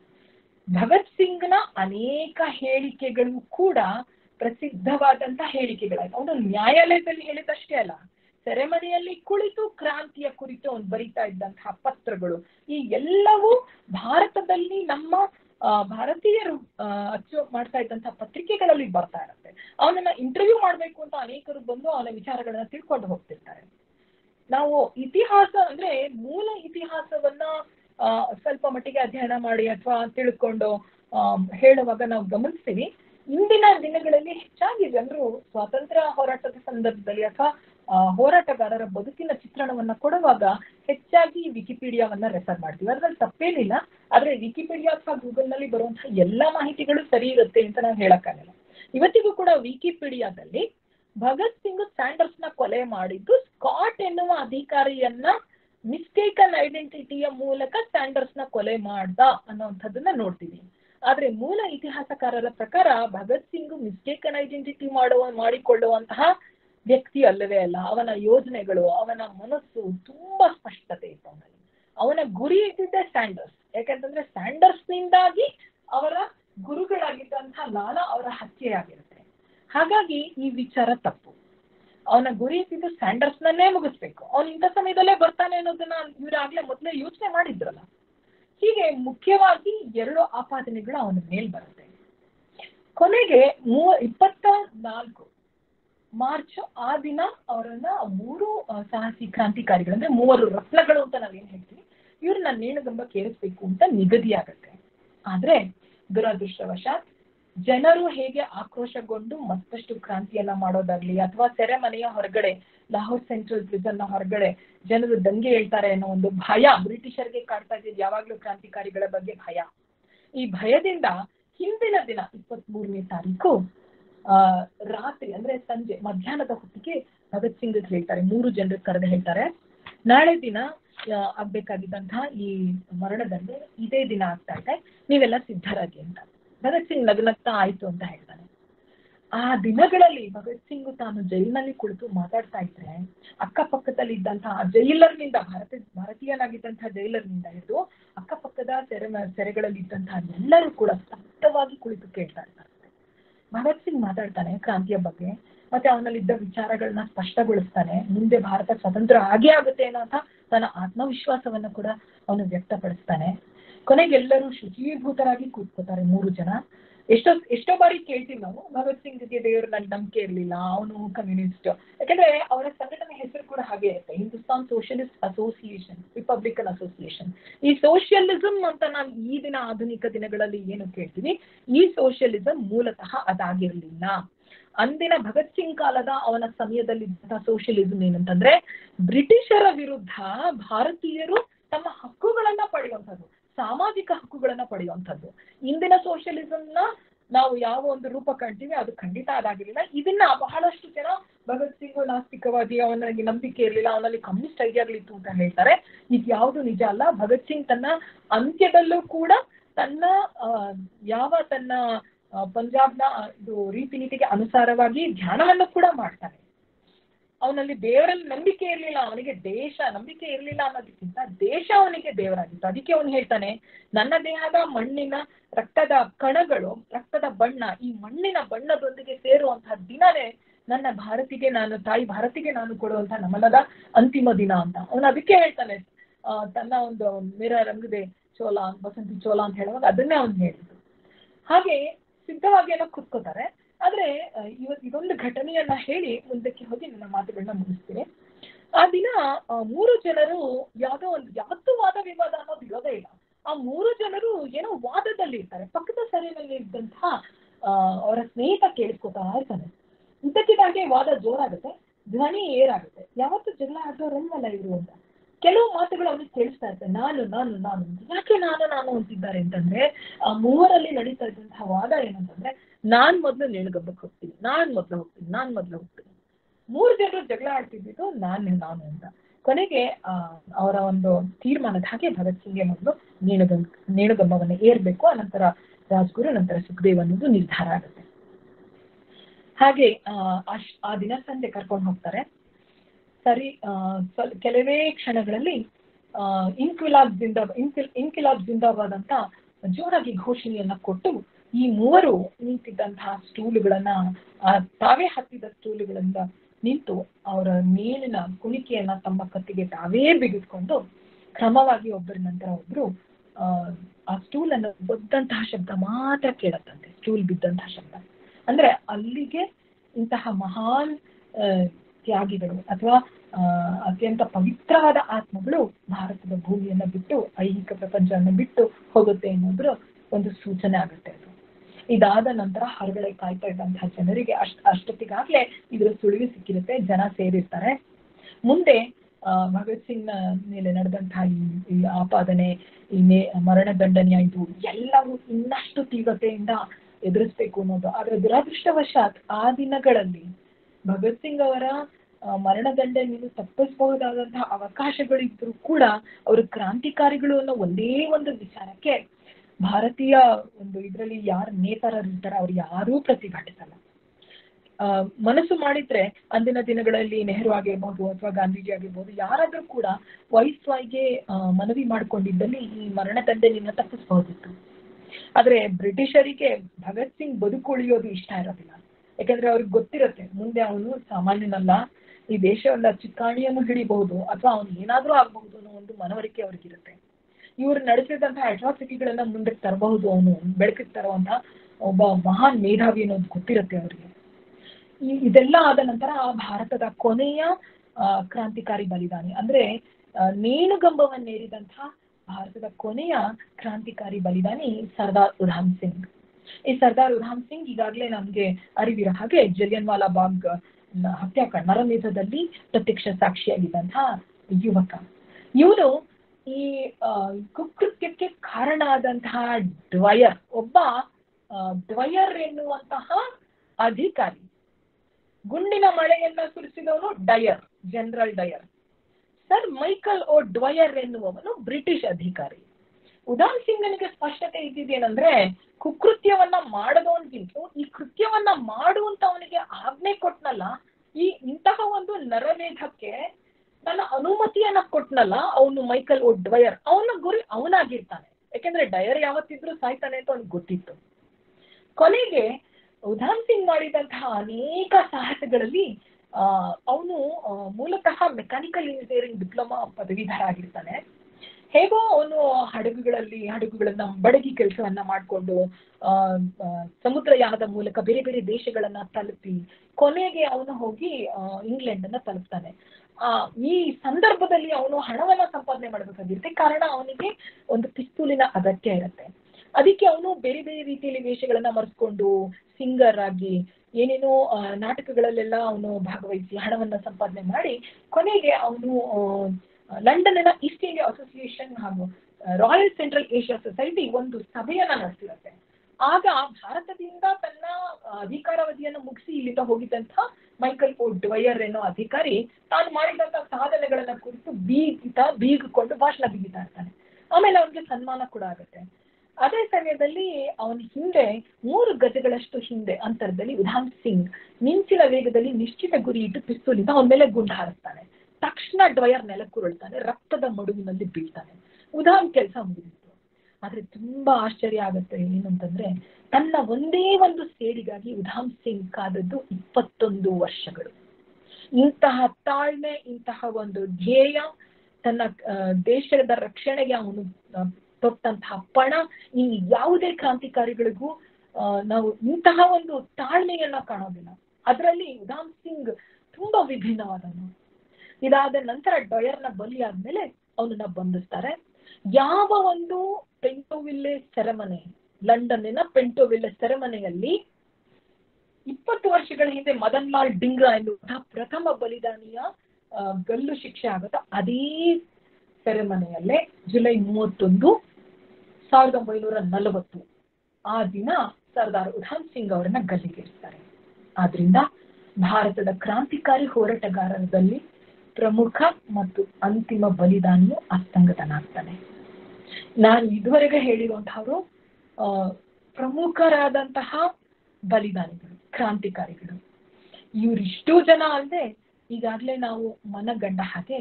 ಭಗತ್ ಸಿಂಗ್ನ ಅನೇಕ ಹೇಳಿಕೆಗಳು ಕೂಡ ಪ್ರಸಿದ್ಧವಾದಂತಹ ಹೇಳಿಕೆಗಳಾಯ್ತು ಅವನು ನ್ಯಾಯಾಲಯದಲ್ಲಿ ಹೇಳಿದಷ್ಟೇ ಅಲ್ಲ ಸೆರೆಮನಿಯಲ್ಲಿ ಕುಳಿತು ಕ್ರಾಂತಿಯ ಕುರಿತು ಅವನು ಬರಿತಾ ಇದ್ದಂತಹ ಪತ್ರಗಳು ಈ ಎಲ್ಲವೂ ಭಾರತದಲ್ಲಿ ನಮ್ಮ ಆ, ಭಾರತೀಯರು ಆ, ಅಚ್ಚು ಮಾಡ್ತಾ ಇದ್ದಂತಹ ಪತ್ರಿಕೆಗಳಲ್ಲಿ ಬರ್ತಾ ಇರುತ್ತೆ ಅವನನ್ನ ಇಂಟರ್ವ್ಯೂ ಮಾಡ್ಬೇಕು ಅಂತ ಅನೇಕರು ಬಂದು ಅವನ ವಿಚಾರಗಳನ್ನ ತಿಳ್ಕೊಂಡು ಹೋಗ್ತಿರ್ತಾರೆ ನಾವು ಇತಿಹಾಸ ಅಂದ್ರೆ ಮೂಲ ಇತಿಹಾಸವನ್ನ ಆ, ಸ್ವಲ್ಪ ಮಟ್ಟಿಗೆ ಅಧ್ಯಯನ ಮಾಡಿ ಅಥವಾ ತಿಳ್ಕೊಂಡು ಆ, ಹೇಳುವಾಗ ನಾವು ಗಮನಿಸ್ತೀವಿ ಇಂದಿನ ದಿನಗಳಲ್ಲಿ ಹೆಚ್ಚಾಗಿ ಜನರು ಸ್ವಾತಂತ್ರ್ಯ ಹೋರಾಟದ ಸಂದರ್ಭದಲ್ಲಿ ಅಥವಾ ಆ, ಹೋರಾಟಗಾರರ ಬದುಕಿನ ಚಿತ್ರಣವನ್ನ ಕೊಡುವಾಗ ಹೆಚ್ಚಾಗಿ ವಿಕಿಪೀಡಿಯಾವನ್ನ ರೆಫರ್ ಮಾಡ್ತೀವಿ ಅದ್ರಲ್ಲಿ ತಪ್ಪೇನಿಲ್ಲ ಆದ್ರೆ ವಿಕಿಪೀಡಿಯಾ ಅಥವಾ ಗೂಗಲ್ ನಲ್ಲಿ ಬರುವಂತಹ ಎಲ್ಲಾ ಮಾಹಿತಿಗಳು ಸರಿ ಇರುತ್ತೆ ಅಂತ ನಾವು ಹೇಳಕ್ಕಾಗಲ್ಲ ಇವತ್ತಿಗೂ ಕೂಡ ವಿಕಿಪೀಡಿಯಾದಲ್ಲಿ ಭಗತ್ ಸಿಂಗ್ ಸ್ಯಾಂಡರ್ಸ್ ನ ಕೊಲೆ ಮಾಡಿದ್ದು ಸ್ಕಾಟ್ ಎನ್ನುವ ಅಧಿಕಾರಿಯನ್ನ ಮಿಸ್ಟೇಕನ್ ಐಡೆಂಟಿಟಿಯ ಮೂಲಕ ಸ್ಯಾಂಡರ್ಸ್ ನ ಕೊಲೆ ಮಾಡ್ದ ಅನ್ನೋಂಥದ್ದನ್ನ ನೋಡ್ತೀವಿ ಆದ್ರೆ ಮೂಲ ಇತಿಹಾಸಕಾರರ ಪ್ರಕಾರ ಭಗತ್ ಸಿಂಗ್ ಮಿಸ್ಟೇಕನ್ ಐಡೆಂಟಿಟಿ ಮಾಡುವ ಮಾಡಿಕೊಳ್ಳುವಂತಹ ವ್ಯಕ್ತಿ ಅಲ್ಲವೇ ಅಲ್ಲ ಅವನ ಯೋಜನೆಗಳು ಅವನ ಮನಸ್ಸು ತುಂಬಾ ಸ್ಪಷ್ಟತೆ ಇತ್ತು ಅವನಲ್ಲಿ ಅವನ ಗುರಿ ಇದ್ದಿದ್ದೆ ಸ್ಯಾಂಡರ್ಸ್ ಯಾಕಂತಂದ್ರೆ ಸ್ಯಾಂಡರ್ಸ್ ನಿಂದಾಗಿ ಅವರ ಗುರುಗಳಾಗಿದ್ದಂತಹ ಲಾಲಾ ಅವರ ಹತ್ಯೆಯಾಗಿರುತ್ತೆ ಹಾಗಾಗಿ ಈ ವಿಚಾರ ತಪ್ಪು ಅವನ ಗುರಿ ಇದ್ದಿದ್ದು ಸ್ಯಾಂಡರ್ಸ್ ನನ್ನೇ ಮುಗಿಸ್ಬೇಕು ಅವನು ಇಂಥ ಸಮಯದಲ್ಲೇ ಬರ್ತಾನೆ ಅನ್ನೋದನ್ನ ಇವ್ರಾಗ್ಲೇ ಮೊದಲೇ ಯೋಚನೆ ಮಾಡಿದ್ರಲ್ಲ ಹೀಗೆ ಮುಖ್ಯವಾಗಿ ಎರಡು ಆಪಾದನೆಗಳು ಅವನ ಮೇಲ್ ಬರುತ್ತೆ ಕೊನೆಗೆ ಮೂ ಇಪ್ಪತ್ತ ನಾಲ್ಕು ಮಾರ್ಚ್ ಆ ದಿನ ಅವರನ್ನ ಮೂರು ಆ, ಸಾಹಸಿ ಕ್ರಾಂತಿಕಾರಿಗಳು ಅಂದ್ರೆ ಮೂವರು ರತ್ನಗಳು ಅಂತ ನಾವೇನ್ ಹೇಳ್ತೀವಿ ಇವ್ರನ್ನ ನೇಣುಗಂಬಕ್ಕೆ ಏರಿಸ್ಬೇಕು ಅಂತ ನಿಗದಿ ಆಗತ್ತೆ ಆದ್ರೆ ದುರದೃಷ್ಟವಶಾತ್ ಜನರು ಹೇಗೆ ಆಕ್ರೋಶಗೊಂಡು ಮತ್ತಷ್ಟು ಕ್ರಾಂತಿಯನ್ನ ಮಾಡೋದಾಗ್ಲಿ ಅಥವಾ ಸೆರೆಮನೆಯ ಹೊರಗಡೆ ಲಾಹೋರ್ ಸೆಂಟ್ರಲ್ ಪ್ರಿಸನ್ ನ ಹೊರಗಡೆ ಜನರು ದಂಗೆ ಹೇಳ್ತಾರೆ ಅನ್ನೋ ಒಂದು ಭಯ ಬ್ರಿಟಿಷರ್ಗೆ ಕಾಡ್ತಾ ಇದ್ದಿದ್ದು ಯಾವಾಗ್ಲೂ ಕ್ರಾಂತಿಕಾರಿಗಳ ಬಗ್ಗೆ ಭಯ ಈ ಭಯದಿಂದ ಹಿಂದಿನ ದಿನ ಇಪ್ಪತ್ತ್ ಮೂರನೇ ತಾರೀಕು ಆ ರಾತ್ರಿ ಅಂದ್ರೆ ಸಂಜೆ ಮಧ್ಯಾಹ್ನದ ಹೊತ್ತಿಗೆ ಭಗತ್ ಸಿಂಗ್ ಹೇಳ್ತಾರೆ ಮೂರು ಜನರಿಗೆ ಕರೆದು ಹೇಳ್ತಾರೆ ನಾಳೆ ದಿನ ಆ, ಆಗ್ಬೇಕಾಗಿದ್ದಂತಹ ಈ ಮರಣದಂಡೆ ಇದೇ ದಿನ ಆಗ್ತಾ ಇದೆ ನೀವೆಲ್ಲ ಸಿದ್ಧರಾಗಿ ಅಂತ ಭಗತ್ ಸಿಂಗ್ ನಗನಗ್ತಾ ಆಯ್ತು ಅಂತ ಹೇಳ್ತಾನೆ ಆ ದಿನಗಳಲ್ಲಿ ಭಗತ್ ಸಿಂಗ್ ತಾನು ಜೈಲಿನಲ್ಲಿ ಕುಳಿತು ಮಾತಾಡ್ತಾ ಇದ್ರೆ ಅಕ್ಕಪಕ್ಕದಲ್ಲಿ ಇದ್ದಂತಹ ಜೈಲರ್ನಿಂದ ಭಾರತ ಭಾರತೀಯನಾಗಿದ್ದಂತಹ ಜೈಲರ್ನಿಂದ ಹಿಡಿದು ಅಕ್ಕಪಕ್ಕದ ಸೆರೆ ಸೆರೆಗಳಲ್ಲಿ ಇದ್ದಂತಹ ಎಲ್ಲರೂ ಕೂಡ ಸ್ತಬ್ಧವಾಗಿ ಕುಳಿತು ಕೇಳ್ತಾ ಇರ್ತಾರೆ ಭಗತ್ ಸಿಂಗ್ ಮಾತಾಡ್ತಾನೆ ಕ್ರಾಂತಿಯ ಬಗ್ಗೆ ಮತ್ತೆ ಅವನಲ್ಲಿದ್ದ ವಿಚಾರಗಳನ್ನ ಸ್ಪಷ್ಟಗೊಳಿಸ್ತಾನೆ ಮುಂದೆ ಭಾರತ ಸ್ವತಂತ್ರ ಆಗೇ ಆಗುತ್ತೆ ಅನ್ನೋ ಅಂತ ತನ್ನ ಆತ್ಮವಿಶ್ವಾಸವನ್ನ ಕೂಡ ಅವನು ವ್ಯಕ್ತಪಡಿಸ್ತಾನೆ ಕೊನೆಗೆ ಎಲ್ಲರೂ ಶುಚೀಭೂತರಾಗಿ ಕೂತ್ಕೋತಾರೆ ಮೂರು ಜನ ಎಷ್ಟೋ ಎಷ್ಟೋ ಬಾರಿ ಕೇಳ್ತೀವಿ ನಾವು ಭಗತ್ ಸಿಂಗ್ಗೆ ದೇವರಲ್ಲಿ ನಂಬಿಕೆ ಇರಲಿಲ್ಲ ಅವನು ಕಮ್ಯುನಿಸ್ಟ್ ಯಾಕಂದ್ರೆ ಅವರ ಸಂಘಟನೆ ಹೆಸರು ಕೂಡ ಹಾಗೆ ಇರುತ್ತೆ Hindustan socialist association republican association ಈ ಸೋಷಿಯಲಿಸಂ ಅಂತ ನಾವು ಈ ದಿನ ಆಧುನಿಕ ದಿನಗಳಲ್ಲಿ ಏನು ಕೇಳ್ತೀವಿ ಈ ಸೋಷಿಯಲಿಸಂ ಮೂಲತಃ ಅದಾಗಿರ್ಲಿಲ್ಲ ಅಂದಿನ ಭಗತ್ ಸಿಂಗ್ ಕಾಲದ ಅವನ ಸಮಯದಲ್ಲಿ ಸೋಷಿಯಲಿಸಂ ಏನಂತಂದ್ರೆ ಬ್ರಿಟಿಷರ ವಿರುದ್ಧ ಭಾರತೀಯರು ತಮ್ಮ ಹಕ್ಕುಗಳನ್ನ ಪಡೆಯುವಂಥದ್ದು ಸಾಮಾಜಿಕ ಹಕ್ಕುಗಳನ್ನ ಪಡೆಯುವಂಥದ್ದು ಇಂದಿನ ಸೋಷಿಯಲಿಸಂನ ನಾವು ಯಾವ ಒಂದು ರೂಪ ಕಾಣ್ತೀವಿ ಅದು ಖಂಡಿತ ಅದಾಗಿರ್ಲಿಲ್ಲ ಇದನ್ನ ಬಹಳಷ್ಟು ಜನ ಭಗತ್ ಸಿಂಗ್ ನಾಸ್ತಿಕವಾದಿ ಅವನಿಗೆ ನಂಬಿಕೆ ಇರಲಿಲ್ಲ ಅವನಲ್ಲಿ ಕಮ್ಯುನಿಸ್ಟ್ ಐಡಿಯಾಗಳಿತ್ತು ಅಂತ ಹೇಳ್ತಾರೆ ಇದು ಯಾವುದು ನಿಜ ಅಲ್ಲ ಭಗತ್ ಸಿಂಗ್ ತನ್ನ ಅಂತ್ಯದಲ್ಲೂ ಕೂಡ ತನ್ನ ಆ, ಯಾವ ತನ್ನ ಆ, ಪಂಜಾಬ್ನ ಇದು ರೀತಿ ನೀತಿಗೆ ಅನುಸಾರವಾಗಿ ಧ್ಯಾನವನ್ನು ಕೂಡ ಮಾಡ್ತಾನೆ ಅವನಲ್ಲಿ ದೇವರಲ್ಲಿ ನಂಬಿಕೆ ಇರಲಿಲ್ಲ ಅವನಿಗೆ ದೇಶ ನಂಬಿಕೆ ಇರಲಿಲ್ಲ ಅನ್ನೋದಕ್ಕಿಂತ ದೇಶ ಅವನಿಗೆ ದೇವರಾಗಿತ್ತು ಅದಕ್ಕೆ ಅವನು ಹೇಳ್ತಾನೆ ನನ್ನ ದೇಹದ ಮಣ್ಣಿನ ರಕ್ತದ ಕಣಗಳು ರಕ್ತದ ಬಣ್ಣ ಈ ಮಣ್ಣಿನ ಬಣ್ಣದೊಂದಿಗೆ ಸೇರುವಂತಹ ದಿನನೇ ನನ್ನ ಭಾರತಿಗೆ ನಾನು ತಾಯಿ ಭಾರತಿಗೆ ನಾನು ಕೊಡುವಂತಹ ನಮನದ ಅಂತಿಮ ದಿನ ಅಂತ ಅವನು ಅದಕ್ಕೆ ಹೇಳ್ತಾನೆ ಆ, ತನ್ನ ಒಂದು ಮಿರ ರಂಗದೆ ಚೋಲ ಬಸಂತಿ ಚೋಲ ಅಂತ ಹೇಳುವಾಗ ಅದನ್ನೇ ಅವನು ಹೇಳಿದ್ದು ಹಾಗೆ ಸಿದ್ಧವಾಗಿ ಎಲ್ಲ ಕೂತ್ಕೋತಾರೆ ಆದ್ರೆ ಆ, ಇವತ್ತು ಇದೊಂದು ಘಟನೆಯನ್ನ ಹೇಳಿ ಮುಂದಕ್ಕೆ ಹೋಗಿ ನನ್ನ ಮಾತುಗಳನ್ನ ಮುಗಿಸ್ತೀನಿ ಆ ದಿನ ಆ, ಮೂರು ಜನರು ಯಾವ್ದೋ ಒಂದು ಯಾವತ್ತೂ ವಾದ ವಿವಾದ ಅನ್ನೋದು ಇರೋದೇ ಇಲ್ಲ ಆ ಮೂರು ಜನರು ಏನೋ ವಾದದಲ್ಲಿ ಇರ್ತಾರೆ ಪಕ್ಕದ ಸರಿನಲ್ಲಿ ಇದ್ದಂತಹ ಆ, ಅವರ ಸ್ನೇಹಿತ ಕೇಳಿಸ್ಕೊತಾ ಇರ್ತಾನೆ ಇದ್ದಕ್ಕಿದ್ದಾಗೆ ವಾದ ಜೋರಾಗುತ್ತೆ ಧ್ವನಿ ಏರಾಗುತ್ತೆ ಯಾವತ್ತು ಜಗಳ ಆಡೋರನ್ನಲ್ಲ ಇವರು ಅಂತ ಕೆಲವು ಮಾತುಗಳು ಅವ್ರಿಗೆ ಕೇಳಿಸ್ತಾ ಇರ್ತದೆ ನಾನು ನಾನು ನಾನು ಅಂತ. ಯಾಕೆ ನಾನು ನಾನು ಅಂತಿದ್ದಾರೆ ಅಂತಂದ್ರೆ ಆ ಮೂವರಲ್ಲಿ ನಡೀತಾ ಇದ್ದಂತಹ ವಾದ ಏನಂತಂದ್ರೆ ನಾನ್ ಮೊದ್ಲು ನೇಣುಗಬ್ಬಕ್ಕೆ ಹೋಗ್ತೀನಿ ನಾನ್ ಮೊದ್ಲು ಹೋಗ್ತೀನಿ ನಾನ್ ಮೊದ್ಲು ಹೋಗ್ತೀನಿ ಮೂರು ಜನರು ಜಗಳ ಆಡ್ತಿದ್ದಿದ್ದು ನಾನು ನಾನು ಅಂತ ಕೊನೆಗೆ ಆ ಅವರ ಒಂದು ತೀರ್ಮಾನದ ಹಾಗೆ ಭಗತ್ ಸಿಂಗ್ಗೆ ಮೊದಲು ನೇಣುಗಂ ನೇಣುಗಂಬವನ್ನು ಏರ್ಬೇಕು ಅನಂತರ ರಾಜ್ಗುರು ನಂತರ ಸುಖದೇವ್ ಅನ್ನೋದು ನಿರ್ಧಾರ ಆಗುತ್ತೆ ಹಾಗೆ ಆ ಅಶ್ ಆ ದಿನ ಸಂಜೆ ಕರ್ಕೊಂಡು ಹೋಗ್ತಾರೆ ಸರಿ ಆ, ಸ್ವಲ್ ಕೆಲವೇ ಕ್ಷಣಗಳಲ್ಲಿ ಆ, ಇನ್ಕ್ವಿಲಾಬ್ ಜಿಂದಾಬ್ ಇನ್ಕಿಲ್ ಇನ್ಕಿಲಾಬ್ ಜಿಂದಾಬಾದ್ ಅಂತ ಜೋರಾಗಿ ಘೋಷಣೆಯನ್ನ ಕೊಟ್ಟು ಈ ಮೂವರು ನಿಂತಿದ್ದಂತಹ ಸ್ಟೂಲುಗಳನ್ನ ಆ, ತಾವೇ ಹತ್ತಿದ ಸ್ಟೂಲುಗಳಿಂದ ನಿಂತು ಅವರ ಮೇಲಿನ ಕುಣಿಕೆಯನ್ನ ತಮ್ಮ ಕತ್ತಿಗೆ ತಾವೇ ಬಿಗಿದ್ಕೊಂಡು ಕ್ರಮವಾಗಿ ಒಬ್ಬರ ನಂತರ ಒಬ್ರು ಆ, ಆ ಸ್ಟೂಲ್ ಅನ್ನು ಒದ್ದಂತಹ ಶಬ್ದ ಮಾತ್ರ ಕೇಳತ್ತಂತೆ ಸ್ಟೂಲ್ ಬಿದ್ದಂತಹ ಶಬ್ದ ಅಂದ್ರೆ ಅಲ್ಲಿಗೆ ಇಂತಹ ಮಹಾನ್ ಆ, ತ್ಯಾಗಿಗಳು ಅಥವಾ ಆ, ಅತ್ಯಂತ ಪವಿತ್ರವಾದ ಆತ್ಮಗಳು ಭಾರತದ ಭೂಮಿಯನ್ನ ಬಿಟ್ಟು ಐಹಿಕ ಪ್ರಪಂಚವನ್ನು ಬಿಟ್ಟು ಹೋಗುತ್ತೆ ಅನ್ನೋದ್ರ ಒಂದು ಸೂಚನೆ ಆಗುತ್ತೆ ಅದು ಇದಾದ ನಂತರ ಹೊರಗಡೆ ಕಾಯ್ತಾ ಇದ್ದಂತಹ ಜನರಿಗೆ ಅಷ್ಟ ಅಷ್ಟೊತ್ತಿಗಾಗ್ಲೇ ಇದ್ರ ಸುಳಿವು ಸಿಕ್ಕಿರುತ್ತೆ ಜನ ಸೇರಿರ್ತಾರೆ ಮುಂದೆ ಆ, ಭಗತ್ ಸಿಂಗ್ ನ ಮೇಲೆ ನಡೆದಂತಹ ಈ ಈ ಆಪಾದನೆ ಈ ಮೇ ಮರಣದಂಡನೆಯ ಇದು ಎಲ್ಲವೂ ಇನ್ನಷ್ಟು ತೀವ್ರತೆಯಿಂದ ಎದುರಿಸ್ಬೇಕು ಅನ್ನೋದು ಆದ್ರೆ ದುರದೃಷ್ಟವಶಾತ್ ಆ ದಿನಗಳಲ್ಲಿ ಭಗತ್ ಸಿಂಗ್ ಅವರ ಆ, ಮರಣದಂಡನೆಯನ್ನು ತಪ್ಪಿಸಬಹುದಾದಂತಹ ಅವಕಾಶಗಳಿದ್ರೂ ಕೂಡ ಅವರು ಕ್ರಾಂತಿಕಾರಿಗಳು ಅನ್ನೋ ಒಂದೇ ಒಂದು ವಿಚಾರಕ್ಕೆ ಭಾರತೀಯ ಒಂದು ಇದರಲ್ಲಿ ಯಾರು ನೇತಾರರು ಇರ್ತಾರೆ ಅವ್ರು ಯಾರೂ ಪ್ರತಿಭಟಿಸಲ್ಲ ಆ, ಮನಸ್ಸು ಮಾಡಿದ್ರೆ ಅಂದಿನ ದಿನಗಳಲ್ಲಿ ನೆಹರು ಆಗಿರ್ಬೋದು ಅಥವಾ ಗಾಂಧೀಜಿ ಆಗಿರ್ಬೋದು ಯಾರಾದ್ರೂ ಕೂಡ ವೈಸ್ವಾಯ್ಗೆ ಮನವಿ ಮಾಡ್ಕೊಂಡಿದ್ದಲ್ಲಿ ಈ ಮರಣದಂಡನೆಯನ್ನ ತಪ್ಪಿಸಬಹುದಿತ್ತು ಆದ್ರೆ ಬ್ರಿಟಿಷರಿಗೆ ಭಗತ್ ಸಿಂಗ್ ಬದುಕುಳಿಯೋದು ಇಷ್ಟ ಇರೋದಿಲ್ಲ ಯಾಕಂದ್ರೆ ಅವ್ರಿಗೆ ಗೊತ್ತಿರುತ್ತೆ ಮುಂದೆ ಅವನು ಸಾಮಾನ್ಯನಲ್ಲ ಈ ದೇಶವನ್ನ ಚಿಕ್ಕಾಣಿಯನ್ನು ಹಿಡಿಬಹುದು ಅಥವಾ ಅವನು ಏನಾದ್ರೂ ಆಗಬಹುದು ಅನ್ನೋ ಒಂದು ಮನವರಿಕೆ ಅವ್ರಿಗಿರುತ್ತೆ ಇವರು ನಡೆಸಿದಂತಹ ಅಟ್ರಾಸಿಟಿಗಳನ್ನ ಮುಂದಕ್ಕೆ ತರಬಹುದು ಅವನು ಬೆಳಕಿಗೆ ತರುವಂತಹ ಒಬ್ಬ ಮಹಾನ್ ಮೇಧಾವಿ ಅನ್ನೋದು ಗೊತ್ತಿರುತ್ತೆ ಅವರಿಗೆ ಈ- ಇದೆಲ್ಲ ಆದ ನಂತರ ಭಾರತದ ಕೊನೆಯ ಆ, ಕ್ರಾಂತಿಕಾರಿ ಬಲಿದಾನಿ ಅಂದ್ರೆ ಆ, ನೇಣುಗಂಬವನ್ನೇರಿದಂತಹ ಭಾರತದ ಕೊನೆಯ ಕ್ರಾಂತಿಕಾರಿ ಬಲಿದಾನಿ ಸರ್ದಾರ್ ಉಧಾಮ್ ಸಿಂಗ್ ಈ ಸರ್ದಾರ್ ಉಧಾಮ್ ಸಿಂಗ್ ಈಗಾಗಲೇ ನಮ್ಗೆ ಅರಿವಿರೋ ಹಾಗೆ ಜಲಿಯನ್ ವಾಲಾ ಬಾಗ್ ನ ಹತ್ಯಾಕಾಂಡ ನರಮೇಧದಲ್ಲಿ ಪ್ರತ್ಯಕ್ಷ ಸಾಕ್ಷಿಯಾಗಿದ್ದಂತಹ ಯುವಕ ಇವನು ಈ ಆ, ಕುಕೃತ್ಯಕ್ಕೆ ಕಾರಣ ಆದಂತಹ ಡ್ವಯರ್ ಒಬ್ಬ ಆ, ಡ್ವಯರ್ ಎನ್ನುವಂತಹ ಅಧಿಕಾರಿ ಗುಂಡಿನ ಮಳೆಯನ್ನ ಸುರಿಸಿದವನು Dyer general Dyer sir Michael O'Dwyer ಎನ್ನುವವನು ಬ್ರಿಟಿಷ್ ಅಧಿಕಾರಿ ಉದಾಮ್ ಸಿಂಗನಿಗೆ ಸ್ಪಷ್ಟತೆ ಇದ್ದಿದ್ದೇನೆಂದ್ರೆ ಕುಕೃತ್ಯವನ್ನ ಮಾಡದವನ್ಗಿಂತ ಈ ಕೃತ್ಯವನ್ನ ಮಾಡುವಂತವನಿಗೆ ಆಜ್ಞೆ ಕೊಟ್ನಲ್ಲ ಈ ಇಂತಹ ಒಂದು ನರಮೇಧಕ್ಕೆ ನನ್ನ ಅನುಮತಿಯನ್ನ ಕೊಟ್ನಲ್ಲ ಅವನು ಮೈಕಲ್ ಓ ಡ್ವಯರ್ ಅವನ ಗುರಿ ಅವನಾಗಿರ್ತಾನೆ ಯಾಕೆಂದ್ರೆ ಡಯರ್ ಯಾವತ್ತಿದ್ರೂ ಸಾಯ್ತಾನೆ ಅಂತ ಅವ್ನಿಗೆ ಗೊತ್ತಿತ್ತು ಕೊನೆಗೆ ಉಧಾಮ್ ಸಿಂಗ್ ಮಾಡಿದಂತಹ ಅನೇಕ ಸಾಹಸಗಳಲ್ಲಿ ಆ ಅವನು ಮೂಲತಃ ಮೆಕ್ಯಾನಿಕಲ್ ಇಂಜಿನಿಯರಿಂಗ್ ಡಿಪ್ಲೊಮಾ ಪದವೀಧರ ಆಗಿರ್ತಾನೆ ಹೇಗೋ ಅವನು ಹಡಗುಗಳಲ್ಲಿ ಹಡಗುಗಳನ್ನ ಬಡಗಿ ಕೆಲಸವನ್ನ ಮಾಡಿಕೊಂಡು ಆ ಆ, ಸಮುದ್ರಯಾನದ ಮೂಲಕ ಬೇರೆ ಬೇರೆ ದೇಶಗಳನ್ನ ತಲುಪಿ ಕೊನೆಗೆ ಅವನು ಹೋಗಿ ಆ, ಇಂಗ್ಲೆಂಡ್ ಅನ್ನ ತಲುಪ್ತಾನೆ ಆ ಈ ಸಂದರ್ಭದಲ್ಲಿ ಅವನು ಹಣವನ್ನ ಸಂಪಾದನೆ ಮಾಡಬೇಕಾಗಿರುತ್ತೆ ಕಾರಣ ಅವನಿಗೆ ಒಂದು ಪಿಸ್ತೂಲಿನ ಅಗತ್ಯ ಇರುತ್ತೆ ಅದಕ್ಕೆ ಅವನು ಬೇರೆ ಬೇರೆ ರೀತಿಯಲ್ಲಿ ವೇಷಗಳನ್ನ ಮರೆಸ್ಕೊಂಡು ಸಿಂಗರ್ ಆಗಿ ಏನೇನೋ ಆ, ನಾಟಕಗಳಲ್ಲೆಲ್ಲ ಅವನು ಭಾಗವಹಿಸಿ ಹಣವನ್ನ ಸಂಪಾದನೆ ಮಾಡಿ ಕೊನೆಗೆ ಅವನು ಲಂಡನ್ನಿನ ಈಸ್ಟ್ ಇಂಡಿಯಾ ಅಸೋಸಿಯೇಷನ್ ಹಾಗೂ ರಾಯಲ್ ಸೆಂಟ್ರಲ್ ಏಷ್ಯಾ ಸೊಸೈಟಿ ಒಂದು ಸಭೆಯನ್ನ ನಡೆಸಿರುತ್ತೆ ಆಗ ಭಾರತದಿಂದ ತನ್ನ ಆ, ಅಧಿಕಾರಾವಧಿಯನ್ನು ಮುಗಿಸಿ ಇಲ್ಲಿಂದ ಹೋಗಿದ್ದಂಥ ಮೈಕಲ್ ಓ ಡ್ವಯರ್ ಅನ್ನೋ ಅಧಿಕಾರಿ ತಾನು ಮಾಡಿದಂತ ಸಾಧನೆಗಳನ್ನ ಕುರಿತು ಬೀಗಿತಾ ಬೀಗಿಕೊಂಡು ಭಾಷಣ ಬಿಗಿತಾ ಇರ್ತಾನೆ ಆಮೇಲೆ ಅವನಿಗೆ ಸನ್ಮಾನ ಕೂಡ ಆಗುತ್ತೆ ಅದೇ ಸಮಯದಲ್ಲಿ ಅವನ ಹಿಂದೆ ಮೂರು ಗಜಗಳಷ್ಟು ಹಿಂದೆ ಅಂತರದಲ್ಲಿ ಉಧಾಮ್ ಸಿಂಗ್ ಮಿಂಚಿನ ವೇಗದಲ್ಲಿ ನಿಶ್ಚಿತ ಗುರಿ ಇಟ್ಟು ಪಿಸ್ತೂಲಿಂದ ಅವನ ಮೇಲೆ ಗುಂಡು ಹಾರಿಸ್ತಾನೆ ತಕ್ಷಣ ಡ್ವಯರ್ ನೆಲಕ್ಕುರುಳ್ತಾನೆ ರಕ್ತದ ಮಡುವಿನಲ್ಲಿ ಬೀಳ್ತಾನೆ ಉಧಾಮ್ ಕೆಲಸ ಮುಗಿದಿತ್ತು ಆದ್ರೆ ತುಂಬಾ ಆಶ್ಚರ್ಯ ಆಗುತ್ತೆ ಏನು ಅಂತಂದ್ರೆ ತನ್ನ ಒಂದೇ ಒಂದು ಸೇಡಿಗಾಗಿ ಉಧಾಮ್ ಸಿಂಗ್ ಕಾದದ್ದು ಇಪ್ಪತ್ತೊಂದು ವರ್ಷಗಳು ಇಂತಹ ತಾಳ್ಮೆ ಇಂತಹ ಒಂದು ಧ್ಯೇಯ ತನ್ನ ಆ, ದೇಶದ ರಕ್ಷಣೆಗೆ ಅವನು ಆ, ತೊಟ್ಟಂತಹ ಪಣ ಇನ್ನು ಯಾವುದೇ ಕ್ರಾಂತಿಕಾರಿಗಳಿಗೂ ಆ, ನಾವು ಇಂತಹ ಒಂದು ತಾಳ್ಮೆಯನ್ನ ಕಾಣೋದಿಲ್ಲ ಅದರಲ್ಲಿ ಉಧಾಮ್ ಸಿಂಗ್ ತುಂಬಾ ವಿಭಿನ್ನವಾದನು ಇದಾದ ನಂತರ ಡಯರ್ನ ಬಲಿ ಆದ್ಮೇಲೆ ಅವನನ್ನ ಬಂಧಿಸ್ತಾರೆ ಯಾವ ಒಂದು ಪೆಂಟೋವಿಲ್ಲೆ ಸೆರೆಮನೆ ಲಂಡನ್ನಿನ ಪೆಂಟೋವಿಲ್ಲೆ ಸೆರೆಮನೆಯಲ್ಲಿ ಇಪ್ಪತ್ತು ವರ್ಷಗಳ ಹಿಂದೆ ಮದನ್ ಲಾಲ್ ಡಿಂಗ್ರಾ ಎನ್ನುವಂತಹ ಪ್ರಥಮ ಬಲಿದಾನಿಯ ಆ, ಗಲ್ಲು ಶಿಕ್ಷೆ ಆಗುತ್ತಾ ಅದೇ ಸೆರೆಮನೆಯಲ್ಲೇ ಜುಲೈ ಮೂವತ್ತೊಂದು ಸಾವಿರದ ಒಂಬೈನೂರ ನಲವತ್ತು ಆ ದಿನ ಸರ್ದಾರ್ ಉಧಾಮ್ ಸಿಂಗ್ ಅವರನ್ನ ಗಲ್ಲಿಗೇರಿಸ್ತಾರೆ ಆದ್ರಿಂದ ಭಾರತದ ಕ್ರಾಂತಿಕಾರಿ ಹೋರಾಟಗಾರರಲ್ಲಿ ಪ್ರಮುಖ ಮತ್ತು ಅಂತಿಮ ಬಲಿದಾನಿಯು ಅಸ್ತಂಗತನಾಗ್ತಾನೆ ನಾನು ಇದುವರೆಗೆ ಹೇಳಿರುವಂತಹವರು ಆ ಪ್ರಮುಖರಾದಂತಹ ಬಲಿದಾನಿಗಳು ಕ್ರಾಂತಿಕಾರಿಗಳು ಇವರಿಷ್ಟು ಜನ ಅಲ್ಲದೆ ಈಗಾಗಲೇ ನಾವು ಮನಗಂಡ ಹಾಗೆ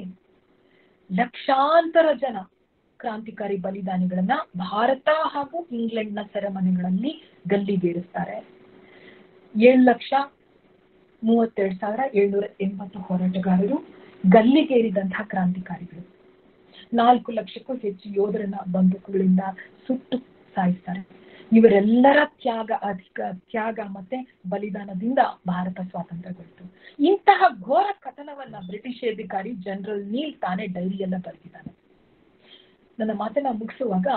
ಲಕ್ಷಾಂತರ ಜನ ಕ್ರಾಂತಿಕಾರಿ ಬಲಿದಾನಿಗಳನ್ನ ಭಾರತ ಹಾಗೂ ಇಂಗ್ಲೆಂಡ್ನ ಸೆರೆಮನೆಗಳಲ್ಲಿ ಗಲ್ಲಿಗೇರಿಸ್ತಾರೆ ಏಳು ಲಕ್ಷ ಮೂವತ್ತೆರಡು ಸಾವಿರ ಏಳ್ನೂರ ಎಂಬತ್ತು ಹೋರಾಟಗಾರರು ಗಲ್ಲಿಗೇರಿದಂತಹ ಕ್ರಾಂತಿಕಾರಿಗಳು ನಾಲ್ಕು ಲಕ್ಷಕ್ಕೂ ಹೆಚ್ಚು ಯೋಧರನ್ನ ಬಂದೂಕುಗಳಿಂದ ಸುಟ್ಟು ಸಾಯಿಸ್ತಾರೆ ಇವರೆಲ್ಲರ ತ್ಯಾಗ ಅಧಿಕ ತ್ಯಾಗ ಮತ್ತೆ ಬಲಿದಾನದಿಂದ ಭಾರತ ಸ್ವಾತಂತ್ರ್ಯಗೊಳ್ತು ಇಂತಹ ಘೋರ ಕಥನವನ್ನ ಬ್ರಿಟಿಷ್ ಅಧಿಕಾರಿ ಜನರಲ್ ನೀಲ್ ತಾನೇ ಡೈರಿಯನ್ನ ಬರೆದಿದ್ದಾನೆ ನನ್ನ ಮಾತನ್ನ ಮುಗಿಸುವಾಗ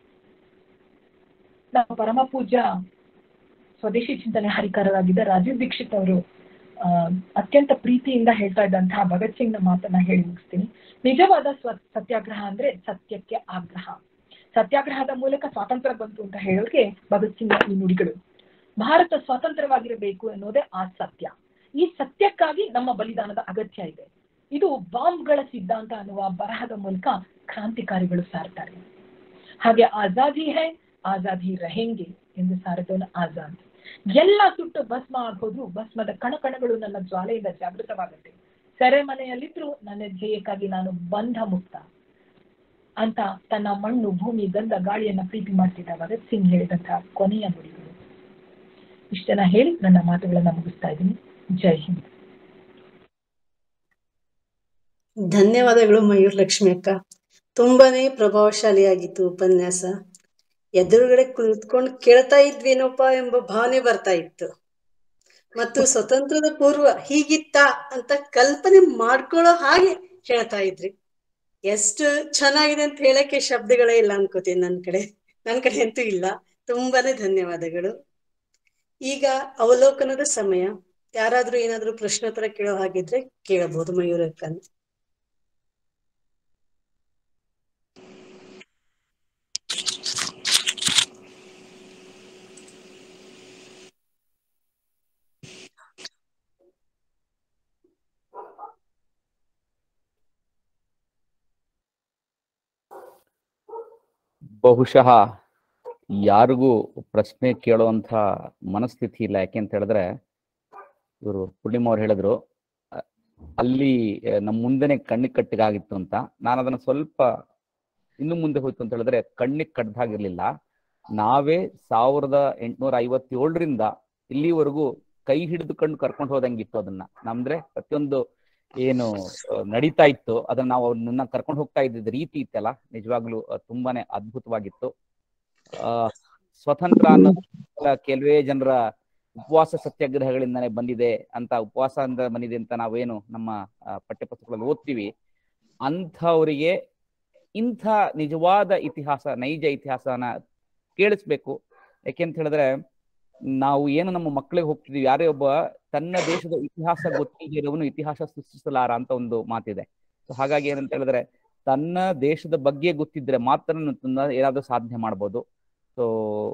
ನಮ್ಮ ಪರಮ ಪೂಜ್ಯ ಸ್ವದೇಶಿ ಚಿಂತನೆ ಹರಿಕಾರರಾಗಿದ್ದ ರಾಜೀವ್ ದೀಕ್ಷಿತ್ ಅವರು ಆ, ಅತ್ಯಂತ ಪ್ರೀತಿಯಿಂದ ಹೇಳ್ತಾ ಇದ್ದಂತಹ ಭಗತ್ ಸಿಂಗ್ನ ಮಾತನ್ನ ಹೇಳಿ ಮುಗಿಸ್ತೀನಿ ನಿಜವಾದ ಸ್ವ ಸತ್ಯಾಗ್ರಹ ಅಂದ್ರೆ ಸತ್ಯಕ್ಕೆ ಆಗ್ರಹ ಸತ್ಯಾಗ್ರಹದ ಮೂಲಕ ಸ್ವಾತಂತ್ರ್ಯ ಬಂತು ಅಂತ ಹೇಳೋಕೆ ಭಗತ್ ಸಿಂಗ್ ಈ ನುಡಿಗಳು ಭಾರತ ಸ್ವತಂತ್ರವಾಗಿರಬೇಕು ಎನ್ನುವುದೇ ಆ ಸತ್ಯ ಈ ಸತ್ಯಕ್ಕಾಗಿ ನಮ್ಮ ಬಲಿದಾನದ ಅಗತ್ಯ ಇದೆ ಇದು ಬಾಂಬ್ಗಳ ಸಿದ್ಧಾಂತ ಅನ್ನುವ ಬರಹದ ಮೂಲಕ ಕ್ರಾಂತಿಕಾರಿಗಳು ಸಾರ್ತಾರೆ ಹಾಗೆ ಆಜಾದಿ ಹೈ ಆಜಾದಿ ರಹೆಂಗೆ ಎಂದು ಸಾರಿದವನು ಆಜಾದ್ ಎಲ್ಲ ಸುಟ್ಟು ಭಸ್ಮ ಆಗೋದು ಭಸ್ಮದ ಕಣಕಣಗಳು ನನ್ನ ಜ್ವಾಲೆಯಿಂದ ಜಾಗೃತವಾಗುತ್ತೆ ಸೆರೆಮನೆಯಲ್ಲಿದ್ರು ನನ್ನ ಧ್ಯೇಯಕ್ಕಾಗಿ ನಾನು ಬಂಧ ಮುಕ್ತ ಅಂತ ತನ್ನ ಮಣ್ಣು ಭೂಮಿ ಗಂಧ ಗಾಳಿಯನ್ನ ಪ್ರೀತಿ ಮಾಡ್ತಿದ್ದ ಭಗತ್ ಸಿಂಗ್ ಹೇಳಿದಂತಹ ಕೊನೆಯ ನುಡಿಗಳು ಇಷ್ಟನ್ನ ಹೇಳಿ ನನ್ನ ಮಾತುಗಳನ್ನ ಮುಗಿಸ್ತಾ ಇದ್ದೀನಿ ಜೈ ಹಿಂದ್ ಧನ್ಯವಾದಗಳು ಮಯೂರ್ ಲಕ್ಷ್ಮಿ ಅಕ್ಕ ತುಂಬಾನೇ ಪ್ರಭಾವಶಾಲಿಯಾಗಿತ್ತು ಉಪನ್ಯಾಸ ಎದುರುಗಡೆ ಕುಳಿತುಕೊಂಡು ಕೇಳ್ತಾ ಇದ್ವೇನೋಪ್ಪ ಎಂಬ ಭಾವನೆ ಬರ್ತಾ ಇತ್ತು ಮತ್ತು ಸ್ವತಂತ್ರದ ಪೂರ್ವ ಹೀಗಿತ್ತ ಅಂತ ಕಲ್ಪನೆ ಮಾಡ್ಕೊಳ್ಳೋ ಹಾಗೆ ಹೇಳ್ತಾ ಇದ್ರಿ ಎಷ್ಟು ಚೆನ್ನಾಗಿದೆ ಅಂತ ಹೇಳಕ್ಕೆ ಶಬ್ದಗಳೇ ಇಲ್ಲ ಅನ್ಕೋತೀನಿ ನನ್ ಕಡೆ ನನ್ ಕಡೆ ಅಂತೂ ಇಲ್ಲ ತುಂಬಾನೇ ಧನ್ಯವಾದಗಳು ಈಗ ಅವಲೋಕನದ ಸಮಯ ಯಾರಾದ್ರೂ ಏನಾದ್ರೂ ಪ್ರಶ್ನೋತ್ತರ ಕೇಳೋ ಹಾಗಿದ್ರೆ ಕೇಳಬಹುದು ಮಯೂರಕ್ಕನ್ ಬಹುಶಃ ಯಾರಿಗೂ ಪ್ರಶ್ನೆ ಕೇಳುವಂತ ಮನಸ್ಥಿತಿ ಇಲ್ಲ ಯಾಕೆ ಅಂತ ಹೇಳಿದ್ರೆ ಇವರು ಪೂರ್ಣಿಮಾ ಅವ್ರು ಹೇಳಿದ್ರು ಅ- ಅಲ್ಲಿ ಆ, ನಮ್ಮ ಮುಂದೆನೆ ಕಣ್ಣಿಗೆ ಕಟ್ಟಿಗಾಗಿತ್ತು ಅಂತ ನಾನು ಅದನ್ನ ಸ್ವಲ್ಪ ಇನ್ನು ಮುಂದೆ ಹೋಯ್ತು ಅಂತ ಹೇಳಿದ್ರೆ ಕಣ್ಣಿಗೆ ಕಟ್ಟದಾಗಿರ್ಲಿಲ್ಲ ನಾವೇ ಸಾವಿರದ ಎಂಟುನೂರ ಐವತ್ತೇಳರಿಂದ ಇಲ್ಲಿವರೆಗೂ ಕೈ ಹಿಡಿದುಕೊಂಡು ಕರ್ಕೊಂಡು ಹೋದಂಗಿತ್ತು ಅದನ್ನ ನಮ್ದ್ರೆ ಪ್ರತಿಯೊಂದು ಏನು ಆ, ನಡೀತಾ ಇತ್ತು ಅದನ್ನ ನಾವು ಅವನ್ನ ಕರ್ಕೊಂಡು ಹೋಗ್ತಾ ಇದ್ದಿದ್ದ ರೀತಿ ಇತ್ತಲ್ಲ ನಿಜವಾಗ್ಲೂ ಆ, ತುಂಬಾನೇ ಅದ್ಭುತವಾಗಿತ್ತು ಆ ಸ್ವತಂತ್ರ ಅನ್ನೋದು ಕೇವಲ ಕೆಲವೇ ಜನರ ಉಪವಾಸ ಸತ್ಯಾಗ್ರಹಗಳಿಂದಾನೇ ಬಂದಿದೆ ಅಂತ ಉಪವಾಸ ಅಂತ ಬಂದಿದೆ ಅಂತ ನಾವೇನು ನಮ್ಮ ಆ, ಪಠ್ಯಪುಸ್ತಕಗಳಲ್ಲಿ ಓದ್ತೀವಿ ಅಂಥವರಿಗೆ ಇಂಥ ನಿಜವಾದ ಇತಿಹಾಸ ನೈಜ ಇತಿಹಾಸನ ಕೇಳಿಸ್ಬೇಕು ಯಾಕೆಂತ ಹೇಳಿದ್ರೆ ನಾವು ಏನು ನಮ್ಮ ಮಕ್ಕಳಿಗೆ ಹೋಗ್ತಿದೀವಿ ಯಾರೇ ಒಬ್ಬ ತನ್ನ ದೇಶದ ಇತಿಹಾಸ ಗೊತ್ತಿರೋವನು ಇತಿಹಾಸ ಸೃಷ್ಟಿಸಲಾರ ಅಂತ ಒಂದು ಮಾತಿದೆ ಸೊ ಹಾಗಾಗಿ ಏನಂತ ಹೇಳಿದ್ರೆ ತನ್ನ ದೇಶದ ಬಗ್ಗೆ ಗೊತ್ತಿದ್ರೆ ಮಾತ್ರ ತನ್ನ ಏನಾದ್ರೂ ಸಾಧನೆ ಮಾಡ್ಬೋದು ಸೊ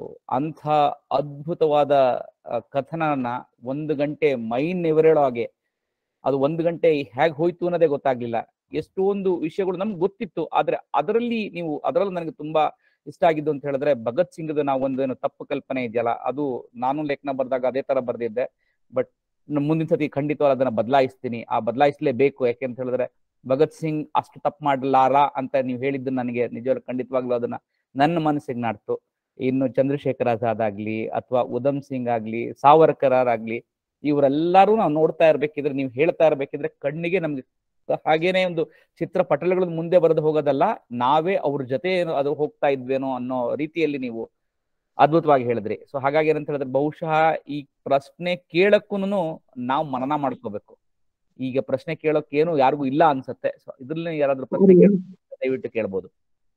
ಅಂಥ ಅದ್ಭುತವಾದ ಆ, ಕಥನನ ಒಂದು ಗಂಟೆ ಮೈನ್ ನೆವರೇಳೋ ಹಾಗೆ ಅದು ಒಂದು ಗಂಟೆ ಹೇಗ್ ಹೋಯ್ತು ಅನ್ನೋದೇ ಗೊತ್ತಾಗ್ಲಿಲ್ಲ ಎಷ್ಟೊಂದು ವಿಷಯಗಳು ನಮ್ಗೆ ಗೊತ್ತಿತ್ತು ಆದ್ರೆ ಅದರಲ್ಲಿ ನೀವು ಅದರಲ್ಲಿ ನನಗೆ ತುಂಬಾ ಇಷ್ಟ ಆಗಿದ್ದು ಅಂತ ಹೇಳಿದ್ರೆ ಭಗತ್ ಸಿಂಗ್ದು ನಾವು ಒಂದು ಏನು ತಪ್ಪು ಕಲ್ಪನೆ ಇದೆಯಲ್ಲ ಅದು ನಾನು ಲೇಖನ ಬರ್ದಾಗ ಅದೇ ತರ ಬರ್ದಿದ್ದೆ ಬಟ್ ಮುಂದಿನ ಸತಿ ಖಂಡಿತವಾಗಿ ಅದನ್ನ ಬದಲಾಯಿಸ್ತೀನಿ ಆ ಬದಲಾಯಿಸಲೇಬೇಕು ಯಾಕೆ ಅಂತ ಹೇಳಿದ್ರೆ ಭಗತ್ ಸಿಂಗ್ ಅಷ್ಟು ತಪ್ಪು ಮಾಡಲಾರ ಅಂತ ನೀವು ಹೇಳಿದ್ದು ನನಗೆ ನಿಜವಾಗ್ಲೂ ಖಂಡಿತವಾಗ್ಲೂ ಅದನ್ನ ನನ್ನ ಮನಸ್ಸಿಗೆ ನಾಡ್ತು ಇನ್ನು ಚಂದ್ರಶೇಖರ್ ಆಜಾದ್ ಆಗ್ಲಿ ಅಥವಾ ಉಧಮ್ ಸಿಂಗ್ ಆಗ್ಲಿ ಸಾವರ್ಕರ್ ಆಗ್ಲಿ ಇವರೆಲ್ಲರೂ ನಾವು ನೋಡ್ತಾ ಇರ್ಬೇಕಿದ್ರೆ ನೀವು ಹೇಳ್ತಾ ಇರ್ಬೇಕಿದ್ರೆ ಕಣ್ಣಿಗೆ ನಮ್ಗೆ ಹಾಗೇನೆ ಒಂದು ಚಿತ್ರ ಪಟಲಗಳ ಮುಂದೆ ಬರೆದು ಹೋಗೋದಲ್ಲ ನಾವೇ ಅವ್ರ ಜೊತೆ ಏನು ಅದು ಹೋಗ್ತಾ ಇದ್ವೇನೋ ಅನ್ನೋ ರೀತಿಯಲ್ಲಿ ನೀವು ಅದ್ಭುತವಾಗಿ ಹೇಳಿದ್ರಿ ಸೊ ಹಾಗಾಗಿ ಏನಂತ ಹೇಳಿದ್ರೆ ಬಹುಶಃ ಈ ಪ್ರಶ್ನೆ ಕೇಳಕ್ಕೂನು ನಾವು ಮನನ ಮಾಡ್ಕೋಬೇಕು ಈಗ ಪ್ರಶ್ನೆ ಕೇಳೋಕೆ ಏನು ಯಾರಿಗೂ ಇಲ್ಲ ಅನ್ಸತ್ತೆ ಸೊ ಇದ್ರಲ್ಲಿ ಯಾರಾದ್ರೂ ಪ್ರಶ್ನೆ ಕೇಳ ದಯವಿಟ್ಟು ಕೇಳ್ಬೋದು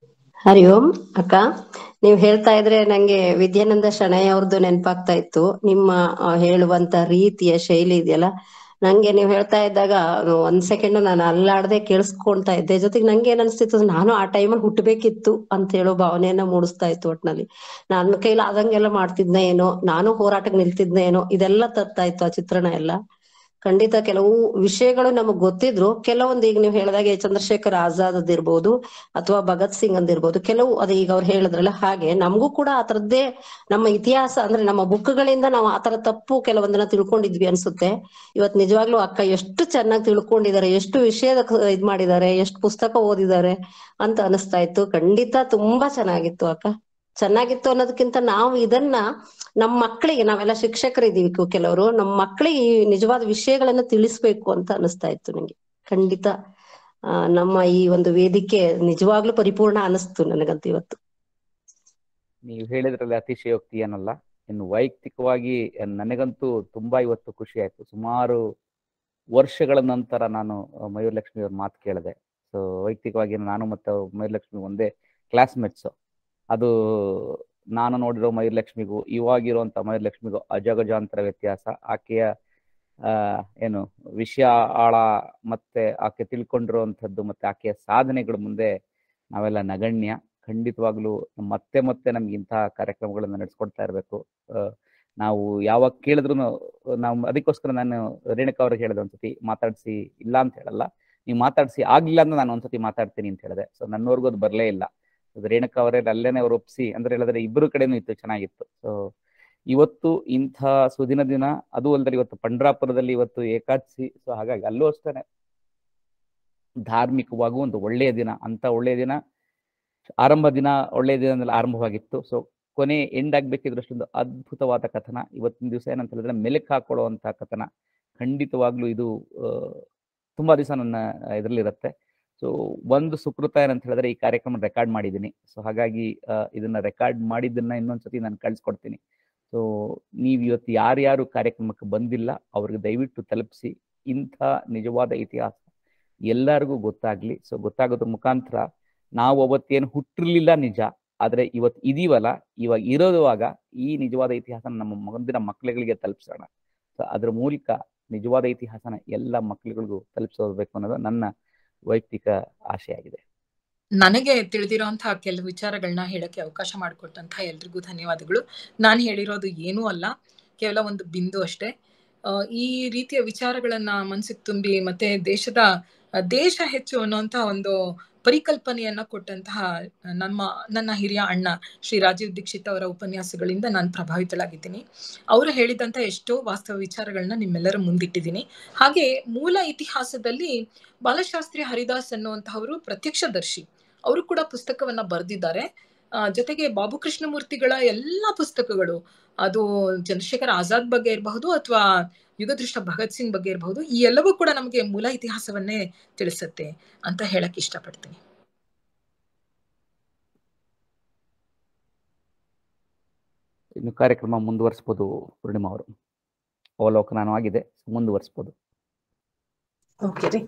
ಹರಿ ಓಂ ಅಕ್ಕ ನೀವ್ ಹೇಳ್ತಾ ಇದ್ರೆ ನಂಗೆ ವಿದ್ಯಾನಂದ ಶಣೈ ಅವ್ರದ್ದು ನೆನಪಾಗ್ತಾ ಇತ್ತು ನಿಮ್ಮ ಆ, ಹೇಳುವಂತ ರೀತಿಯ ಶೈಲಿ ಇದೆಯಲ್ಲ ನಂಗೆ ನೀವ್ ಹೇಳ್ತಾ ಇದ್ದಾಗ ಒಂದ್ ಸೆಕೆಂಡ್ ನಾನು ಅಲ್ಲಾಡದೆ ಕೇಳಿಸ್ಕೊಂತಾ ಇದ್ದೆ ಜೊತೆಗೆ ನಂಗೆ ಏನ್ ಅನ್ಸ್ತಿತ್ತು ಅಂದ್ರೆ ನಾನು ಆ ಟೈಮಲ್ಲಿ ಹುಟ್ಟಬೇಕಿತ್ತು ಅಂತ ಹೇಳೋ ಭಾವನೆಯನ್ನ ಮೂಡಿಸ್ತಾ ಇತ್ತು ಒಟ್ನಲ್ಲಿ ನನ್ನ ಕೈಲಿ ಆದಂಗೆಲ್ಲ ಮಾಡ್ತಿದ್ನ ಏನೋ ನಾನು ಹೋರಾಟಕ್ಕೆ ನಿಲ್ತಿದ್ನ ಏನೋ ಇದೆಲ್ಲ ತರ್ತಾ ಇತ್ತು ಆ ಚಿತ್ರಣ ಎಲ್ಲ ಖಂಡಿತ ಕೆಲವು ವಿಷಯಗಳು ನಮಗ್ ಗೊತ್ತಿದ್ರು ಕೆಲವೊಂದು ಈಗ ನೀವು ಹೇಳಿದಾಗೆ ಚಂದ್ರಶೇಖರ್ ಆಜಾದ್ ಅದಿರ್ಬೋದು ಅಥವಾ ಭಗತ್ ಸಿಂಗ್ ಅಂದಿರ್ಬೋದು ಕೆಲವು ಅದೇ ಈಗ ಅವ್ರು ಹೇಳಿದ್ರಲ್ಲ ಹಾಗೆ ನಮಗೂ ಕೂಡ ಆ ತರದ್ದೇ ನಮ್ಮ ಇತಿಹಾಸ ಅಂದ್ರೆ ನಮ್ಮ ಬುಕ್ಗಳಿಂದ ನಾವು ಆ ತರ ತಪ್ಪು ಕೆಲವೊಂದನ್ನ ತಿಳ್ಕೊಂಡಿದ್ವಿ ಅನ್ಸುತ್ತೆ ಇವತ್ ನಿಜವಾಗ್ಲೂ ಅಕ್ಕ ಎಷ್ಟು ಚೆನ್ನಾಗಿ ತಿಳ್ಕೊಂಡಿದ್ದಾರೆ ಎಷ್ಟು ವಿಷಯದ ಕ- ಇದ್ ಮಾಡಿದ್ದಾರೆ ಎಷ್ಟು ಪುಸ್ತಕ ಓದಿದ್ದಾರೆ ಅಂತ ಅನಿಸ್ತಾ ಇತ್ತು ಖಂಡಿತ ತುಂಬಾ ಚೆನ್ನಾಗಿತ್ತು ಅಕ್ಕ ಚೆನ್ನಾಗಿತ್ತು ಅನ್ನೋದಕ್ಕಿಂತ ನಾವು ಇದನ್ನ ನಮ್ಮ ಮಕ್ಕಳಿಗೆ ನಾವೆಲ್ಲ ಶಿಕ್ಷಕರಿದ್ದೀವಿ ಕು- ಕೆಲವರು ನಮ್ಮ ಮಕ್ಕಳಿಗೆ ಈ ನಿಜವಾದ ವಿಷಯಗಳನ್ನ ತಿಳಿಸ್ಬೇಕು ಅಂತ ಅನಿಸ್ತಾ ಇತ್ತು ನಂಗೆ ಖಂಡಿತ ಆ, ನಮ್ಮ ಈ ಒಂದು ವೇದಿಕೆ ನಿಜವಾಗ್ಲೂ ಪರಿಪೂರ್ಣ ಅನಿಸ್ತು ನನಗಂತೂ ಇವತ್ತು ನೀವು ಹೇಳಿದ್ರಲ್ಲಿ ಅತಿಶಯೋಕ್ತಿ ಏನಲ್ಲ ಇನ್ನು ವೈಯಕ್ತಿಕವಾಗಿ ನನಗಂತೂ ತುಂಬಾ ಇವತ್ತು ಖುಷಿ ಆಯ್ತು ಸುಮಾರು ವರ್ಷಗಳ ನಂತರ ನಾನು ಆ, ಮಯೂರ್ ಲಕ್ಷ್ಮಿ ಅವ್ರ ಮಾತು ಕೇಳಿದೆ ಸೊ ವೈಯಕ್ತಿಕವಾಗಿ ನಾನು ಮತ್ತು ಮಯೂರ್ ಲಕ್ಷ್ಮಿ ಒಂದೇ ಕ್ಲಾಸ್ಮೇಟ್ಸ್ ಅದು ನಾನು ನೋಡಿರೋ ಮಯೂರ್ ಲಕ್ಷ್ಮಿಗೂ ಇವಾಗಿರುವಂತ ಮಯೂರ್ ಲಕ್ಷ್ಮಿಗೂ ಅಜಗಜಾಂತರ ವ್ಯತ್ಯಾಸ ಆಕೆಯ ಆ ಏನು ವಿಷಯ ಆಳ ಮತ್ತೆ ಆಕೆ ತಿಳ್ಕೊಂಡಿರುವಂಥದ್ದು ಮತ್ತೆ ಆಕೆಯ ಸಾಧನೆಗಳ ಮುಂದೆ ನಾವೆಲ್ಲ ನಗಣ್ಯ ಖಂಡಿತವಾಗ್ಲೂ ಮತ್ತೆ ಮತ್ತೆ ನಮ್ಗೆ ಇಂತಹ ಕಾರ್ಯಕ್ರಮಗಳನ್ನ ನಡೆಸ್ಕೊಡ್ತಾ ಇರಬೇಕು ನಾವು ಯಾವಾಗ ಕೇಳಿದ್ರು ನಾವು ಅದಕ್ಕೋಸ್ಕರ ನಾನು ರೇಣುಕಾ ಅವ್ರಿಗೆ ಹೇಳಿದೆ ಒಂದ್ಸತಿ ಮಾತಾಡಿಸಿ ಇಲ್ಲ ಅಂತ ಹೇಳಲ್ಲ ನೀವು ಮಾತಾಡಿಸಿ ಆಗ್ಲಿಲ್ಲ ಅಂದ್ರೆ ನಾನು ಒಂದ್ಸತಿ ಮಾತಾಡ್ತೀನಿ ಅಂತ ಹೇಳಿದೆ ಸೊ ನನ್ನವರೆಗೂ ಅದು ಬರಲೇ ಇಲ್ಲ ಅದು ರೇಣುಕಾ ಅವರೇ ಅಲ್ಲೇನೆ ಅವ್ರು ಒಪ್ಸಿ ಅಂದ್ರೆ ಹೇಳಿದ್ರೆ ಇಬ್ಬರು ಕಡೆನೂ ಇತ್ತು ಚೆನ್ನಾಗಿತ್ತು ಸೊ ಇವತ್ತು ಇಂಥ ಸುದಿನ ದಿನ ಅದು ಅಲ್ಲದೆ ಇವತ್ತು ಪಂಡ್ರಾಪುರದಲ್ಲಿ ಇವತ್ತು ಏಕಾದಶಿ ಸೊ ಹಾಗಾಗಿ ಅಲ್ಲೂ ಅಷ್ಟೇನೆ ಧಾರ್ಮಿಕವಾಗೂ ಒಂದು ಒಳ್ಳೆಯ ದಿನ ಅಂತ ಒಳ್ಳೆಯ ದಿನ ಆರಂಭ ದಿನ ಒಳ್ಳೆಯ ದಿನದಲ್ಲಿ ಆರಂಭವಾಗಿತ್ತು ಸೊ ಕೊನೆ ಎಂಡ್ ಆಗ್ಬೇಕಿದ್ರೆ ಅಷ್ಟೊಂದು ಅದ್ಭುತವಾದ ಕಥನ ಇವತ್ತಿನ ದಿವಸ ಏನಂತ ಹೇಳಿದ್ರೆ ಮೆಲುಕು ಹಾಕೊಳ್ಳುವಂತ ಕಥನ ಖಂಡಿತವಾಗ್ಲೂ ಇದು ಆ, ತುಂಬಾ ದಿವಸ ನನ್ನ ಇದರಲ್ಲಿರುತ್ತೆ ಸೊ ಒಂದು ಸುಕೃತ ಏನಂತ ಹೇಳಿದ್ರೆ ಈ ಕಾರ್ಯಕ್ರಮ ರೆಕಾರ್ಡ್ ಮಾಡಿದ್ದೀನಿ ಸೊ ಹಾಗಾಗಿ ಆ, ಇದನ್ನ ರೆಕಾರ್ಡ್ ಮಾಡಿದ್ದನ್ನ ಇನ್ನೊಂದ್ಸತಿ ನಾನು ಕಳ್ಸಿಕೊಡ್ತೀನಿ ಸೊ ನೀವು ಇವತ್ತು ಯಾರ್ಯಾರು ಕಾರ್ಯಕ್ರಮಕ್ಕೆ ಬಂದಿಲ್ಲ ಅವ್ರಿಗೆ ದಯವಿಟ್ಟು ತಲುಪಿಸಿ ಇಂಥ ನಿಜವಾದ ಇತಿಹಾಸ ಎಲ್ಲರಿಗೂ ಗೊತ್ತಾಗ್ಲಿ ಸೊ ಗೊತ್ತಾಗೋದ್ರ ಮುಖಾಂತರ ನಾವು ಅವತ್ತೇನು ಹುಟ್ಟಿರ್ಲಿಲ್ಲ ನಿಜ ಆದ್ರೆ ಇವತ್ತು ಇದೀವಲ್ಲ ಇವಾಗ ಇರೋದುವಾಗ ಈ ನಿಜವಾದ ಇತಿಹಾಸ ನಮ್ಮ ಮುಂದಿನ ಮಕ್ಕಳುಗಳಿಗೆ ತಲುಪಿಸೋಣ ಸೊ ಅದ್ರ ಮೂಲಕ ನಿಜವಾದ ಇತಿಹಾಸನ ಎಲ್ಲ ಮಕ್ಕಳುಗಳಿಗೂ ತಲುಪಿಸಬೇಕು ಅನ್ನೋದು ನನ್ನ ವೈಯಕ್ತಿಕ ಆಶೆ ಆಗಿದೆ ನನಗೆ ತಿಳಿದಿರೋಂತಹ ಕೆಲವು ವಿಚಾರಗಳನ್ನ ಹೇಳಕ್ಕೆ ಅವಕಾಶ ಮಾಡಿಕೊಟ್ಟಂತಹ ಎಲ್ರಿಗೂ ಧನ್ಯವಾದಗಳು ನಾನು ಹೇಳಿರೋದು ಏನೂ ಅಲ್ಲ ಕೇವಲ ಒಂದು ಬಿಂದು ಅಷ್ಟೇ ಆ, ಈ ರೀತಿಯ ವಿಚಾರಗಳನ್ನ ಮನಸ್ಸಿಗೆ ತುಂಬಿ ಮತ್ತೆ ದೇಶದ ದೇಶ ಹೆಚ್ಚು ಅನ್ನುವಂತ ಒಂದು ಪರಿಕಲ್ಪನೆಯನ್ನ ಕೊಟ್ಟಂತಹ ನಮ್ಮ ನನ್ನ ಹಿರಿಯ ಅಣ್ಣ ಶ್ರೀ ರಾಜೀವ್ ದೀಕ್ಷಿತ್ ಅವರ ಉಪನ್ಯಾಸಗಳಿಂದ ನಾನು ಪ್ರಭಾವಿತಳಾಗಿದ್ದೀನಿ ಅವರು ಹೇಳಿದಂತ ಎಷ್ಟೋ ವಾಸ್ತವ ವಿಚಾರಗಳನ್ನ ನಿಮ್ಮೆಲ್ಲರ ಮುಂದಿಟ್ಟಿದ್ದೀನಿ ಹಾಗೆ ಮೂಲ ಇತಿಹಾಸದಲ್ಲಿ ಬಾಲಶಾಸ್ತ್ರಿ ಹರಿದಾಸ್ ಅನ್ನುವಂತಹವರು ಪ್ರತ್ಯಕ್ಷದರ್ಶಿ ಅವರು ಕೂಡ ಪುಸ್ತಕವನ್ನ ಬರೆದಿದ್ದಾರೆ ಆ, ಜೊತೆಗೆ ಬಾಬು ಕೃಷ್ಣಮೂರ್ತಿಗಳ ಎಲ್ಲಾ ಪುಸ್ತಕಗಳು ಅದು ಚಂದ್ರಶೇಖರ್ ಆಜಾದ್ ಬಗ್ಗೆ ಇರಬಹುದು ಅಥವಾ ಯುಗದೃಷ್ಟ ಭಗತ್ ಸಿಂಗ್ ಬಗ್ಗೆ ಇರಬಹುದು ಈ ಎಲ್ಲವೂ ಕೂಡ ನಮಗೆ ಮೂಲ ಇತಿಹಾಸವನ್ನೇ ತಿಳಿಸುತ್ತೆ ಅಂತ ಹೇಳಕ್ ಇಷ್ಟಪಡ್ತೀನಿ ಇನ್ನು ಕಾರ್ಯಕ್ರಮ ಮುಂದುವರಿಸ್ಬೋದು ಪೂರ್ಣಿಮಾ ಅವರು ಅವಲೋಕನನೂ ಆಗಿದೆ ಮುಂದುವರಿಸ್ಬೋದು ಓಕೆ ರೀ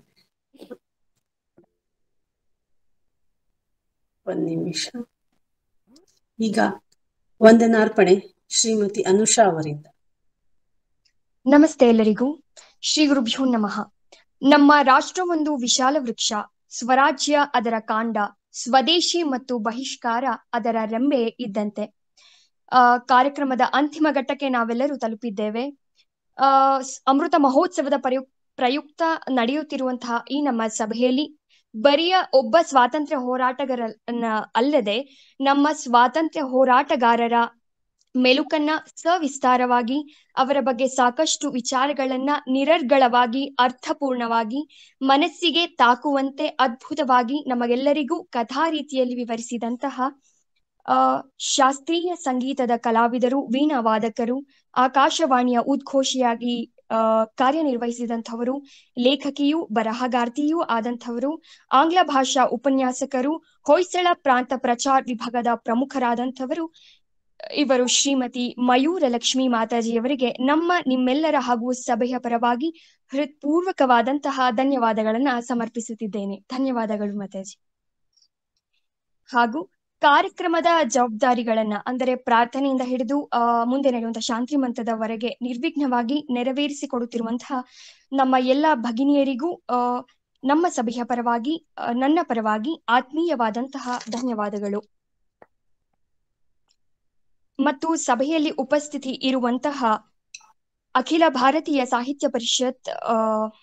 ಒಂದ್ ನಿಮಿಷ ಈಗ ವಂದನಾರ್ಪಣೆ ಶ್ರೀಮತಿ ಅನುಷಾ ಅವರಿಂದ ನಮಸ್ತೆ ಎಲ್ಲರಿಗೂ ಶ್ರೀ ಗುರುಭ್ಯೋ ನಮಃ ನಮ್ಮ ರಾಷ್ಟ್ರ ಒಂದು ವಿಶಾಲ ವೃಕ್ಷ ಸ್ವರಾಜ್ಯ ಅದರ ಕಾಂಡ ಸ್ವದೇಶಿ ಮತ್ತು ಬಹಿಷ್ಕಾರ ಅದರ ರೆಂಬೆ ಇದ್ದಂತೆ ಆ ಕಾರ್ಯಕ್ರಮದ ಅಂತಿಮ ಘಟ್ಟಕ್ಕೆ ನಾವೆಲ್ಲರೂ ತಲುಪಿದ್ದೇವೆ ಆ ಸ್- ಅಮೃತ ಮಹೋತ್ಸವದ ಪ್ರಯುಕ್ ಪ್ರಯುಕ್ತ ನಡೆಯುತ್ತಿರುವಂತಹ ಈ ನಮ್ಮ ಸಭೆಯಲ್ಲಿ ಬರಿಯ ಒಬ್ಬ ಸ್ವಾತಂತ್ರ್ಯ ಹೋರಾಟಗಾರನ ಅಲ್ಲದೆ ನಮ್ಮ ಸ್ವಾತಂತ್ರ್ಯ ಹೋರಾಟಗಾರರ ಮೆಲುಕನ್ನ ಸವಿಸ್ತಾರವಾಗಿ ಅವರ ಬಗ್ಗೆ ಸಾಕಷ್ಟು ವಿಚಾರಗಳನ್ನ ನಿರರ್ಗಳವಾಗಿ ಅರ್ಥಪೂರ್ಣವಾಗಿ ಮನಸ್ಸಿಗೆ ತಾಕುವಂತೆ ಅದ್ಭುತವಾಗಿ ನಮಗೆಲ್ಲರಿಗೂ ಕಥಾ ರೀತಿಯಲ್ಲಿ ವಿವರಿಸಿದಂತಹ ಆ ಶಾಸ್ತ್ರೀಯ ಸಂಗೀತದ ಕಲಾವಿದರು ವೀಣಾ ವಾದಕರು ಆಕಾಶವಾಣಿಯ ಉದ್ಘೋಷಿಯಾಗಿ ಆ ಕಾರ್ಯನಿರ್ವಹಿಸಿದಂಥವರು ಲೇಖಕಿಯೂ ಬರಹಗಾರ್ತಿಯೂ ಆದಂಥವರು ಆಂಗ್ಲ ಭಾಷಾ ಉಪನ್ಯಾಸಕರು ಹೊಯ್ಸಳ ಪ್ರಾಂತ ಪ್ರಚಾರ್ ವಿಭಾಗದ ಪ್ರಮುಖರಾದಂಥವರು ಇವರು ಶ್ರೀಮತಿ ಮಯೂರ ಲಕ್ಷ್ಮಿ ಮಾತಾಜಿಯವರಿಗೆ ನಮ್ಮ ನಿಮ್ಮೆಲ್ಲರ ಹಾಗೂ ಸಭೆಯ ಪರವಾಗಿ ಹೃತ್ಪೂರ್ವಕವಾದಂತಹ ಧನ್ಯವಾದಗಳನ್ನ ಸಮರ್ಪಿಸುತ್ತಿದ್ದೇನೆ ಧನ್ಯವಾದಗಳು ಮಾತಾಜಿ ಹಾಗೂ ಕಾರ್ಯಕ್ರಮದ ಜವಾಬ್ದಾರಿಗಳನ್ನ ಅಂದರೆ ಪ್ರಾರ್ಥನೆಯಿಂದ ಹಿಡಿದು ಆ ಮುಂದೆ ನಡೆಯುವಂತಹ ಶಾಂತಿ ಮಂತ್ರದವರೆಗೆ ನಿರ್ವಿಘ್ನವಾಗಿ ನೆರವೇರಿಸಿಕೊಡುತ್ತಿರುವಂತಹ ನಮ್ಮ ಎಲ್ಲ ಭಗಿನಿಯರಿಗೂ ಆ ನಮ್ಮ ಸಭೆಯ ಪರವಾಗಿ ಆ, ನನ್ನ ಪರವಾಗಿ ಆತ್ಮೀಯವಾದಂತಹ ಧನ್ಯವಾದಗಳು ಮತ್ತು ಸಭೆಯಲ್ಲಿ ಉಪಸ್ಥಿತಿ ಇರುವಂತಹ ಅಖಿಲ ಭಾರತೀಯ ಸಾಹಿತ್ಯ ಪರಿಷತ್ ಆ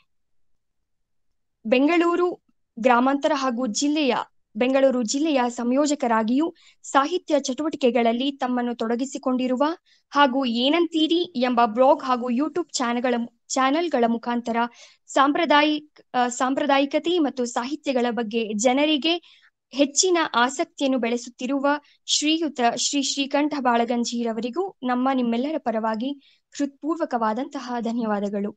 ಬೆಂಗಳೂರು ಗ್ರಾಮಾಂತರ ಹಾಗೂ ಜಿಲ್ಲೆಯ ಬೆಂಗಳೂರು ಜಿಲ್ಲೆಯ ಸಂಯೋಜಕರಾಗಿಯೂ ಸಾಹಿತ್ಯ ಚಟುವಟಿಕೆಗಳಲ್ಲಿ ತಮ್ಮನ್ನು ತೊಡಗಿಸಿಕೊಂಡಿರುವ ಹಾಗೂ ಏನಂತೀರಿ ಎಂಬ ಬ್ಲಾಗ್ ಹಾಗೂ ಯೂಟ್ಯೂಬ್ ಚಾನೆಲ್ಗಳ ಚಾನೆಲ್ಗಳ ಮುಖಾಂತರ ಸಾಂಪ್ರದಾಯಿಕ ಆ, ಸಾಂಪ್ರದಾಯಿಕತೆ ಮತ್ತು ಸಾಹಿತ್ಯಗಳ ಬಗ್ಗೆ ಜನರಿಗೆ ಹೆಚ್ಚಿನ ಆಸಕ್ತಿಯನ್ನು ಬೆಳೆಸುತ್ತಿರುವ ಶ್ರೀಯುತ ಶ್ರೀ ಶ್ರೀಕಂಠ ಬಾಳಗಂಜೀರವರಿಗೂ ನಮ್ಮ ನಿಮ್ಮೆಲ್ಲರ ಪರವಾಗಿ ಹೃತ್ಪೂರ್ವಕವಾದಂತಹ ಧನ್ಯವಾದಗಳು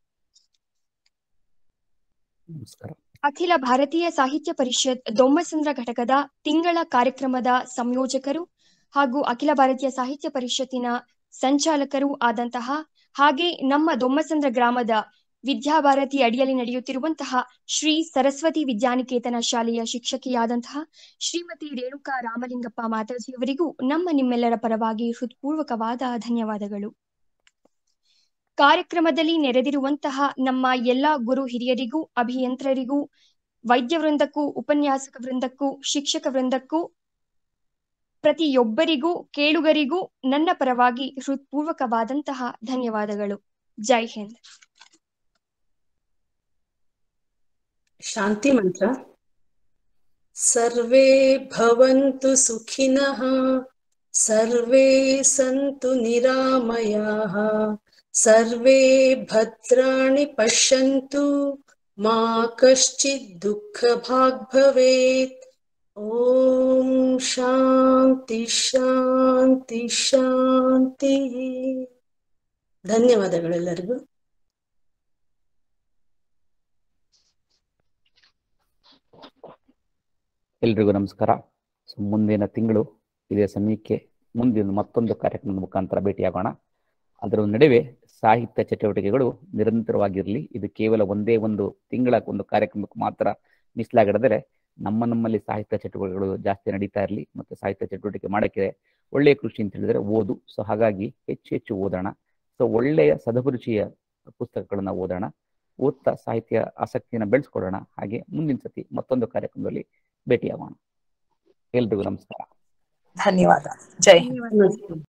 ನಮಸ್ಕಾರ ಅಖಿಲ ಭಾರತೀಯ ಸಾಹಿತ್ಯ ಪರಿಷತ್ ದೊಮ್ಮಸಂದ್ರ ಘಟಕದ ತಿಂಗಳ ಕಾರ್ಯಕ್ರಮದ ಸಂಯೋಜಕರು ಹಾಗೂ ಅಖಿಲ ಭಾರತೀಯ ಸಾಹಿತ್ಯ ಪರಿಷತ್ತಿನ ಸಂಚಾಲಕರು ಆದಂತಹ ಹಾಗೆ ನಮ್ಮ ದೊಮ್ಮಸಂದ್ರ ಗ್ರಾಮದ ವಿದ್ಯಾಭಾರತಿ ಅಡಿಯಲ್ಲಿ ನಡೆಯುತ್ತಿರುವಂತಹ ಶ್ರೀ ಸರಸ್ವತಿ ವಿದ್ಯಾನಿಕೇತನ ಶಾಲೆಯ ಶಿಕ್ಷಕಿಯಾದಂತಹ ಶ್ರೀಮತಿ ರೇಣುಕಾ ರಾಮಲಿಂಗಪ್ಪ ಮಾತಾಜಿಯವರಿಗೂ ನಮ್ಮ ನಿಮ್ಮೆಲ್ಲರ ಪರವಾಗಿ ಹೃತ್ಪೂರ್ವಕವಾದ ಧನ್ಯವಾದಗಳು ಕಾರ್ಯಕ್ರಮದಲ್ಲಿ ನೆರೆದಿರುವಂತಹ ನಮ್ಮ ಎಲ್ಲ ಗುರು ಹಿರಿಯರಿಗೂ ಅಭಿಯಂತರರಿಗೂ ವೈದ್ಯ ವೃಂದಕ್ಕೂ ಉಪನ್ಯಾಸಕ ವೃಂದಕ್ಕೂ ಶಿಕ್ಷಕ ವೃಂದಕ್ಕೂ ಪ್ರತಿಯೊಬ್ಬರಿಗೂ ಕೇಳುಗರಿಗೂ ನನ್ನ ಪರವಾಗಿ ಹೃತ್ಪೂರ್ವಕವಾದಂತಹ ಧನ್ಯವಾದಗಳು ಜೈ ಹಿಂದ್ ಶಾಂತಿ ಮಂತ್ರ ಸರ್ವೇ ಭವಂತು ಸುಖಿನಃ ಸರ್ವೇ ಸಂತು ನಿರಾಮಯಾಃ ಸರ್ವೇ ಭದ್ರಾಣಿ ಪಶ್ಯಂತು ಮಾ ಕಶ್ಚಿತ್ ದುಃಖ ಭಾಗ್ ಭವೇತ್ ಓಂ ಶಾಂತಿ ಶಾಂತಿ ಶಾಂತಿ ಧನ್ಯವಾದಗಳು ಎಲ್ಲರಿಗೂ ಎಲ್ರಿಗೂ ನಮಸ್ಕಾರ ಸೊ ಮುಂದಿನ ತಿಂಗಳು ಇದೇ ಸಮಯಕ್ಕೆ ಮುಂದಿನ ಮತ್ತೊಂದು ಕಾರ್ಯಕ್ರಮದ ಮುಖಾಂತರ ಭೇಟಿಯಾಗೋಣ ಅದರ ನಡುವೆ ಸಾಹಿತ್ಯ ಚಟುವಟಿಕೆಗಳು ನಿರಂತರವಾಗಿರಲಿ ಇದು ಕೇವಲ ಒಂದೇ ಒಂದು ತಿಂಗಳ ಒಂದು ಕಾರ್ಯಕ್ರಮಕ್ಕೆ ಮಾತ್ರ ಮೀಸಲಾಗಿಡದರೆ ನಮ್ಮ ನಮ್ಮಲ್ಲಿ ಸಾಹಿತ್ಯ ಚಟುವಟಿಕೆಗಳು ಜಾಸ್ತಿ ನಡೀತಾ ಇರಲಿ ಮತ್ತು ಸಾಹಿತ್ಯ ಚಟುವಟಿಕೆ ಮಾಡೋಕ್ಕೆ ಒಳ್ಳೆಯ ಕೃಷಿ ಅಂತ ಹೇಳಿದ್ರೆ ಓದು ಸೊ ಹಾಗಾಗಿ ಹೆಚ್ಚು ಹೆಚ್ಚು ಓದೋಣ ಸೊ ಒಳ್ಳೆಯ ಸದಭಿರುಚಿಯ ಪುಸ್ತಕಗಳನ್ನ ಓದೋಣ ಓದ್ತಾ ಸಾಹಿತ್ಯ ಆಸಕ್ತಿಯನ್ನು ಬೆಳೆಸ್ಕೊಳ್ಳೋಣ ಹಾಗೆ ಮುಂದಿನ ಸತಿ ಮತ್ತೊಂದು ಕಾರ್ಯಕ್ರಮದಲ್ಲಿ ಭೇಟಿಯಾಗೋಣ ಎಲ್ರಿಗೂ ನಮಸ್ಕಾರ ಧನ್ಯವಾದ ಜೈ ಹಿಂದ್ ನಮಸ್ತೆ